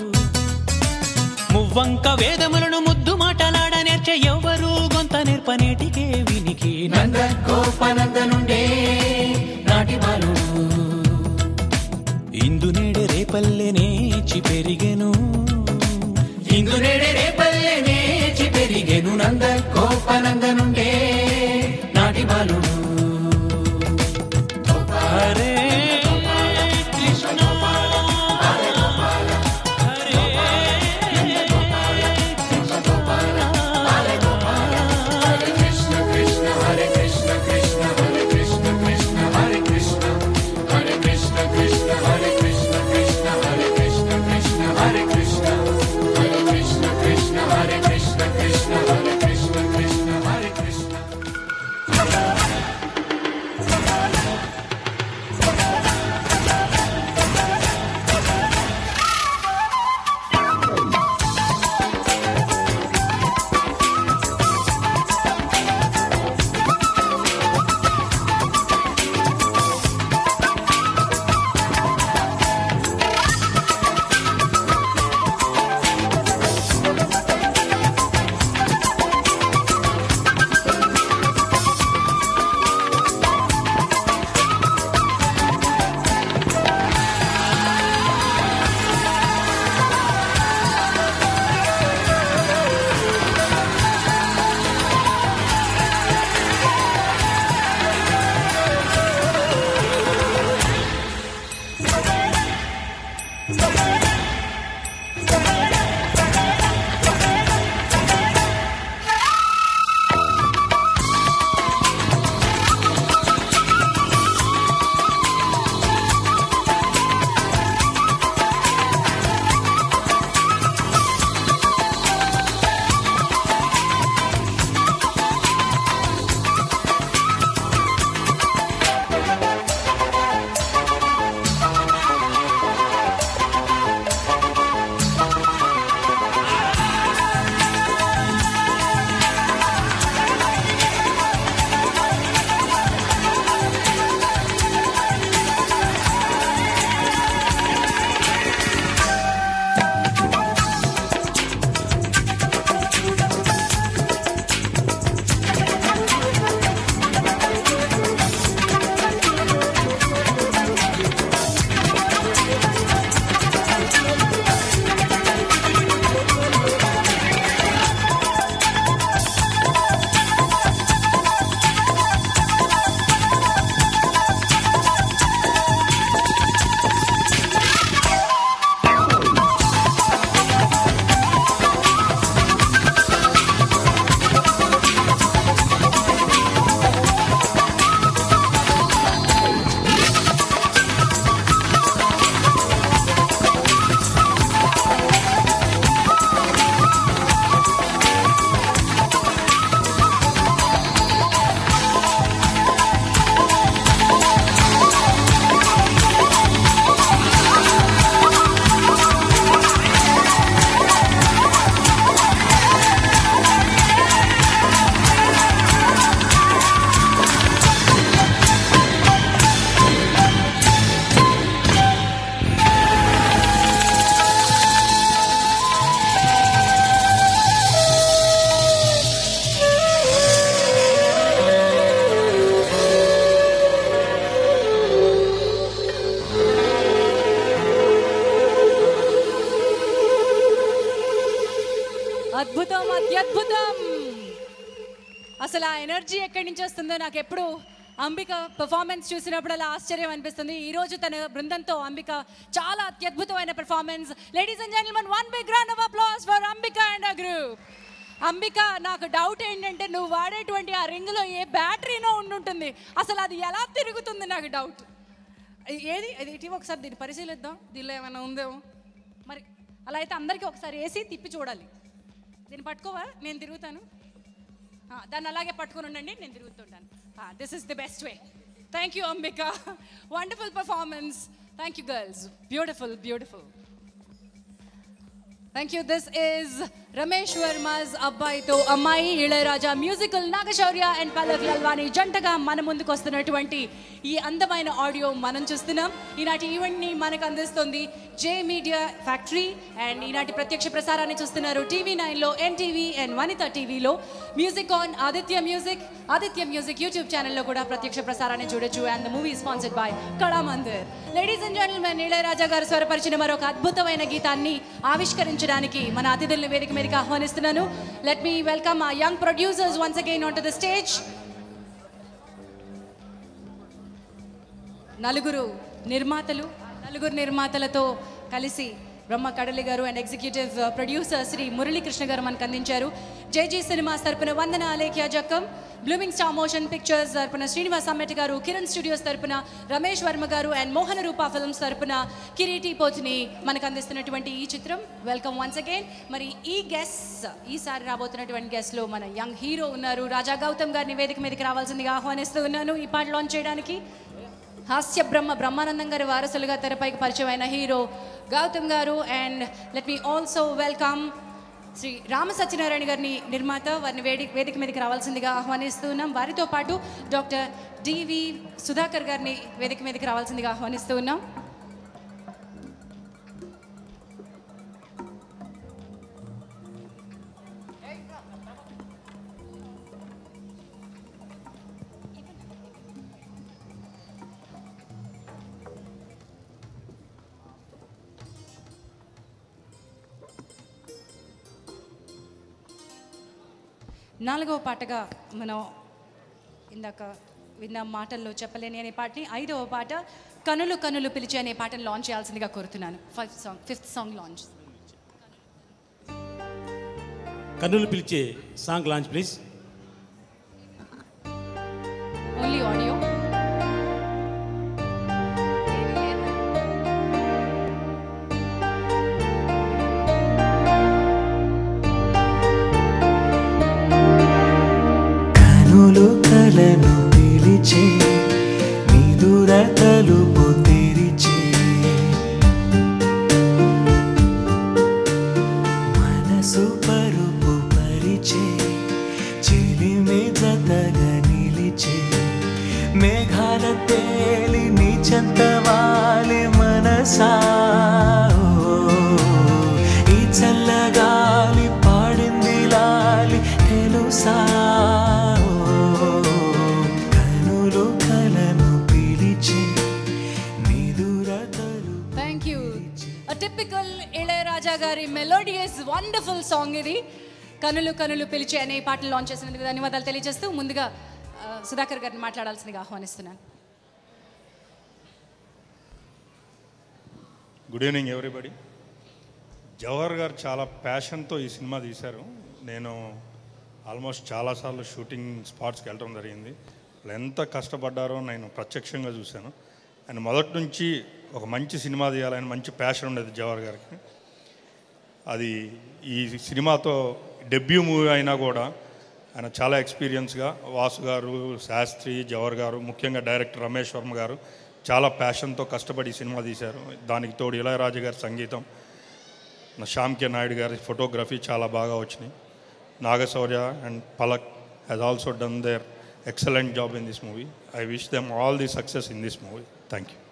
మువ్వంక వేదములను ముద్దు మాటలాడ నేర్చే ఎవ్వరు గొంత నేర్పనేటికే వినికి నంద గోపనందనుండే నాటి బాలుడు ఇందునేడే రేపల్లె నేచి పెరిగెను ఇందునేడే రేపల్లె నేచి పెరిగెను నంద గోపనందనుండే నాటి బాలుడు హరే కృష్ణ హరే గోపాల హరే హరే కృష్ణ కృష్ణ హరే కృష్ణ కృష్ణ హరే కృష్ణ కృష్ణ హరే కృష్ణ హరే కృష్ణ కృష్ణ హరే కృష్ణ కృష్ణ హరే కృష్ణ కృష్ణ హరే కృష్ణ హరే కృష్ణ కృష్ణ హరే కృష్ణ అద్భుతం అత్యద్భుతం అసలు ఆ ఎనర్జీ ఎక్కడి నుంచి వస్తుందో నాకు ఎప్పుడు అంబిక పెర్ఫార్మెన్స్ చూసినప్పుడు అలా ఆశ్చర్యం అనిపిస్తుంది ఈ రోజు తన బృందంతో అంబిక చాలా అత్యద్భుతమైన performance ladies and gentlemen one big round of applause for Ambika and a group Ambika నాకు డౌట్ ఏంటంటే నువ్వు వాడేటువంటి ఆ రింగ్లో ఏ బ్యాటరీనో ఉండుంటుంది అసలు అది ఎలా తిరుగుతుంది నాకు డౌట్ ఏది అది ఇటీవ ఒకసారి దీన్ని పరిశీలిద్దాం దీనిలో ఏమైనా ఉందేమో మరి అలా అయితే అందరికీ ఒకసారి వేసి తిప్పి చూడాలి దీన్ని పట్టుకోవా నేను తిరుగుతాను ఆ, దాన్ని అలాగే పట్టుకుని ఉండండి నేను తిరుగుతుంటాను this is the best way thank you Ambika wonderful performance thank you girls beautiful beautiful thank you this is Ramesh Varma's Abbayitho అమ్మాయి ఇళయరాజా మ్యూజికల్ నాగశౌర్య అండ్ పల్లవ్ లల్వాని జంటగా మన ముందుకు వస్తున్నటువంటి ఈ అందమైన ఆడియో మనం చూస్తున్నాం ఈనాటి ఈవెంట్ని మనకు అందిస్తుంది జే మీడియా ఫ్యాక్టరీ అండ్ ఈనాటి ప్రత్యక్ష ప్రసారాన్ని చూస్తున్నారు టీవీ నైన్లో ఎన్టీవీ అండ్ వనిత టీవీలో music on Aditya music Aditya music YouTube ఛానల్లో కూడా ప్రత్యక్ష ప్రసారాన్ని చూడొచ్చు and the movie sponsored by Kala Mandir ladies and gentlemen Ilaiyaraaja garu స్వరపరిచిన మరొక అద్భుతమైన గీతాన్ని ఆవిష్కరించడానికి మన అతిథులను వేదిక మీదకి ఆహ్వానిస్తున్నాను let me welcome a young producers once again on to the stage నలుగురు నిర్మాతలు నలుగురు నిర్మాతలతో కలిసి Brahma Kadali garu and executive producer Shri Murali Krishna garu మనకు అందించారు జేజీ సినిమాస్ తరపున Vandana Alekhya Jakkam blooming star motion pictures తరపున శ్రీనివాస్ అమ్మటి గారు కిరణ్ స్టూడియోస్ తరపున రమేష్ వర్మ గారు అండ్ మోహన రూపా ఫిల్మ్స్ తరపున కిరీటి పోతిని మనకు అందిస్తున్నటువంటి ఈ చిత్రం వెల్కమ్ వన్స్ అగైన్ మరి ఈ గెస్ట్ ఈసారి రాబోతున్నటువంటి గెస్ట్లో మన యంగ్ హీరో ఉన్నారు రాజా గౌతమ్ గారిని వేదిక మీదకి రావాల్సిందిగా ఆహ్వానిస్తూ ఉన్నాను ఈ పాట లాంచ్ చేయడానికి హాస్య బ్రహ్మ బ్రహ్మానందం గారి వారసులుగా తెరపైకి పరిచయం అయిన hero Gautham garu and let me also welcome Shri Rama Satyanarayana గారిని నిర్మాత వారిని వేడి వేదిక మీదకి రావాల్సిందిగా ఆహ్వానిస్తున్నాం వారితో పాటు డాక్టర్ డివి సుధాకర్ గారిని వేదిక మీదకి రావాల్సిందిగా ఆహ్వానిస్తూ ఉన్నాం నాలుగవ పాటగా మనం ఇందాక విన్న మాటల్లో చెప్పలేని అనే పాటని ఐదవ పాట కనులు కనులు పిలిచి అనే పాటను లాంచ్ చేయాల్సిందిగా కోరుతున్నాను fifth song fifth song launch కన్నులు పిలిచే song launch please only audio కనులు కలను పిలిచే నిదుర తలుపు తెరిచే మనసు పరుపు పరిచే చిలిమి జతగా నిలిచే మేఘాల తేలి నీ చెంత వాలి మనసా ఓ, ఈ చల్లగాలి పాడింది లాలి తెలుసా ఓ, కనులు కలను పిలిచే నిదుర తలుపు థ్యాంక్ యూ టిపికల్ ఇళయరాజా గారి మెలోడియస్ వండర్ఫుల్ సాంగ్ ఇది కనులు కనులు పిలిచే అనే పాటలు లాంచ్ చేసినందుకు ధన్యవాదాలు తెలియజేస్తూ ముందుగా ఆ, సుధాకర్ గారిని మాట్లాడాల్సిందిగా ఆహ్వానిస్తున్నాను గుడ్ ఈవినింగ్ ఎవ్రీబడి జవహర్ గారు చాలా ప్యాషన్తో ఈ సినిమా తీశారు నేను ఆల్మోస్ట్ చాలాసార్లు షూటింగ్ స్పాట్స్కి వెళ్ళడం జరిగింది వాళ్ళు ఎంత కష్టపడ్డారో నేను ప్రత్యక్షంగా చూశాను ఆయన మొదటి నుంచి ఒక మంచి సినిమా తీయాలని మంచి ప్యాషన్ ఉండేది జవహర్ గారికి అది ఈ సినిమాతో డెబ్యూ మూవీ అయినా కూడా ఆయన చాలా ఎక్స్పీరియన్స్గా వాసు గారు శాస్త్రి జవహర్ గారు ముఖ్యంగా డైరెక్టర్ రమేష్ వర్మ గారు చాలా ప్యాషన్తో కష్టపడి ఈ సినిమా తీశారు దానికి తోడు ఇళయరాజు గారి సంగీతం నా శ్యామ్ కే నాయుడు గారి ఫోటోగ్రఫీ చాలా బాగా వచ్చినాయి Naga Shaurya and Palak has also done their excellent job in this movie I wish them all the success in this movie thank you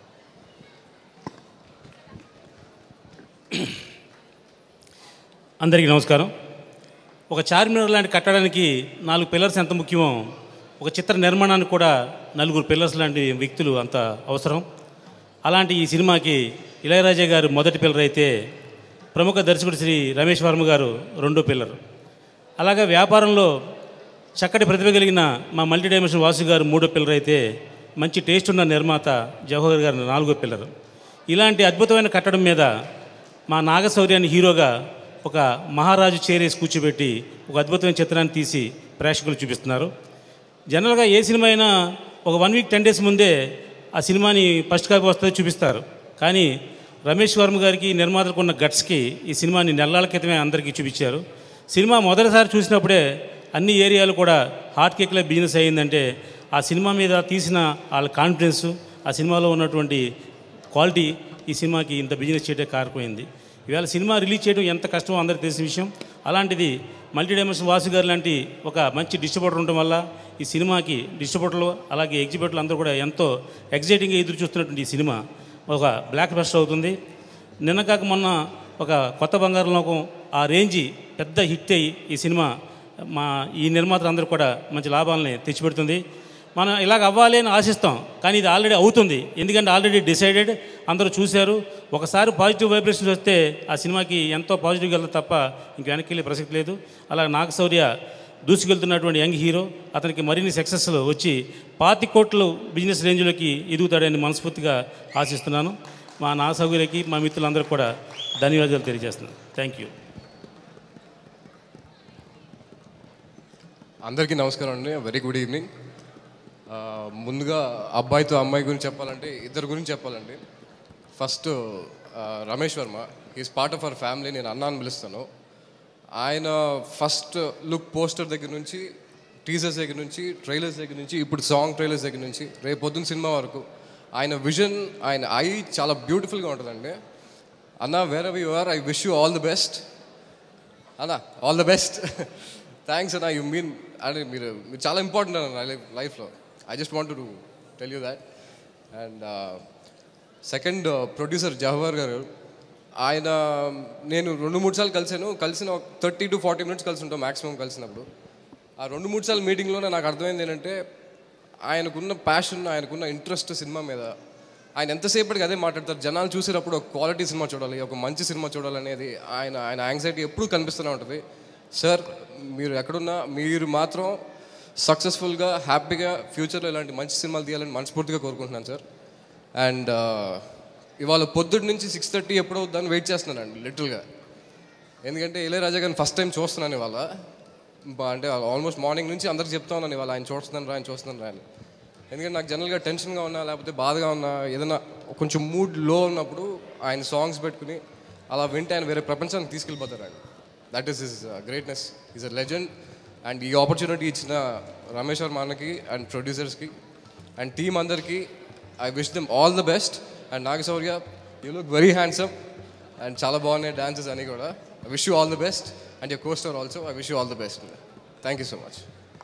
అందరికీ నమస్కారం ఒక చార్మినార్ లాంటి కట్టడానికి నాలుగు పిల్లర్స్ ఎంత ముఖ్యమో ఒక చిత్ర నిర్మాణానికి కూడా నలుగురు పిల్లర్స్ లాంటి వ్యక్తులు అంత అవసరం అలాంటి ఈ సినిమాకి ఇళయరాజా గారు మొదటి పిల్లర్ అయితే ప్రముఖ దర్శకుడు శ్రీ రమేష్ వర్మ గారు రెండో పిల్లర్ అలాగే వ్యాపారంలో చక్కటి ప్రతిభ కలిగిన మా మల్టీ డైమెన్షన్ వాసు గారు మూడో పిల్లర్ అయితే మంచి టేస్ట్ ఉన్న నిర్మాత జవహర్ గారు నాలుగో పిల్లర్ ఇలాంటి అద్భుతమైన కట్టడం మీద మా నాగశౌర్యాన్ని హీరోగా ఒక మహారాజు చేరేసి కూర్చోబెట్టి ఒక అద్భుతమైన చిత్రాన్ని తీసి ప్రేక్షకులు చూపిస్తున్నారు జనరల్గా ఏ సినిమా అయినా ఒక వన్ వీక్ టెన్ డేస్ ముందే ఆ సినిమాని ఫస్ట్ కాపీ వస్తుంది చూపిస్తారు కానీ రమేష్ వర్మ గారికి నిర్మాతలకు ఉన్న గట్స్కి ఈ సినిమాని నెలల క్రితమే అందరికీ చూపించారు సినిమా మొదటిసారి చూసినప్పుడే అన్ని ఏరియాలు కూడా హాట్ కేక్లో బిజినెస్ అయ్యిందంటే ఆ సినిమా మీద తీసిన వాళ్ళ కాన్ఫిడెన్స్ ఆ సినిమాలో ఉన్నటువంటి క్వాలిటీ ఈ సినిమాకి ఇంత బిజినెస్ చేయడం కారకపోయింది ఇవాళ సినిమా రిలీజ్ చేయడం ఎంత కష్టమో అందరికీ తెలిసిన విషయం అలాంటిది మల్టీ డైమెన్షన్ వాసు గారు లాంటి ఒక మంచి డిస్ట్రిబ్యూటర్ ఉండడం వల్ల ఈ సినిమాకి డిస్ట్రిబ్యూటర్లు అలాగే ఎగ్జిబ్యూటర్లు అందరూ కూడా ఎంతో ఎగ్జైటింగ్గా ఎదురు చూస్తున్నటువంటి ఈ సినిమా ఒక బ్లాక్ బస్టర్ అవుతుంది నిన్న కాక మొన్న ఒక కొత్త బంగారం లోకం ఆ రేంజి పెద్ద హిట్ అయ్యి ఈ సినిమా మా ఈ నిర్మాతలు అందరూ కూడా మంచి లాభాలని తెచ్చిపెడుతుంది మనం ఇలాగ అవ్వాలి అని ఆశిస్తాం కానీ ఇది ఆల్రెడీ అవుతుంది ఎందుకంటే ఆల్రెడీ డిసైడెడ్ అందరూ చూశారు ఒకసారి పాజిటివ్ వైబ్రేషన్స్ వస్తే ఆ సినిమాకి ఎంతో పాజిటివ్గా వెళ్తుంది తప్ప ఇంక వెనక్కి వెళ్ళే ప్రసక్తి లేదు అలా నాగశౌర్య దూసుకెళ్తున్నటువంటి యంగ్ హీరో అతనికి మరిన్ని సక్సెస్లు వచ్చి పాతి కోట్లు బిజినెస్ రేంజ్లోకి ఎదుగుతాడని మనస్ఫూర్తిగా ఆశిస్తున్నాను మా నాగశౌర్యకి మా మిత్రులందరూ కూడా ధన్యవాదాలు తెలియజేస్తున్నాను థ్యాంక్ యూ అందరికీ నమస్కారం అండి వెరీ గుడ్ ఈవినింగ్ ఆ, ముందుగా అబ్బాయితో అమ్మాయి గురించి చెప్పాలంటే ఇద్దరు గురించి చెప్పాలండి first ah, Ramesh Varma is part of our family నేను అన్న అని పిలుస్తాను ఆయన ఫస్ట్ లుక్ పోస్టర్ దగ్గర నుంచి టీజర్స్ దగ్గర నుంచి ట్రైలర్స్ దగ్గర నుంచి ఇప్పుడు సాంగ్ ట్రైలర్స్ దగ్గర నుంచి రేపు పొద్దున్న సినిమా వరకు ఆయన విజన్ ఆయన ఐ చాలా బ్యూటిఫుల్గా ఉంటుందండి అన్న where you are I wish you all the best అన్న ఆల్ ద బెస్ట్ థ్యాంక్స్ అన్న యూ మీన్ అంటే మీరు మీరు చాలా ఇంపార్టెంట్ అన్న లైఫ్ లైఫ్లో I just want to tell you that and second producer Jawahar garu ఆయన నేను రెండు మూడు సార్లు కలిసాను కలిసిన థర్టీ టు ఫార్టీ మినిట్స్ కలిసి ఉంటాం మ్యాక్సిమం కలిసినప్పుడు ఆ రెండు మూడు సార్లు మీటింగ్లోనే నాకు అర్థమైంది ఏంటంటే ఆయనకున్న ప్యాషన్ ఆయనకున్న ఇంట్రెస్ట్ సినిమా మీద ఆయన ఎంతసేపటికి అదే మాట్లాడతారు జనాలు చూసేటప్పుడు ఒక క్వాలిటీ సినిమా చూడాలి ఒక మంచి సినిమా చూడాలనేది ఆయన ఆయన యాంగ్జైటీ ఎప్పుడూ కనిపిస్తూనే ఉంటుంది సార్ మీరు ఎక్కడున్నా మీరు మాత్రం సక్సెస్ఫుల్గా హ్యాపీగా ఫ్యూచర్లో ఇలాంటి మంచి సినిమాలు తీయాలని మనస్ఫూర్తిగా కోరుకుంటున్నాను సార్ అండ్ ఇవాళ పొద్దుటి నుంచి సిక్స్ థర్టీ ఎప్పుడు అవుతుందని వెయిట్ చేస్తున్నానండి లిటిల్గా ఎందుకంటే ఇళయరాజా గారిని ఫస్ట్ టైం చూస్తున్నాను ఇవాళ బా- అంటే ఆల్మోస్ట్ మార్నింగ్ నుంచి అందరికి చెప్తా ఉన్నాను ఇవాళ ఆయన చూస్తున్నాను రా ఆయన చూస్తున్నాను రా అని ఎందుకంటే నాకు జనరల్గా టెన్షన్గా ఉన్నా లేకపోతే బాధగా ఉన్నా ఏదైనా కొంచెం మూడ్ లో ఉన్నప్పుడు ఆయన సాంగ్స్ పెట్టుకుని అలా వింటే ఆయన వేరే ప్రపంచానికి తీసుకెళ్ళిపోతారు ఆయన that is is greatness is a legend and ఈ ఆపర్చునిటీ ఇచ్చిన రమేష్ వర్మ అన్నకి అండ్ ప్రొడ్యూసర్స్కి అండ్ టీమ్ అందరికీ I wish them all the best and Naga Shaurya you look very handsome and చాలా బాగున్నాయి డాన్సెస్ అని కూడా I wish you all the best and you co-star also I wish you all the best thank you so much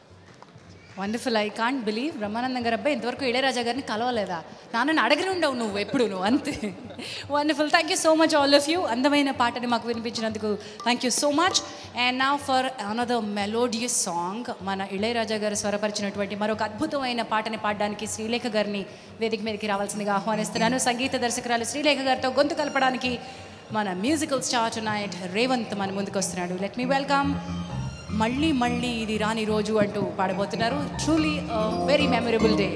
wonderful I can't believe Brahmanandam garu అబ్బాయి ఇంతవరకు ఇళయరాజా గారిని కలవలేదా నాన్నని అడగని ఉండవు నువ్వు ఎప్పుడు నువ్వు అంతే wonderful thank you so much all of you అందమైన పాటని మాకు వినిపించినందుకు thank you so much and నా ఫర్ అనదర్ మెలోడియస్ సాంగ్ మన ఇళయరాజా గారు స్వరపరిచినటువంటి మరొక అద్భుతమైన పాటని పాడడానికి శ్రీలేఖ గారిని వేదిక మీదకి రావాల్సిందిగా ఆహ్వానిస్తున్నాను సంగీత దర్శకురాలు శ్రీలేఖ గారితో గొంతు కలపడానికి మన మ్యూజికల్ స్టార్ నైట్ రేవంత్ మన ముందుకు వస్తున్నాడు లెట్ మీ వెల్కమ్ మళ్ళీ మళ్ళీ ఇది రాని రోజు అంటూ పాడబోతున్నారు truly very memorable day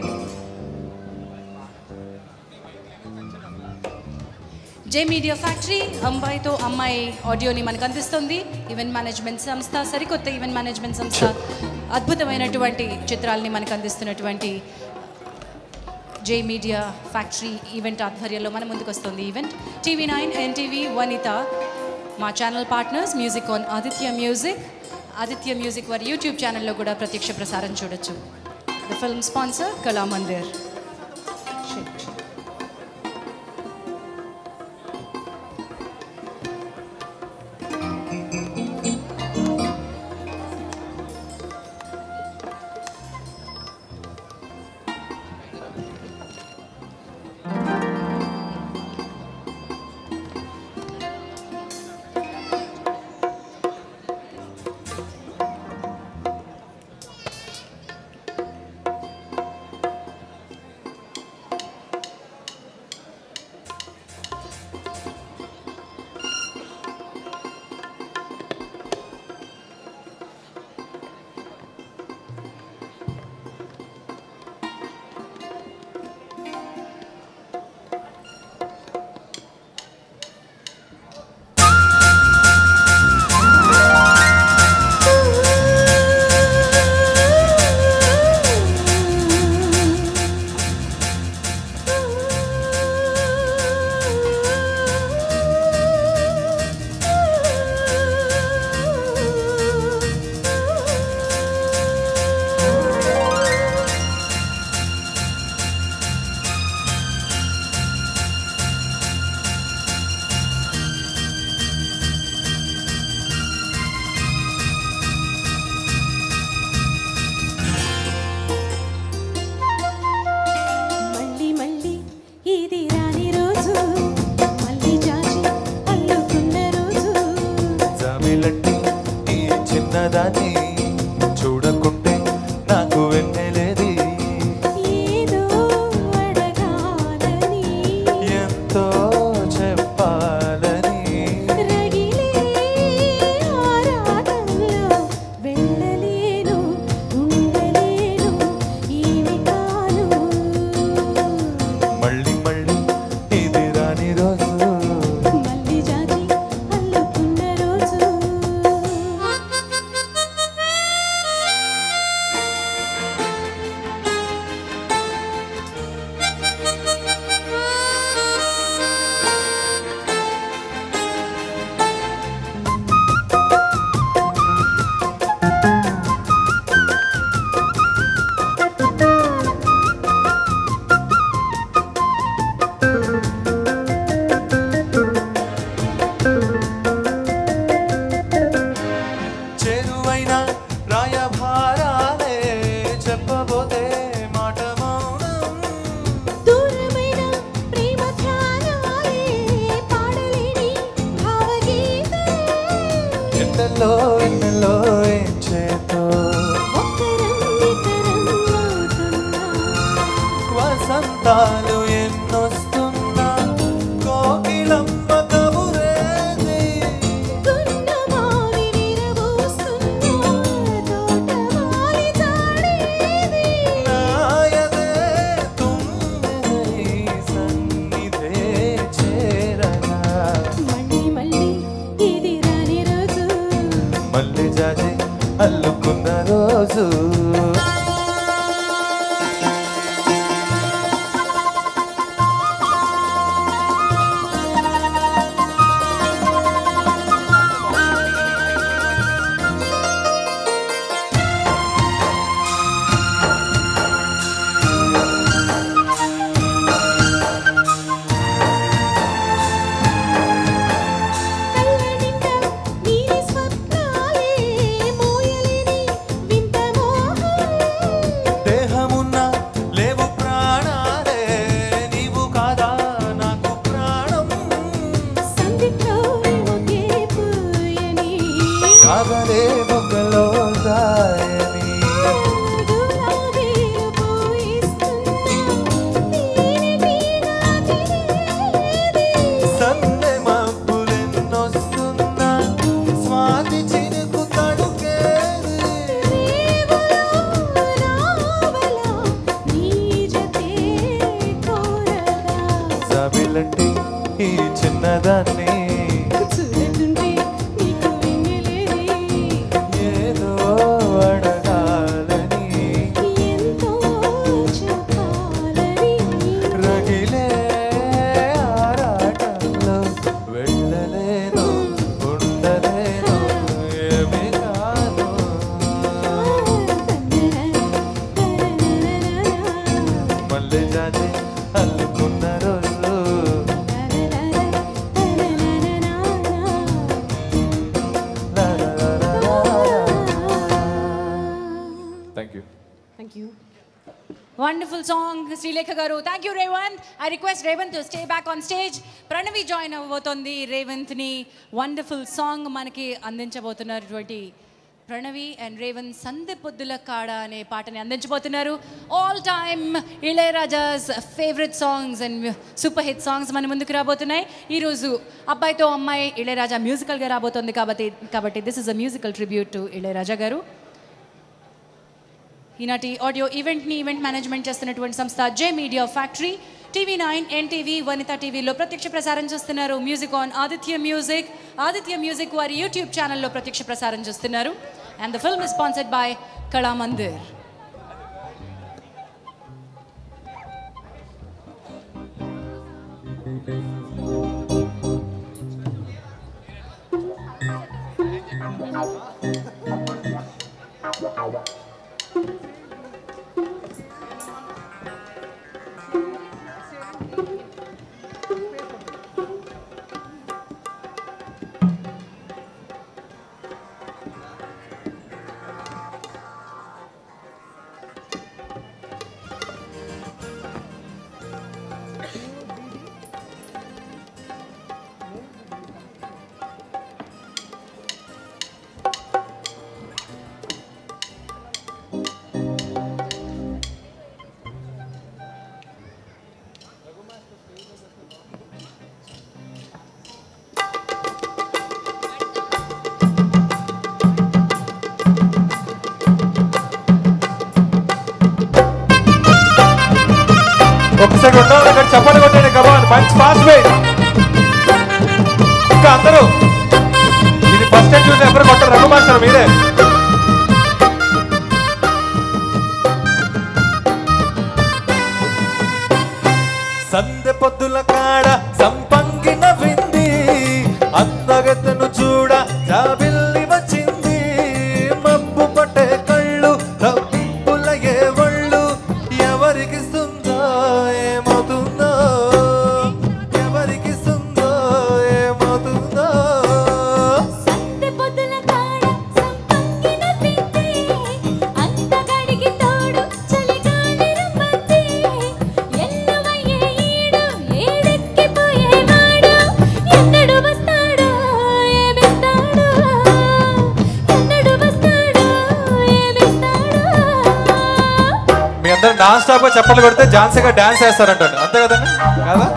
J media factory అమ్మాయితో అమ్మాయి ఆడియోని మనకు అందిస్తుంది ఈవెంట్ మేనేజ్మెంట్ సంస్థ సరికొత్త ఈవెంట్ మేనేజ్మెంట్ సంస్థ అద్భుతమైనటువంటి చిత్రాలని మనకు అందిస్తున్నటువంటి జే మీడియా ఫ్యాక్టరీ ఈవెంట్ ఆధ్వర్యంలో మన ముందుకు వస్తుంది event TV nine NTV Vanitha మా channel partners music on Aditya music Aditya music వారి యూట్యూబ్ ఛానల్లో కూడా ప్రత్యక్ష ప్రసారం చూడొచ్చు ద ఫిల్మ్ స్పాన్సర్ కళామందిర్ దాన్ని చూడకుంటే నాకు వెన్నెలేది ఏదో అడగాలని ఎంతో చెప్పాలని రగిలే ఆరాటంలో వెళ్ళలేను ఉండలేను ఈమె కాను మళ్ళీ మళ్ళీ ఇది రాని రోజు మళ్ళీ జాజి అల్లుకున్న రోజు చేరువైన రాయభారాలే చెప్పబోతే మాట మౌనం దూరమైన ప్రేమ ధ్యానాలే పాడలేని భావగీతం ఎండల్లో ఎండల్లో ఏం చేతో వసంతాలు ఎన్నొస్తున్నా కోకిలమ్మ కబురేది గున్నమావి విరబూస్తున్న తోటమాలి జాడేది నాయదే తుమ్మెదై సన్నిధే చేరగా మళ్ళీ మళ్ళీ ఇది రాని రోజు మళ్ళీ జాజి అల్లుకున్న రోజు నీలి స్వప్నాలే మోయలేని వింత మోహం దేహమున్న లేవు ప్రాణాలే నీవు కాదా నాకు ప్రాణం సందిట్లో ఒకే పూయని కాగలే మొగ్గలో దాయని గులాబీలు సందె మబ్బులెన్నొస్తున్నా స్వాతి చినుకు తడుకేది నీ జతే కోరగా జాబిలంటి ఈ చిన్నదాన్ని చూడకుంటే నీకు వెన్నెలేది ఏదో అడగాలని ఎంతో చెప్పాలని రగిలే ఆరాటంలో వెళ్ళలేను ఉండలేను ఏమి కాను మళ్ళీ జాతి అల్లుకున్న రోజు thank you thank you wonderful song Sreelekha garu thank you Revanth I request Revanth stay back on stage Pranavi join అవ్వబోతోంది రేవంత్ని వండర్ఫుల్ సాంగ్ మనకి అందించబోతున్నటువంటి ప్రణవి అండ్ రేవంత్ సందె పొద్దుల కాడ అనే పాటని అందించబోతున్నారు all time Ilaiyaraaja's favourite songs and super hit songs మన ముందుకు రాబోతున్నాయి ఈరోజు అబ్బాయితో అమ్మాయి ఇళయరాజా మ్యూజికల్గా రాబోతోంది కాబట్టి కాబట్టి this is a musical tribute to Ilaiyaraaja garu ఈనాటి ఆడియో ఈవెంట్ని ఈవెంట్ మేనేజ్మెంట్ చేస్తున్నటువంటి సంస్థ J media factory TV nine NTV Vanitha టీవీలో ప్రత్యక్ష ప్రసారం చేస్తున్నారు music on Aditya music Aditya music వారి యూట్యూబ్ ఛానల్లో ప్రత్యక్ష ప్రసారం చేస్తున్నారు and the film is sponsored by Kalamandir side ఉన్న వాళ్ళు ఇక్కడ చప్పట్లు కొట్టండి కమాన్ మంచి ఫాస్ట్ వే ఇంకా అందరూ ఇది ఫస్ట్ టైం చూసి ఎవరు కొట్టరు రఘు మాస్టర్ మీరే సందె పొద్దుల కాడ సంపంగిన వింది అందగతను చూడ జాబిల్లి వచ్చింది మబ్బు పట్టే కళ్ళు తప్పిప్పుల ఏ ఒళ్ళు ఎవరికి సుందో ఏమవుతుందో ఎవరికి సుందో ఏమవుతుందో అందగాడికి తోడు చలిగాలి రమ్మంది ఎల్లవయ్యే ఈడు ఏడెక్కిపోయేవాడు ఎన్నడు వస్తాడో ఏమిస్తాడో ఎన్నడు వస్తాడో ఏమిస్తాడో మీ అందరూ నాన్ స్టాప్ గా చప్పట్లు కొడితే ఝాన్సీగా డాన్స్ చేస్తారంటాడు అంతే కదండి కదా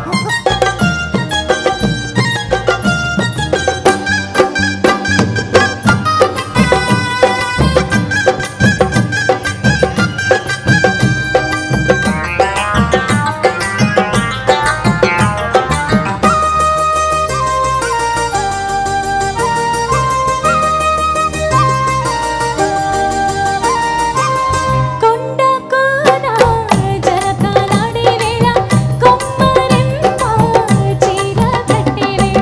కొండ కోన జలకాలాడే వేళ కొమ్మరెమ్మ చీర కట్టే వేళ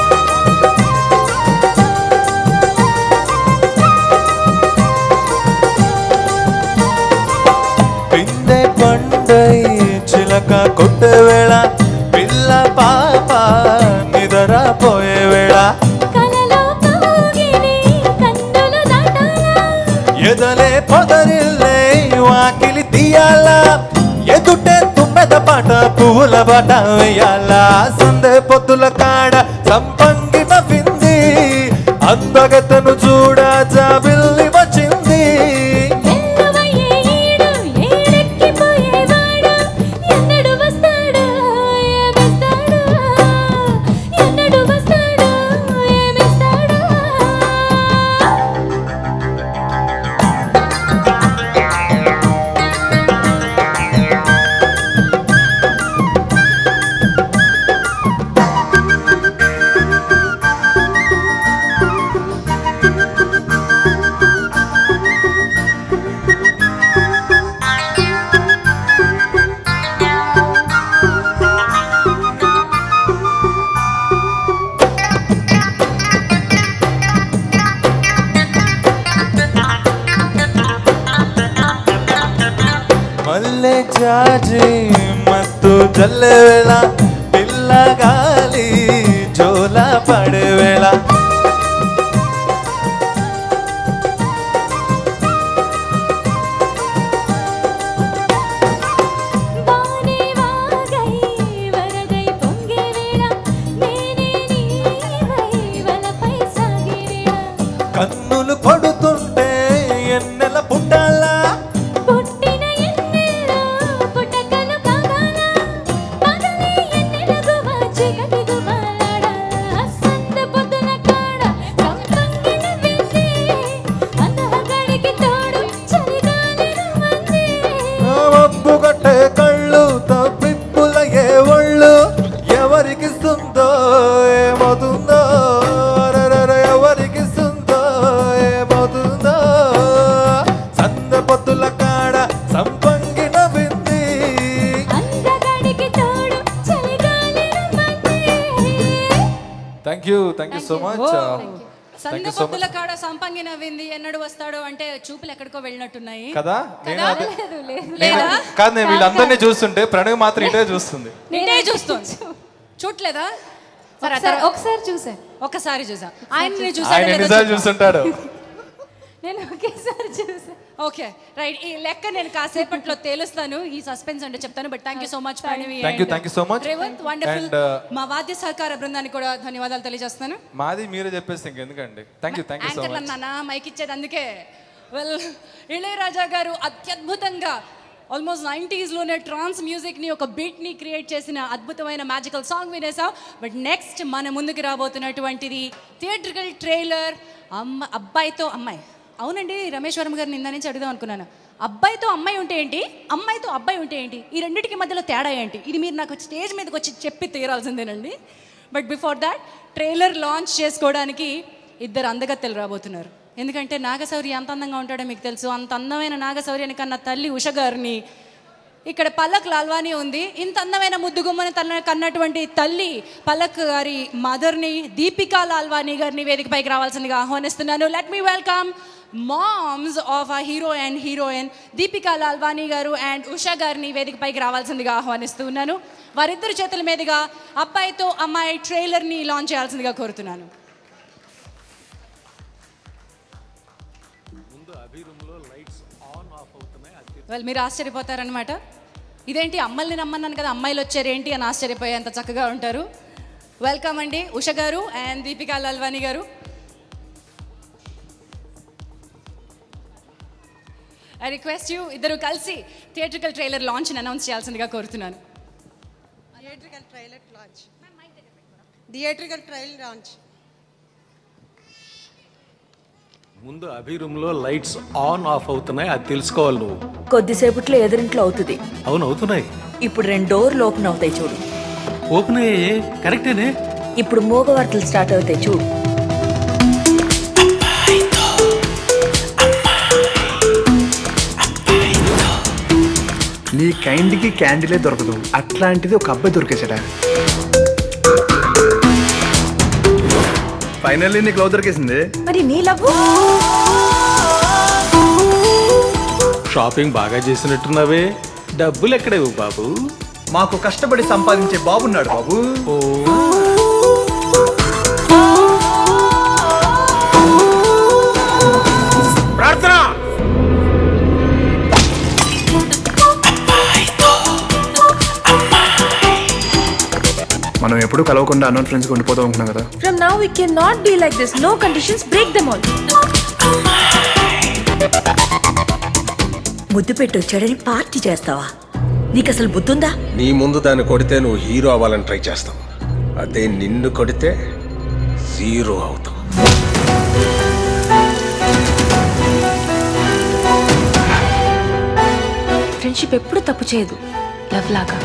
పిందె పండై చిలక కొట్టే వేళ పిల్ల పాప నిదరపోయే వేళ కలలో కాగిని కన్నులు దాటాలా ఎదలే పొదరిల్లే వాకిలి తీయాలా ఎదుటే తుమ్మెద పాట పువ్వుల బాట వేయాలా సందే పొద్దుల కాడ సంపంగి నవ్వింది అందగతను చూడ జాబిల్లి వచ్చింది ఎల్లవయ్యే ఈడు ఏడెక్కిపోయేవాడు ఎన్నడు వస్తాడో ఏమిస్తాడో ఎన్నడు వస్తాడో ఏమిస్తాడో మల్లె జాజి మత్తు జల్లె వేళ పిల్ల గాలి జోల పడే వేళ వానే వాగై వరదై పొంగే వేళ నేనే నీవై వలపై సాగే వేళ కన్నులు కొడుతుంటే ఎన్నెల పుట్టాలా పుట్టిన ఎన్నెల్లో పుట్టకలు కాగాల పగలే ఎన్నెలగువ చీకటి గుబలాడాల సంద పొద్దున కాడ సంపంగిన వెండి అందగాడికి తోడు చలిగాలి రమ్మంది మబ్బు కట్టే కళ్ళు తప్పిప్పుల ఏ ఒళ్ళు ఎవరికి సుందో ఏమవుతుందో అరెరెరె, ఎవరికి సుందో ఏమవుతుందో సంద పొద్దుల కాడ సంపంగి నవ్వింది అందగాడికి తోడు చలిగాలి రమ్మంది thank you thank you so much సంద థ్యాంక్ యూ సో పొద్దుల మచ్ కాడ సంపంగి నవ్వింది ఎన్నడు వస్తాడు అంటే చూపులు ఎక్కడికో వెళ్ళినట్టున్నాయి కదా నేను కదా? అదే- లేదు, లేదు. నేను లేదా కాదు నేను వీళ్ళందరినీ చూస్తుంటే ప్రణవ్ మాత్రం ఇటే చూస్తుంది నిన్నే చూస్తుంది చూడలేదా సరే ఆ ఒకసారి- తర్వాత- ఒకసారి చూసా ఒక్కసారి చూసా ఆయన ఆయన ఎన్నిసార్లు చూస్తుంటాడు నేను ఒకేసారి చూసా ఓకే రైట్ ఈ లెక్క నేను కాసేపట్లో తేలుస్తాను ఈ సస్పెన్స్ అంటే చెప్తాను but thank you so much Pranavi Thank you, thank you so much. Revanth wonderful And, uh, మా వాద్య సహకార బృందానికి కూడా ధన్యవాదాలు తెలియజేస్తున్నాను మాది మీరే చెప్పేసి ఇంకెందుకండి thank you thank you so anchor much అన్నానా మైక్ ఇచ్చేది అందుకే వెల్ ఇళయరాజా గారు అత్యద్భుతంగా ఆల్మోస్ట్ నైంటీస్లోనే ట్రాన్స్ మ్యూజిక్ని ఒక బీట్ని క్రియేట్ చేసిన అద్భుతమైన మ్యాజికల్ సాంగ్ వినేసాం బట్ నెక్స్ట్ మన ముందుకు రాబోతున్నటువంటిది థియేట్రికల్ ట్రైలర్ అమ్మ అబ్బాయితో అమ్మాయి అవునండి రమేష్ వర్మ గారిని నిన్న నుంచి అడుగుదాం అనుకున్నాను అబ్బాయితో అమ్మాయి ఉంటే ఏంటి అమ్మాయితో అబ్బాయి ఉంటే ఏంటి ఈ రెండింటికి మధ్యలో తేడా ఏంటి ఇది మీరు నాకు స్టేజ్ మీదకి వచ్చి చెప్పి తీరాల్సిందేనండి but before that trailer launch చేసుకోవడానికి ఇద్దరు అందగత్తెలు రాబోతున్నారు ఎందుకంటే నాగశౌర్య ఎంత అందంగా ఉంటాడో మీకు తెలుసు అంత అందమైన నాగశౌర్యాని కన్నా తల్లి ఉష గారిని ఇక్కడ పల్లక్ లాల్వాని ఉంది ఇంత అందమైన ముద్దుగుమ్మని తన కన్నటువంటి తల్లి పల్లక్ గారి మదర్ని దీపికా లాల్వాని గారిని వేదికపైకి రావాల్సిందిగా ఆహ్వానిస్తున్నాను let me welcome moms of a hero and heroine Deepika Lalwani garu and Usha గారిని వేదికపైకి రావాల్సిందిగా ఆహ్వానిస్తూ ఉన్నాను వారిద్దరు చేతుల మీదుగా అబ్బాయితో అమ్మాయి ట్రైలర్ని లాంచ్ చేయాల్సిందిగా కోరుతున్నాను వెల్ మీరు ఆశ్చర్యపోతారనమాట ఇదేంటి అమ్మల్ని నమ్మన్నాను కదా అమ్మాయిలు వచ్చారు ఏంటి అని ఆశ్చర్యపోయేంత చక్కగా ఉంటారు వెల్కమ్ అండి ఉష గారు అండ్ దీపికా లాల్వాని గారు ఐ రిక్వెస్ట్ యూ ఇద్దరు కలిసి థియేట్రికల్ ట్రైలర్ లాంచ్ అనౌన్స్ చేయాల్సిందిగా కోరుతున్నాను theatrical trailer launch theatrical trail launch ముందు అభి రూమ్లో లైట్స్ ఆన్ ఆఫ్ అవుతున్నాయి అది తెలుసుకోవాలి నువ్వు కొద్దిసేపట్లో ఎదురింట్లో అవుతుంది అవును అవుతున్నాయి ఇప్పుడు రెండు డోర్లు ఓపెన్ అవుతాయి చూడు ఓపెన్ అయ్యాయి కరెక్టేనే ఇప్పుడు మూగవార్తలు స్టార్ట్ అవుతాయి చూడు నీ కైండ్కి క్యాండిలే దొరకదు అట్లాంటిది ఒక అబ్బాయి దొరికేసాడా ఫైనల్లీ నీకు లవ్ దొరికేసింది మరి నీ లవ్వు షాపింగ్ బాగా చేసినట్టున్నావే డబ్బులు ఎక్కడేవు బాబు మాకు కష్టపడి సంపాదించే బాబున్నాడు బాబు ప్రార్థన మనం ఎప్పుడు కలవకుండా అన్నోన్ ఫ్రెండ్స్ ఉండిపోతాం అనుకున్నాం కదా from now we can not be like this no conditions break them all ముద్దు పెట్టి వచ్చాడని పార్టీ చేస్తావా నీకు అసలు బుద్ధుందా నీ ముందు దాన్ని కొడితే నువ్వు హీరో అవ్వాలని ట్రై చేస్తావు అదే నిన్ను కొడితే జీరో అవుతావు ఫ్రెండ్షిప్ ఎప్పుడు తప్పు చేయదు లవ్ లాగా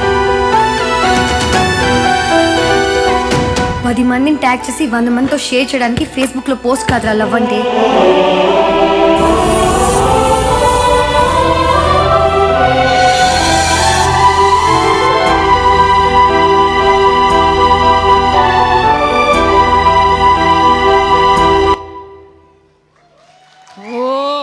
పది మందిని ట్యాగ్ చేసి వంద మందితో షేర్ చేయడానికి ఫేస్బుక్ లో పోస్ట్ కాదురా లవ్ అంటే ఓ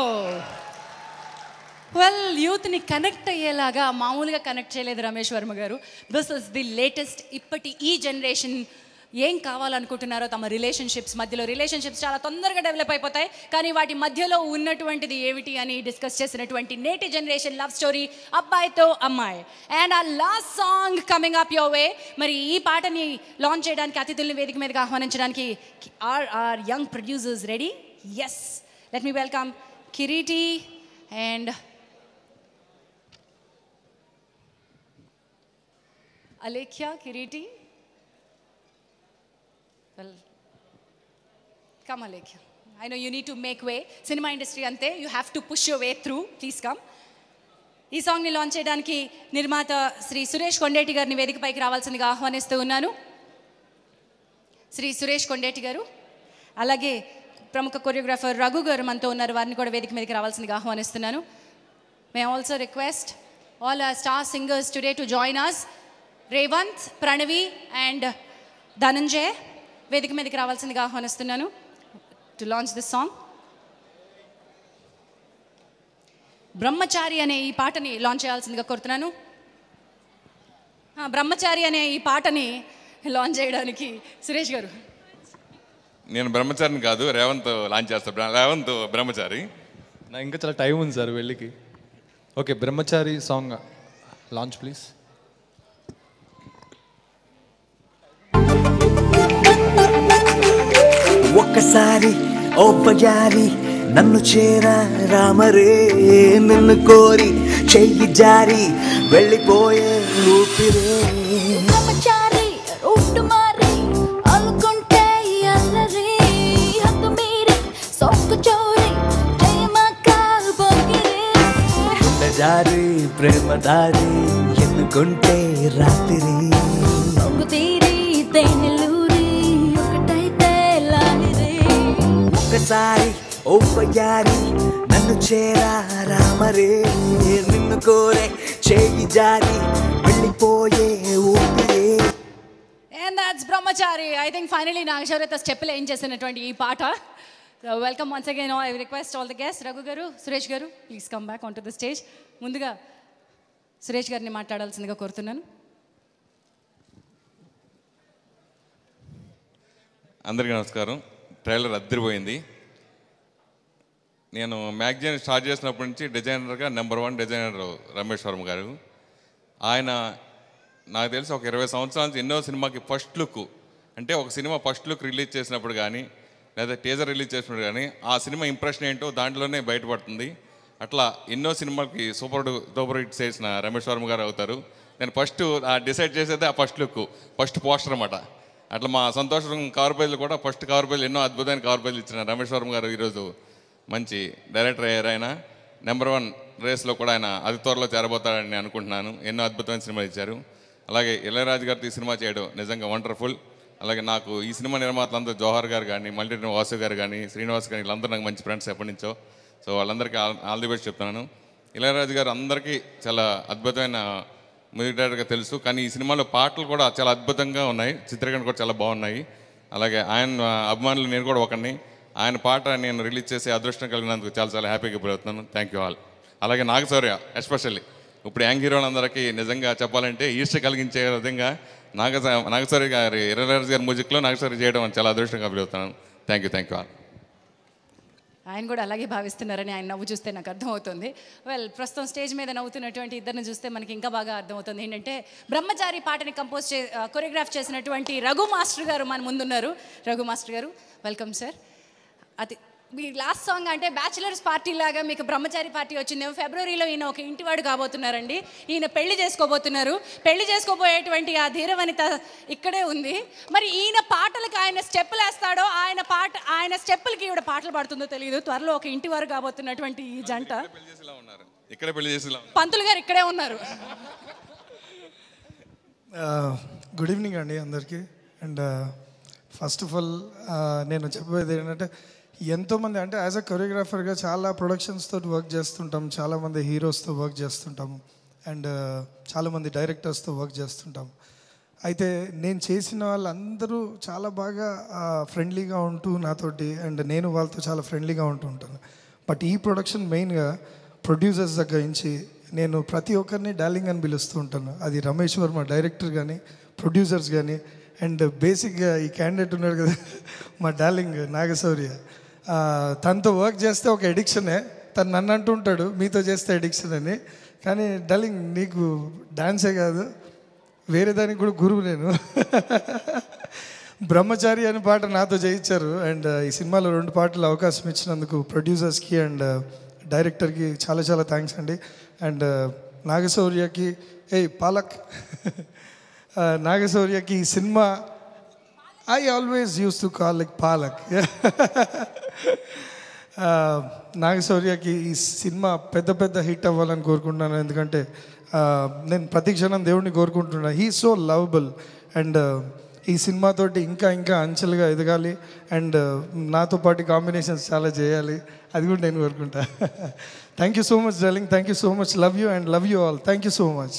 వెల్ యూత్ని కనెక్ట్ అయ్యేలాగా మామూలుగా కనెక్ట్ చేయలేదు రమేష్ వర్మ గారు దిస్ ఇస్ ది లేటెస్ట్ ఇప్పటి ఈ జనరేషన్ ఏం కావాలనుకుంటున్నారో తమ రిలేషన్షిప్స్ మధ్యలో రిలేషన్షిప్స్ చాలా తొందరగా డెవలప్ అయిపోతాయి కానీ వాటి మధ్యలో ఉన్నటువంటిది ఏమిటి అని డిస్కస్ చేసినటువంటి నేటి జనరేషన్ లవ్ స్టోరీ అబ్బాయితో Ammayi and a last song coming up your way మరి ఈ పాటని లాంచ్ చేయడానికి అతిథుల్ని వేదిక మీదకి ఆహ్వానించడానికి our our young producers ready yes let me welcome Kiriti and Alekhya Kiriti. Well, come Alekhya. I know you need to make way. Cinema industry అంతే you have to push your way through please come ఈ సాంగ్ని launch చేయడానికి నిర్మాత శ్రీ సురేష్ కొండేటి గారిని వేదికపైకి రావాల్సిందిగా ఆహ్వానిస్తూ ఉన్నాను శ్రీ సురేష్ కొండేటి గారు అలాగే ప్రముఖ కొరియోగ్రాఫర్ రఘు గారు మనతో ఉన్నారు వారిని కూడా వేదిక మీదకి రావాల్సిందిగా ఆహ్వానిస్తున్నాను may also request all our star singers today to join us Revanth Pranavi and Dhananjay వేదిక మీదకి రావాల్సిందిగా ఆహ్వానిస్తున్నాను టు లాంచ్ దిస్ సాంగ్ బ్రహ్మచారి అనే ఈ పాటని లాంచ్ చేయాల్సిందిగా కోరుతున్నాను ఆ, బ్రహ్మచారి అనే ఈ పాటని లాంచ్ చేయడానికి సురేష్ గారు నేను బ్రహ్మచారిని కాదు రేవంత్ లాంచ్ చేస్తా బ్ర- రేవంత్ బ్రహ్మచారి నా ఇంకా చాలా టైం ఉంది సార్ వెళ్ళికి okay Brahmachari song launch please ఒక్కసారి ఓ బజారి నన్ను చేరా రామరే నిన్ను కోరి చెయ్యి జారి వెళ్ళిపోయే ఊపిరే బ్రహ్మచారి రూట్ మారి అనుకుంటే అల్లరి హద్దు మీరి సొక్కు చోరి జారి ప్రేమ దారి ఎన్నుకుంటే రాత్రి పొంగు తీరి తేనెలూరి ఒకటైతే లాలిరే ఒకసారి ఓ వయ్యారి నన్ను చేరా రామరే నిన్ను కోరే చేయి జారి వెళ్ళిపోయే ఊపిరే and that's Brahmachari I think finally నాగశౌర్యత స్టెప్లు ఏం చేసినటువంటి ఈ పాట welcome once again I request all the guest Raghu garu Suresh garu please come back on to the stage ముందుగా సురేష్ గారిని మాట్లాడాల్సిందిగా కోరుతున్నాను అందరికీ నమస్కారం ట్రైలర్ అద్దరిపోయింది నేను మ్యాగజైన్ స్టార్ట్ చేసినప్పటి నుంచి డిజైనర్గా number one designer Ramesh Varma garu ఆయన నాకు తెలిసి ఒక ఇరవై సంవత్సరాల నుంచి ఎన్నో సినిమాకి ఫస్ట్ లుక్ అంటే ఒక సినిమా ఫస్ట్ లుక్ రిలీజ్ చేసినప్పుడు కానీ లేదా టీజర్ రిలీజ్ చేసినప్పుడు కానీ ఆ సినిమా ఇంప్రెషన్ ఏంటో దాంట్లోనే బయటపడుతుంది అట్లా ఎన్నో సినిమాకి సూపర్ సూపర్ హిట్ చేసిన రమేష్ వర్మ గారు అవుతారు నేను ఫస్ట్ డిసైడ్ చేసేది ఆ ఫస్ట్ లుక్ ఫస్ట్ పోస్టర్ అనమాట అట్లా మా సంతోషం కవర్ పేజీలు కూడా ఫస్ట్ కవర్ పేజీలు ఎన్నో అద్భుతమైన కవర్ పేజీలు ఇచ్చిన రమేష్ వర్మ గారు ఈరోజు మంచి డైరెక్టర్ అయ్యారు ఆయన నెంబర్ వన్ రేస్లో కూడా ఆయన అతి త్వరలో చేరబోతాడని నేను అనుకుంటున్నాను ఎన్నో అద్భుతమైన సినిమాలు ఇచ్చారు అలాగే ఇళయరాజు గారితో ఈ సినిమా చేయడం నిజంగా వండర్ఫుల్ అలాగే నాకు ఈ సినిమా నిర్మాతలందరూ జోహర్ గారు కానీ మల్టీ వాసు గారు కానీ శ్రీనివాస్ గారు వీళ్ళందరూ నాకు మంచి ఫ్రెండ్స్ ఎప్పటి నుంచో సో వాళ్ళందరికీ ఆల్ ఆల్ ది బెస్ట్ చెప్తున్నాను ఇళయరాజు గారు అందరికీ చాలా అద్భుతమైన మ్యూజిక్ డైరెక్టర్గా తెలుసు కానీ ఈ సినిమాలో పాటలు కూడా చాలా అద్భుతంగా ఉన్నాయి చిత్రీకరణ కూడా చాలా బాగున్నాయి అలాగే ఆయన అభిమానులు నేను కూడా ఒకరిని ఆయన పాట నేను రిలీజ్ చేసే అదృష్టం కలిగినందుకు చాలా చాలా హ్యాపీగా ఫీల్ అవుతున్నాను థ్యాంక్ యూ ఆల్ అలాగే నాగశౌర్య ఎస్పెషల్లీ ఇప్పుడు యాంగ్ హీరోలందరికీ నిజంగా చెప్పాలంటే ఈర్ష్య కలిగించే విధంగా నాగ నాగశౌర్య గారి ఇరవై గారి మ్యూజిక్లో నాగశౌర్య చేయడం చాలా అదృష్టంగా ఫీల్ అవుతున్నాను thank you thank you all ఆయన కూడా అలాగే భావిస్తున్నారని ఆయన నవ్వు చూస్తే నాకు అర్థమవుతుంది వెల్ ప్రస్తుతం స్టేజ్ మీద నవ్వుతున్నటువంటి ఇద్దరిని చూస్తే మనకి ఇంకా బాగా అర్థమవుతుంది ఏంటంటే బ్రహ్మచారి పాటని కంపోజ్ చే కొరియోగ్రాఫ్ చేసినటువంటి రఘు మాస్టర్ గారు మన ముందున్నారు Raghu master garu welcome sir అది మీ లాస్ట్ సాంగ్ అంటే బ్యాచిలర్స్ పార్టీ లాగా మీకు బ్రహ్మచారి పార్టీ వచ్చింది ఫిబ్రవరిలో ఈయన ఒక ఇంటివాడు కాబోతున్నారండి ఈయన పెళ్లి చేసుకోబోతున్నారు పెళ్లి చేసుకోబోయేటువంటి ఆ ధీరవనిత ఇక్కడే ఉంది మరి ఈయన పాటలకు ఆయన స్టెప్పులు వేస్తాడో ఆయన పాట ఆయన స్టెప్పులకి ఈవిడ పాటలు పాడుతుందో తెలియదు త్వరలో ఒక ఇంటివారు కాబోతున్నటువంటి ఈ జంట ఇక్కడ పెళ్లి చేసేలా పంతులు గారు ఇక్కడే ఉన్నారు గుడ్ ఈవినింగ్ అండి అందరికీ అండ్ ఫస్ట్ ఆఫ్ ఆల్ నేను చెప్పేది ఏంటంటే ఎంతోమంది అంటే యాజ్ అ కొరియోగ్రాఫర్గా చాలా ప్రొడక్షన్స్తో వర్క్ చేస్తుంటాం చాలామంది హీరోస్తో వర్క్ చేస్తుంటాం అండ్ చాలామంది డైరెక్టర్స్తో వర్క్ చేస్తుంటాం అయితే నేను చేసిన వాళ్ళందరూ చాలా బాగా ఫ్రెండ్లీగా ఉంటూ నాతోటి అండ్ నేను వాళ్ళతో చాలా ఫ్రెండ్లీగా ఉంటూ ఉంటాను బట్ ఈ ప్రొడక్షన్ మెయిన్గా ప్రొడ్యూసర్స్ దగ్గర నుంచి నేను ప్రతి ఒక్కరిని డార్లింగ్ అని పిలుస్తూ ఉంటాను అది రమేష్ వర్మ డైరెక్టర్ కానీ ప్రొడ్యూసర్స్ కానీ అండ్ బేసిక్గా ఈ క్యాండిడేట్ ఉన్నాడు కదా మా డార్లింగ్ నాగశౌర్య ఆ, తనతో వర్క్ చేస్తే ఒక ఎడిక్షనే తను నన్ను అంటుంటాడు మీతో చేస్తే ఎడిక్షన్ అని కానీ డార్లింగ్ నీకు డాన్సే కాదు వేరే దానికి కూడా గురువు నేను బ్రహ్మచారి అనే పాట నాతో చేయించారు అండ్ ఈ సినిమాలో రెండు పాటలు అవకాశం ఇచ్చినందుకు ప్రొడ్యూసర్స్కి అండ్ డైరెక్టర్కి చాలా చాలా థ్యాంక్స్ అండి అండ్ నాగశౌర్యకి ఏ పాలక్ నాగశౌర్యకి ఈ సినిమా I always use to call like Palak నాగశౌర్యకి ఈ సినిమా పెద్ద పెద్ద హిట్ అవ్వాలని కోరుకుంటున్నాను ఎందుకంటే ఆ, నేను ప్రతి క్షణం దేవుడిని కోరుకుంటున్నాను హీ సో లవబుల్ అండ్ ఈ సినిమాతోటి ఇంకా ఇంకా అంచెలుగా ఎదగాలి అండ్ నాతో పాటు కాంబినేషన్స్ చాలా చేయాలి అది కూడా నేను కోరుకుంటా thank you so much darling thank you so much love you and love you all thank you so much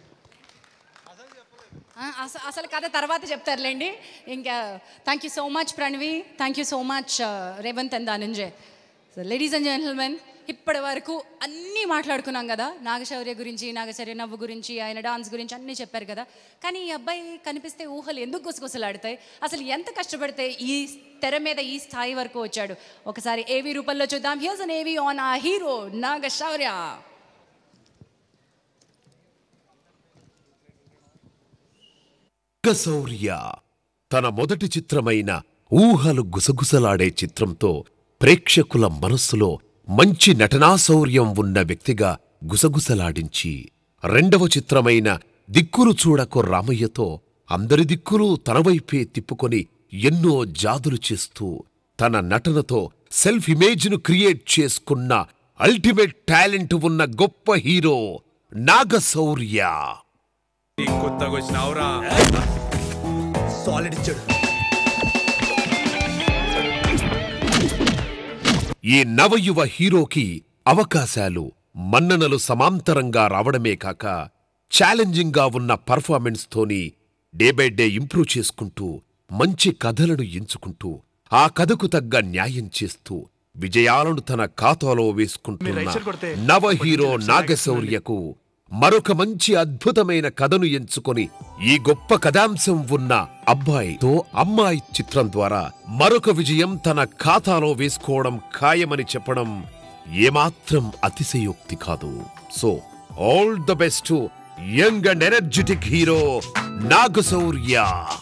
ఆ, అస- అసలు కథ తర్వాత చెప్తారులేండి ఇంకా thank you so much Pranavi thank you so much Revanth and Dhananjay so ladies and gentlemen ఇప్పటి వరకు అన్నీ మాట్లాడుకున్నాం కదా నాగశౌర్య గురించి నాగశౌర్య నవ్వు గురించి ఆయన డాన్స్ గురించి అన్నీ చెప్పారు కదా కానీ ఈ అబ్బాయి కనిపిస్తే ఊహలు ఎందుకు గుసగుసలాడతాయి అసలు ఎంత కష్టపడితే ఈ తెర మీద ఈ స్థాయి వరకు వచ్చాడు ఒకసారి ఏవి రూపంలో చూద్దాం హియర్స్ అన్ ఏవి ఆన్ ఆ హీరో నాగశౌర్య శౌర్య తన మొదటి చిత్రమైన ఊహలు గుసగుసలాడే చిత్రంతో ప్రేక్షకుల మనస్సులో మంచి నటనాశౌర్యం ఉన్న వ్యక్తిగా గుసగుసలాడించి రెండవ చిత్రమైన దిక్కులు చూడకు రామయ్యతో అందరి దిక్కులు తనవైపే తిప్పుకొని ఎన్నో జాదులు చేస్తూ తన నటనతో సెల్ఫ్ ఇమేజ్ను క్రియేట్ చేసుకున్న అల్టిమేట్ టాలెంట్ ఉన్న గొప్ప హీరో నాగశౌర్య కొత్తగా వచ్చినావురా సాలిడ్ ఇచ్చాడు ఈ నవయువ హీరోకి అవకాశాలు మన్ననలు సమాంతరంగా రావడమే కాక ఛాలెంజింగ్ గా ఉన్న పర్ఫార్మెన్స్ తోని డే బై డే ఇంప్రూవ్ చేసుకుంటూ మంచి కథలను ఎంచుకుంటూ ఆ కథకు తగ్గ న్యాయం చేస్తూ విజయాలను తన ఖాతాలో వేసుకుంటున్న నవ హీరో నాగశౌర్యకు మరొక మంచి అద్భుతమైన కథను ఎంచుకొని ఈ గొప్ప కథాంశం ఉన్న అబ్బాయితో అమ్మాయి చిత్రం ద్వారా మరొక విజయం తన ఖాతాలో వేసుకోవడం ఖాయమని చెప్పడం ఏమాత్రం అతిశయోక్తి కాదు so all the best young and energetic hero Naga Shaurya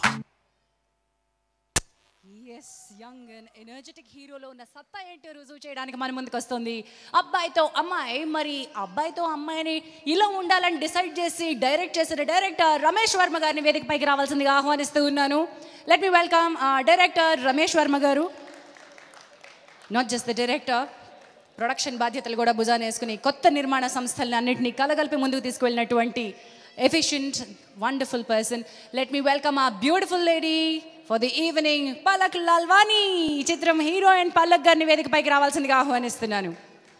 as young and energetic హీరోలో ఉన్న సత్తా ఏంటో రుజువు చేయడానికి మన ముందుకు వస్తుంది అబ్బాయితో అమ్మాయి మరి అబ్బాయితో అమ్మాయిని ఇలా ఉండాలని డిసైడ్ చేసి డైరెక్ట్ చేసిన డైరెక్టర్ రమేష్ వర్మ గారిని వేదికపైకి రావాల్సిందిగా ఆహ్వానిస్తూ ఉన్నాను let me welcome director Ramesh Varma garu not just the director production బాధ్యతలు కూడా భుజాన వేసుకుని కొత్త నిర్మాణ సంస్థలను అన్నింటినీ కలగలిపి ముందుకు తీసుకువెళ్ళినటువంటి efficient wonderful person let me welcome a beautiful lady for the evening Palak Lalwani ఈ చిత్రం హీరోయిన్ పల్లక్ గారిని వేదికపైకి రావాల్సిందిగా ఆహ్వానిస్తున్నాను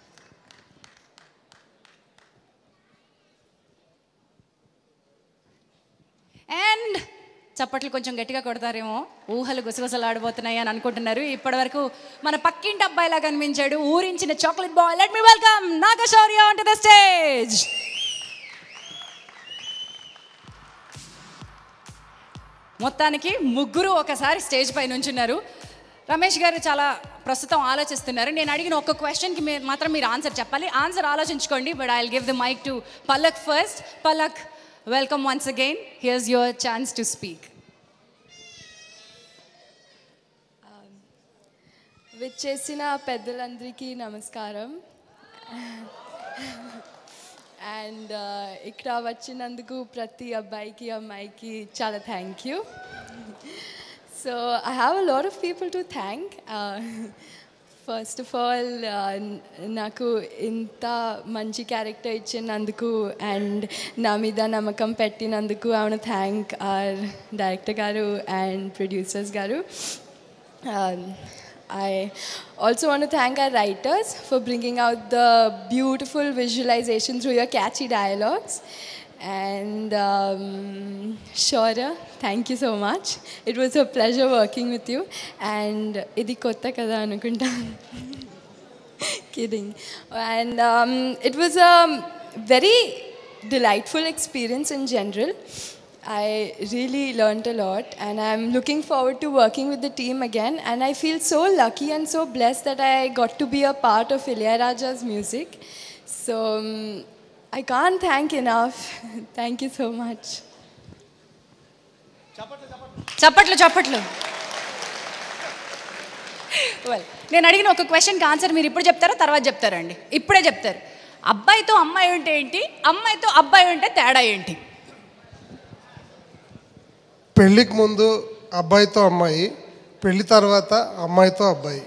అండ్ చప్పట్లు కొంచెం గట్టిగా కొడతారేమో ఊహలు గుసగుసలాడబోతున్నాయి అని అనుకుంటున్నారు ఇప్పటివరకు మన పక్కింటి అబ్బాయిలా కనిపించాడు ఊరించిన chocolate boy let me welcome Naga Shaurya on to the stage మొత్తానికి ముగ్గురు ఒకసారి స్టేజ్ పై నుంచున్నారు రమేష్ గారు చాలా ప్రస్తుతం ఆలోచిస్తున్నారు నేను అడిగిన ఒక్క క్వశ్చన్కి మీరు మాత్రం మీరు ఆన్సర్ చెప్పాలి ఆన్సర్ ఆలోచించుకోండి but I give the mike to Palak first Palak welcome once again here's your chance to speak విచ్చేసిన పెద్దలందరికీ నమస్కారం అండ్ ఇక్కడ వచ్చినందుకు ప్రతి అబ్బాయికి అమ్మాయికి చాలా thank you so I have a lot of people to thank first of all నాకు ఇంత మంచి క్యారెక్టర్ ఇచ్చినందుకు అండ్ నా మీద నమ్మకం పెట్టినందుకు అవును thank our director garu and producers garu I also want to thank our writers for bringing out the beautiful visualization through your catchy dialogues. And um, Shaura, thank you so much. It was a pleasure working with you. And ఇది కొత్త కదా అనుకుంటా kidding. And um, it was a very delightful experience in general. I really learned a lot, and I'm looking forward to working with the team again. And I feel so lucky and so blessed that I got to be a part of Ilayaraja's music. So um, I can't thank enough. thank you so much. చప్పట్లు చప్పట్లు well నేను అడిగిన ఒక క్వశ్చన్కి answer మీరు ఇప్పుడు చెప్తారా తర్వాత చెప్తారండి ఇప్పుడే చెప్తారు అబ్బాయితో అమ్మాయి ఉంటే ఏంటి అమ్మాయితో అబ్బాయి ఉంటే తేడా ఏంటి పెళ్ళికి ముందు అబ్బాయితో అమ్మాయి పెళ్లి తర్వాత అమ్మాయితో అబ్బాయి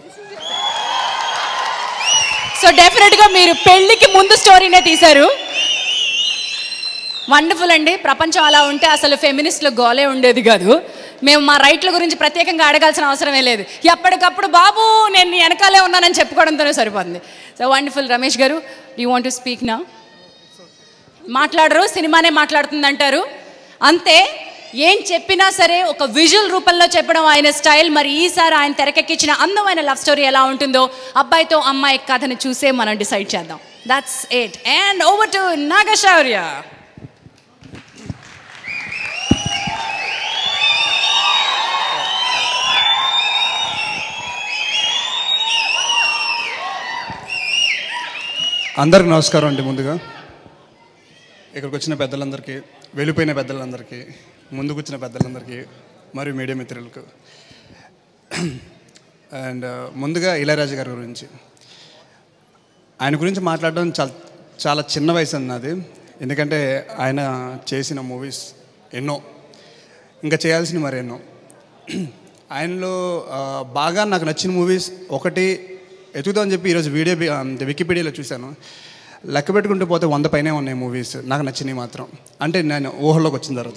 సో డెఫినెట్గా మీరు పెళ్ళికి ముందు స్టోరీనే తీశారు వండర్ఫుల్ అండి ప్రపంచం అలా ఉంటే అసలు ఫెమినిస్ట్లో గోలే ఉండేది కాదు మేము మా రైట్ల గురించి ప్రత్యేకంగా అడగాల్సిన అవసరమే లేదు ఎప్పటికప్పుడు బాబు నేను నీ వెనకాలే ఉన్నానని చెప్పుకోవడంతోనే సరిపోతుంది సో వండర్ఫుల్ రమేష్ గారు యూ వాంట్ టు స్పీక్ నా మాట్లాడరు సినిమానే మాట్లాడుతుంది అంటారు అంతే ఏం చెప్పినా సరే ఒక విజువల్ రూపంలో చెప్పడం ఆయన స్టైల్ మరి ఈసారి ఆయన తెరకెక్కించిన అందమైన లవ్ స్టోరీ ఎలా ఉంటుందో అబ్బాయితో అమ్మాయి కథను చూసే మనం డిసైడ్ చేద్దాం that's it and over to Naga Shaurya అందరికి నమస్కారం అండి ముందుగా ఇక్కడికి వచ్చిన పెద్దలందరికీ వెళ్ళిపోయిన పెద్దలందరికీ ముందుకు వచ్చిన పెద్దలందరికీ మరియు మీడియా మిత్రులకు అండ్ ముందుగా ఇళయరాజు గారి గురించి ఆయన గురించి మాట్లాడడం చాలా చాలా చిన్న వయసు అన్నది ఎందుకంటే ఆయన చేసిన మూవీస్ ఎన్నో ఇంకా చేయాల్సిన మరెన్నో ఆయనలో ఆ, బాగా నాకు నచ్చిన మూవీస్ ఒకటి ఎతుకుదామని చెప్పి ఈరోజు వీడియో బి- ఆ, వికీపీడియాలో చూశాను లెక్క పెట్టుకుంటూ పోతే వంద పైనే ఉన్నాయి మూవీస్ నాకు నచ్చినవి మాత్రం అంటే నేను ఊహల్లోకి వచ్చిన తర్వాత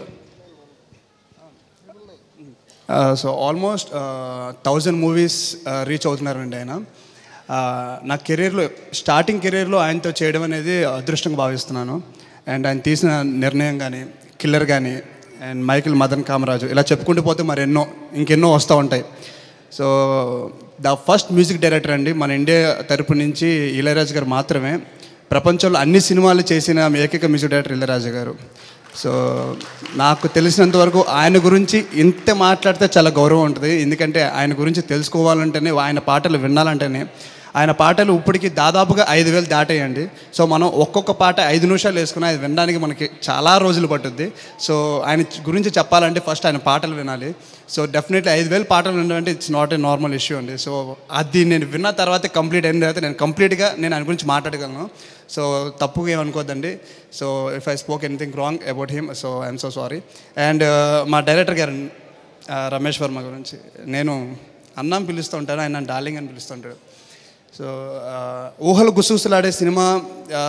so almost thousand movies reach అవుతున్నారండి ఆయన ఆ, నా కెరీర్లో స్టార్టింగ్ కెరీర్లో ఆయనతో చేయడం అనేది అదృష్టంగా భావిస్తున్నాను అండ్ ఆయన తీసిన నిర్ణయం కానీ కిల్లర్ కానీ అండ్ మైకిల్ మదన్ కామరాజు ఇలా చెప్పుకుంటూ పోతే మరి ఎన్నో ఇంకెన్నో వస్తూ ఉంటాయి so the first music director అండి మన ఇండియా తరపు నుంచి ఇళయరాజు గారు మాత్రమే ప్రపంచంలో అన్ని సినిమాలు చేసిన ఏకైక మ్యూజిక్ డైరెక్టర్ ఇళయరాజు గారు సో నాకు తెలిసినంత వరకు ఆయన గురించి ఇంత మాట్లాడితే చాలా గౌరవం ఉంటుంది ఎందుకంటే ఆయన గురించి తెలుసుకోవాలంటేనే ఆయన పాటలు వినాలంటేనే ఆయన పాటలు ఇప్పటికి దాదాపుగా ఐదు వేలు దాటేయండి సో మనం ఒక్కొక్క పాట ఐదు నిమిషాలు వేసుకుని అది వినడానికి మనకి చాలా రోజులు పట్టుద్ది సో ఆయన గురించి చెప్పాలంటే ఫస్ట్ ఆయన పాటలు వినాలి సో డెఫినెట్లీ ఐదు వేలు పాటలు వినడం అంటే it's not a normal issue అండి సో అది నేను విన్న తర్వాత కంప్లీట్ అయిన తర్వాత నేను కంప్లీట్గా నేను ఆయన గురించి మాట్లాడగలను సో తప్పుగా ఏమనుకోద్దండి so if I spoke anything wrong about him so I'm so sorry and మా డైరెక్టర్ గారు ఆ, రమేష్ వర్మ గురించి నేను అన్నం పిలుస్తూ ఉంటాను ఆయన నన్ను డార్లింగ్ అని పిలుస్తుంటాడు సో ఆ, ఊహలు గుసగుసలాడే సినిమా ఆ,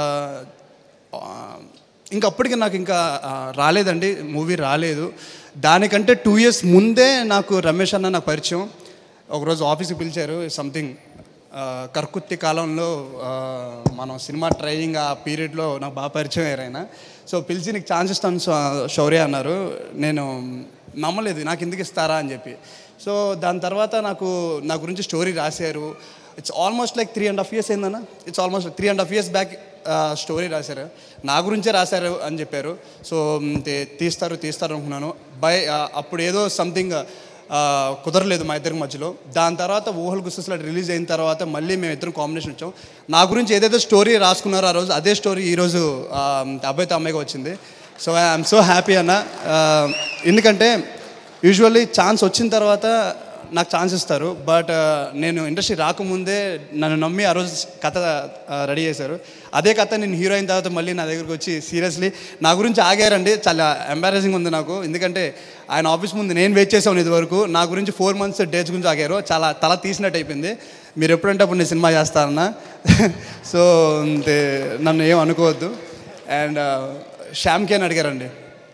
ఆ, ఇంకా అప్పటికి నాకు ఇంకా ఆ, రాలేదండి మూవీ రాలేదు దానికంటే టూ ఇయర్స్ ముందే నాకు రమేష్ అన్న నాకు పరిచయం ఒకరోజు ఆఫీస్కి పిలిచారు సంథింగ్ కర్కుత్తి కాలంలో ఆ, మనం సినిమా ట్రైనింగ్ ఆ పీరియడ్లో నాకు బాగా పరిచయం అయ్యారు ఆయన సో పిలిచి నీకు ఛాన్స్ ఇస్తాను శౌ- శౌర్య అన్నారు నేను నమ్మలేదు నాకు ఎందుకు ఇస్తారా అని చెప్పి సో దాని తర్వాత నాకు నా గురించి స్టోరీ రాశారు it's almost like three and half years ఏందన్నా it's almost three and half years back story రాశారు నా గురించే రాశారు అని చెప్పారు సో మ్, తే- తీస్తారు తీస్తారు అనుకున్నాను బై అప్పుడు ఏదో సంథింగ్ కుదరలేదు మా ఇద్దరి మధ్యలో దాని తర్వాత ఊహలు గుసలు రిలీజ్ అయిన తర్వాత మళ్ళీ మేము ఇద్దరం కాంబినేషన్ వచ్చాం నా గురించి ఏదైతే స్టోరీ రాసుకున్నారో ఆ రోజు అదే స్టోరీ ఈరోజు ఆ, అబ్బాయితో అమ్మాయిగా వచ్చింది సో ఐఎమ్ సో హ్యాపీ అన్న ఆ, ఎందుకంటే యూజువల్లీ ఛాన్స్ వచ్చిన తర్వాత నాకు ఛాన్స్ ఇస్తారు బట్ నేను ఇండస్ట్రీ రాకముందే నన్ను నమ్మి ఆ రోజు కథ రెడీ చేశారు అదే కథ నేను హీరో అయిన తర్వాత మళ్ళీ నా దగ్గరికి వచ్చి సీరియస్లీ నా గురించి ఆగారండి చాలా ఎంబారసింగ్ ఉంది నాకు ఎందుకంటే ఆయన ఆఫీస్ ముందు నేను వెయిట్ చేసాను ఇది వరకు నా గురించి ఫోర్ మంత్స్ డేట్స్ గురించి ఆగారు చాలా తల తీసినట్టు అయిపోయింది మీరు ఎప్పుడంటే అప్పుడు నేను సినిమా చేస్తానన్నా సో అంతే నన్ను ఏం అనుకోవద్దు అండ్ శ్యామ్కి అని అడిగారండి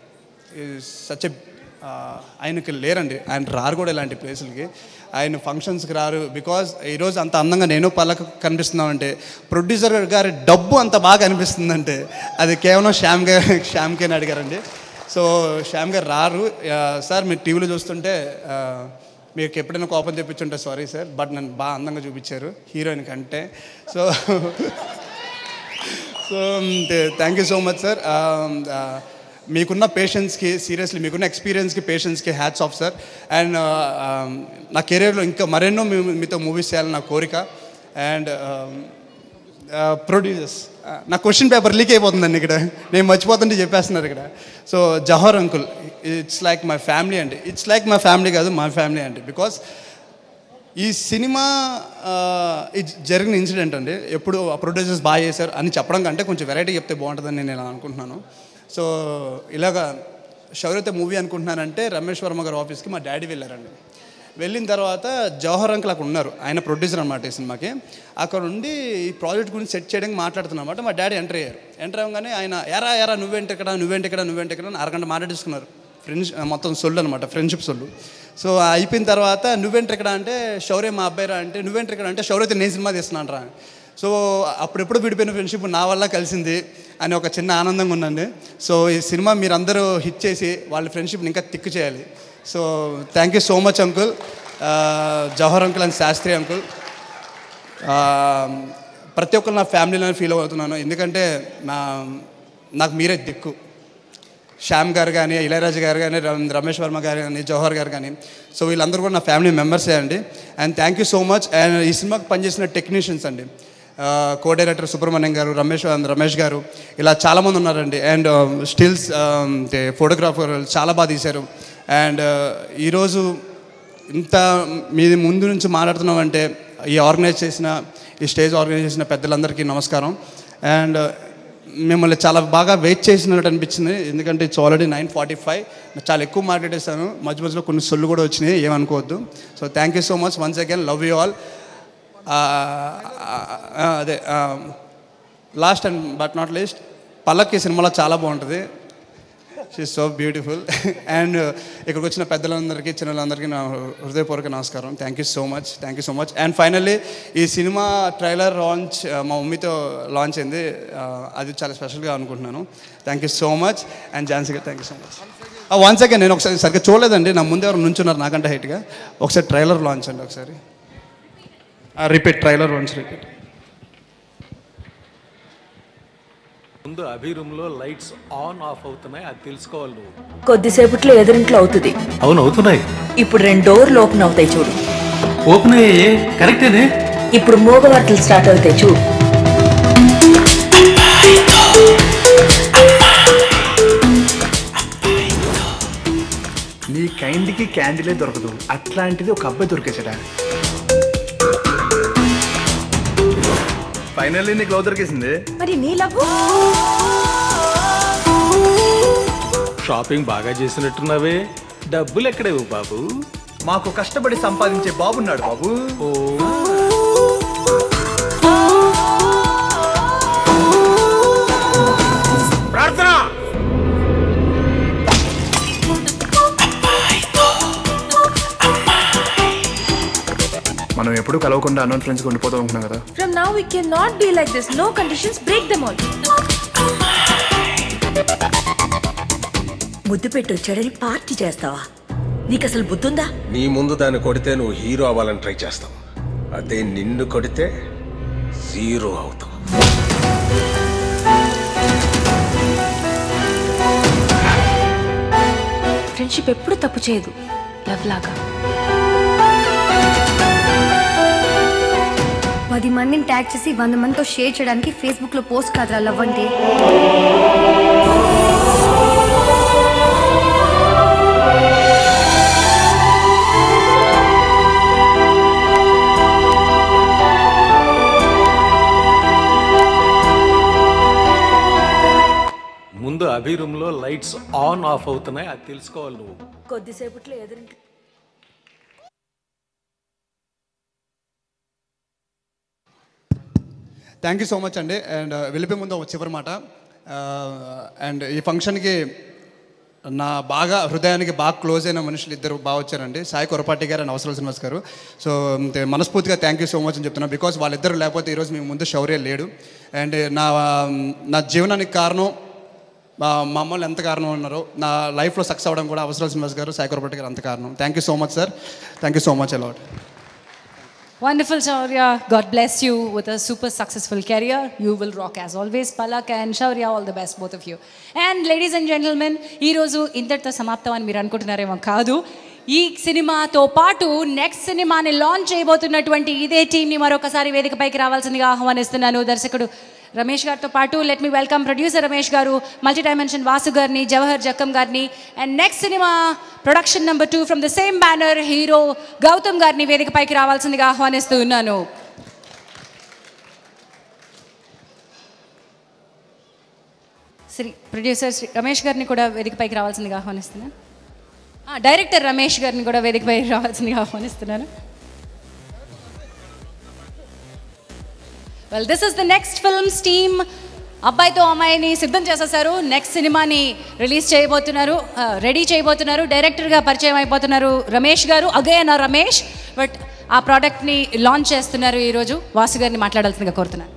సచ్ ఆయనకి లేరండి ఆయన రారు కూడా ఇలాంటి ప్లేసులకి ఆయన ఫంక్షన్స్కి రారు బికాజ్ ఈరోజు అంత అందంగా నేను పళ్ళకు కనిపిస్తున్నామంటే ప్రొడ్యూసర్ గారి డబ్బు అంత బాగా కనిపిస్తుందంటే అది కేవలం శ్యామ్ గారు శ్యామ్కే అని అడిగారండి సో శ్యామ్ గారు రారు ఆ, సార్ మీరు టీవీలో చూస్తుంటే ఆ, మీకు ఎప్పుడైనా కోపం తెప్పించుంటే సారీ సార్ బట్ నన్ను బాగా అందంగా చూపించారు హీరోయిన్ కంటే so so thank you so much sir మీకున్న పేషెన్స్కి సీరియస్లీ మీకున్న ఎక్స్పీరియన్స్కి పేషెన్స్కి హ్యాట్స్ ఆఫ్ సార్ అండ్ నా కెరీర్లో ఇంకా మరెన్నో మీ మీతో మూవీస్ చేయాలని నా కోరిక అండ్ ప్రొడ్యూసర్స్ నా క్వశ్చన్ పేపర్ లీక్ అయిపోతుందండి ఇక్కడ నేను మర్చిపోతుంటే చెప్పేస్తున్నారు ఇక్కడ so Jawahar uncle it's like my family అండి ఇట్స్ లైక్ మై ఫ్యామిలీ కాదు మై ఫ్యామిలీ అండి బికాస్ ఈ సినిమా ఆ, ఇది జరిగిన ఇన్సిడెంట్ అండి ఎప్పుడు ప్రొడ్యూసర్స్ బాగా చేశారు అని చెప్పడం కంటే కొంచెం వెరైటీ చెప్తే బాగుంటుందని నేను ఇలా అనుకుంటున్నాను సో ఇలాగా శౌర్యత మూవీ అనుకుంటున్నానంటే రమేష్ వర్మ గారి ఆఫీస్కి మా డాడీ వెళ్ళారండి వెళ్ళిన తర్వాత జవహర్ అంకుల్ అక్కడ ఉన్నారు ఆయన ప్రొడ్యూసర్ అనమాట ఈ సినిమాకి అక్కడ ఉండి ఈ ప్రాజెక్ట్ గురించి సెట్ చేయడానికి మాట్లాడుతున్నమాట మా డాడీ ఎంటర్ అయ్యారు ఎంటర్ అవ్వగానే ఆయన ఎరా ఎరా నువ్వేంటి ఇక్కడ నువ్వేంటి ఇక్కడ నువ్వేంటి ఇక్కడ అని అరగంట మాట్లాడేసుకున్నారు ఫ్రెండ్స్ మొత్తం సొల్లు అనమాట ఫ్రెండ్షిప్ సొల్లు సో అయిపోయిన తర్వాత నువ్వేంటి ఇక్కడ అంటే శౌర్య మా అబ్బాయి రా అంటే నువ్వేంటి ఇక్కడ అంటే శౌర్యతో నేను సినిమా తీస్తున్నాను రా సో అప్పుడెప్పుడు విడిపోయిన ఫ్రెండ్షిప్ నా వల్ల కలిసింది అని ఒక చిన్న ఆనందంగా ఉందండి సో ఈ సినిమా మీరందరూ హిట్ చేసి వాళ్ళ ఫ్రెండ్షిప్ని ఇంకా తిక్కు చేయాలి so thank you so much uncle Jawahar uncle and Shastri uncle ఆ, ప్రతి ఒక్కరు నా ఫ్యామిలీలో ఫీల్ అవుతున్నాను ఎందుకంటే నా నాకు మీరే దిక్కు శ్యామ్ గారు కానీ ఇళయరాజు గారు కానీ రమ్- రమేష్ వర్మ గారు కానీ జవహర్ గారు కానీ సో వీళ్ళందరూ కూడా నా ఫ్యామిలీ మెంబర్సే అండి and thank you so much and ఈ సినిమాకి పనిచేసిన టెక్నీషియన్స్ అండి కో డైరెక్టర్ సుబ్రహ్మణ్యం గారు రమేష్ రమేష్ గారు ఇలా చాలామంది ఉన్నారండి అండ్ స్టిల్స్ ఫోటోగ్రాఫర్ చాలా బాగా తీశారు అండ్ ఈరోజు ఇంత మీది ముందు నుంచి మాట్లాడుతున్నామంటే ఈ ఆర్గనైజ్ చేసిన ఈ స్టేజ్ ఆర్గనైజ్ చేసిన పెద్దలందరికీ నమస్కారం అండ్ మిమ్మల్ని చాలా బాగా వెయిట్ చేసినట్టు అనిపించింది ఎందుకంటే it's already nine forty five చాలా ఎక్కువ మాట్లాడేశాను మధ్య మధ్యలో కొన్ని సొల్లు కూడా వచ్చినాయి ఏమనుకోవద్దు so thank you so much once again love you all ఆ, ఆ, ఆ, అదే last and but not least పల్లక్కి సినిమాలో చాలా బాగుంటుంది షీ సో బ్యూటిఫుల్ అండ్ ఇక్కడికి వచ్చిన పెద్దలందరికీ చిన్నలందరికీ నా హృదయపూర్వక నమస్కారం thank you so much thank you so much and finally ఈ సినిమా ట్రైలర్ లాంచ్ మా మమ్మీతో లాంచ్ అయింది ఆ, అది చాలా స్పెషల్గా అనుకుంటున్నాను thank you so much and Jhansi garu thank you so much one second నేను ఒకసారి సరిగ్గా చూడలేదండి నా ముందు ఎవరు నుంచున్నారు నాకంటే హైట్గా ఒకసారి ట్రైలర్ లాంచ్ అండి ఒకసారి రిపీట్ ట్రైలర్ లాంచ్ రిపీట్ ముందు అభి రూమ్లో లైట్స్ ఆన్ ఆఫ్ అవుతున్నాయి అది తెలుసుకోవాలి నువ్వు కొద్దిసేపట్లో ఎదురింట్లో అవుతుంది అవును అవుతున్నాయి ఇప్పుడు రెండు డోర్లు ఓపెన్ అవుతాయి చూడు ఓపెన్ అయ్యాయి కరెక్టేనే ఇప్పుడు మూగవార్తలు స్టార్ట్ అవుతాయి చూడు నీ కైండ్కి క్యాండిలే దొరకదు అట్లాంటిది ఒక అబ్బాయి దొరికేసాడా ఫైనల్లీ నీకు లవ్ దొరికేసింది మరి నీ లవ్వు షాపింగ్ బాగా చేసినట్టున్నావే డబ్బులు ఎక్కడేవు బాబు మాకు కష్టపడి సంపాదించే బాబున్నాడు బాబు ప్రార్థన మనం ఎప్పుడు కలవకుండా అన్నోన్ ఫ్రెండ్స్ ఉండిపోతాం అనుకున్నాం కదా from now we can not be like this no conditions break them all ముద్దు పెట్టి వచ్చాడని పార్టీ చేస్తావా నీకు అసలు బుద్ధుందా నీ ముందు దాన్ని కొడితే నువ్వు హీరో అవ్వాలని ట్రై చేస్తావు అదే నిన్ను కొడితే జీరో అవుతావు ఫ్రెండ్షిప్ ఎప్పుడు తప్పు చేయదు లవ్ లాగా పది మందిని ట్యాగ్ చేసి వంద మందితో షేర్ చేయడానికి ఫేస్బుక్ లో పోస్ట్ కాదురా లవ్ అంటే ముందు అభి రూమ్లో లైట్స్ ఆన్ ఆఫ్ అవుతున్నాయి అది తెలుసుకోవాలి నువ్వు కొద్దిసేపట్లో ఎదురింట్లో థ్యాంక్ యూ సో మచ్ అండి అండ్ వెళ్ళిపోయే ముందు ఒక చివరి మాట అండ్ ఈ ఫంక్షన్కి నా బాగా హృదయానికి బాగా క్లోజ్ అయిన మనుషులు ఇద్దరు బాగా వచ్చారండి సాయి కొరపాటి గారు అండ్ అవసరం శ్రీనివాస్ గారు సో తే- మనస్ఫూర్తిగా థ్యాంక్ యూ సో మచ్ అని చెప్తున్నాను బికాస్ వాళ్ళిద్దరు లేకపోతే ఈరోజు మీ ముందు శౌర్య లేడు అండ్ నా నా జీవనానికి కారణం మా మా అమ్మలు ఎంత కారణం ఉన్నారో నా లైఫ్లో సక్సెస్ అవ్వడం కూడా అవసరం శ్రీనివాస్ గారు సాయి కొరపాటి గారు అంత కారణం thank you so much sir thank you so much a lot Wonderful, Shaurya. God bless you with a super successful career. You will rock as always. Palak and Shaurya, all the best, both of you. And ladies and gentlemen, ఈ రోజు ఇంతటితో సమాప్తం అని మీరు అనుకుంటున్నారేమో కాదు ఈ సినిమాతో పాటు నెక్స్ట్ సినిమాని లాంచ్ చేయబోతున్నటువంటి ఇదే టీంని మరొకసారి వేదికపైకి రావాల్సిందిగా ఆహ్వానిస్తున్నాను దర్శకుడు రమేష్ గారితో పాటు let me welcome producer Ramesh garu multi dimension Vasu గారిని జవహర్ జక్కం గారిని and next cinema production number two from the same banner hero Gautam గారిని వేదికపైకి రావాల్సిందిగా ఆహ్వానిస్తూ ఉన్నాను శ్రీ ప్రొడ్యూసర్ శ్రీ రమేష్ గారిని కూడా వేదికపైకి రావాల్సిందిగా ఆహ్వానిస్తున్నాను ఆ, డైరెక్టర్ రమేష్ గారిని కూడా వేదికపై రావాల్సిందిగా ఆహ్వానిస్తున్నాను well this is the next films team అబ్బాయితో అమ్మాయిని సిద్ధం చేసేసారు నెక్స్ట్ సినిమాని రిలీజ్ చేయబోతున్నారు రెడీ చేయబోతున్నారు డైరెక్టర్గా పరిచయం అయిపోతున్నారు రమేష్ గారు అగైన్ రమేష్ బట్ ఆ ప్రోడక్ట్ని లాంచ్ చేస్తున్నారు ఈరోజు వాసు గారిని మాట్లాడాల్సిందిగా కోరుతున్నాను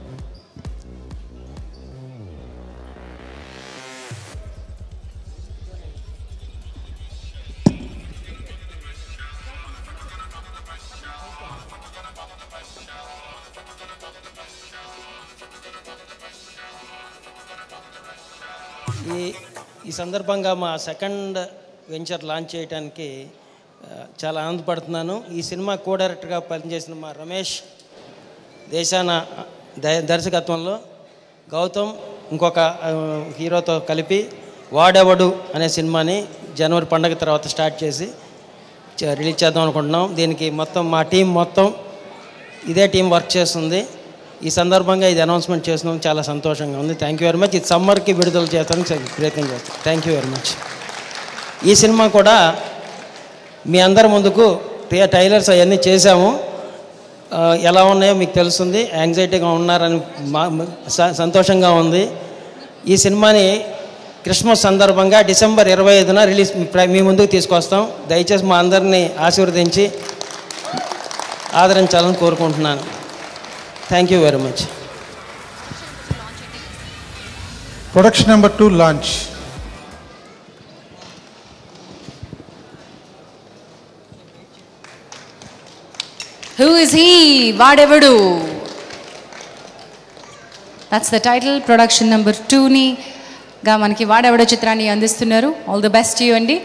ఈ ఈ సందర్భంగా మా సెకండ్ వెంచర్ లాంచ్ చేయడానికి ఆ, చాలా ఆనందపడుతున్నాను ఈ సినిమా కో డైరెక్టర్గా పనిచేసిన మా రమేష్ దేశాన ద- దర్శకత్వంలో గౌతమ్ ఇంకొక ఆ, హీరోతో కలిపి వాడెవడు అనే సినిమాని జనవరి పండగ తర్వాత స్టార్ట్ చేసి చ- రిలీజ్ చేద్దాం అనుకుంటున్నాం దీనికి మొత్తం మా టీం మొత్తం ఇదే టీం వర్క్ చేస్తుంది ఈ సందర్భంగా ఇది అనౌన్స్మెంట్ చేసినందుకు చాలా సంతోషంగా ఉంది థ్యాంక్ యూ వెరీ మచ్ ఇది సమ్మర్కి విడుదల చేయడానికి ప్రయత్నం చేస్తాం థ్యాంక్ యూ వెరీ మచ్ ఈ సినిమా కూడా మీ అందరి ముందుకు ట్రైలర్స్ అవన్నీ చేశాము ఆ, ఎలా ఉన్నాయో మీకు తెలుస్తుంది యాంగ్జైటీగా ఉన్నారని మా స- సంతోషంగా ఉంది ఈ సినిమాని క్రిస్మస్ సందర్భంగా డిసెంబర్ ఇరవై ఐదున రిలీజ్ మీ ప్ర- మీ ముందుకు తీసుకొస్తాం దయచేసి మా అందరినీ ఆశీర్వదించి ఆదరించాలని కోరుకుంటున్నాను thank you very much production number two launch who is he వాడెవడు that's the title production number టూని గా మనకి వాడెవడో చిత్రాన్ని అందిస్తున్నారు ఆల్ ది బెస్ట్ యూ అండి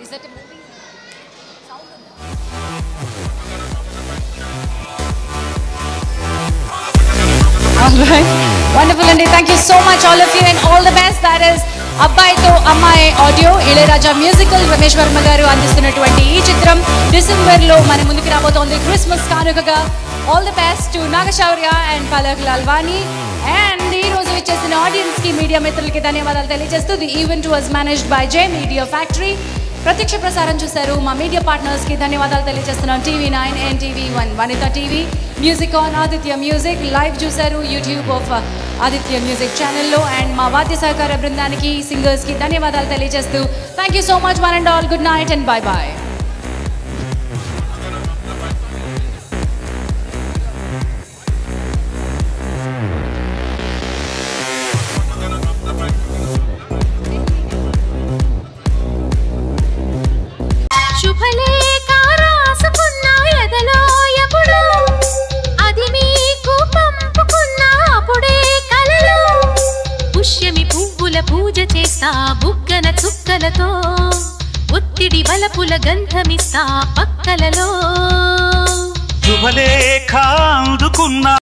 వండర్ఫుల్ అండి thank you so much all of you and all the best that is అబ్బాయితో అమ్మాయి ఆడియో ఇళయరాజా మ్యూజికల్ రమేష్ వర్మ గారు అందిస్తున్నటువంటి ఈ చిత్రం డిసెంబర్ లో మన ముందుకు రాబోతోంది క్రిస్మస్ కానుకగా all the best to Naga Shaurya and Palak Lalwani and ఈ రోజు వచ్చేసిన ఆడియన్స్ కి మీడియా మిత్రులకి ధన్యవాదాలు తెలియజేస్తూ the event was managed by J media factory ప్రత్యక్ష ప్రసారం చూశారు మా మీడియా పార్ట్నర్స్ కి ధన్యవాదాలు తెలియజేస్తున్నాం TV nine and TV one Vanitha TV music on Aditya music live చూశారు యూట్యూబ్ ఆఫ్ ఆదిత్య మ్యూజిక్ ఛానల్లో అండ్ మా వాద్య సహకార బృందానికి సింగర్స్ కి ధన్యవాదాలు తెలియజేస్తూ thank you so much one and all good night and bye bye శుభలేఖ రాసుకున్న ఎదలో ఎప్పుడు అది మీకు పంపుకున్న అప్పుడే కలలో పుష్యమి పువ్వుల పూజ చేస్తా బుగ్గన చుక్కలతో ఒత్తిడి వలపుల గంధమిస్తా పక్కలలో శుభలేఖ అందుకున్న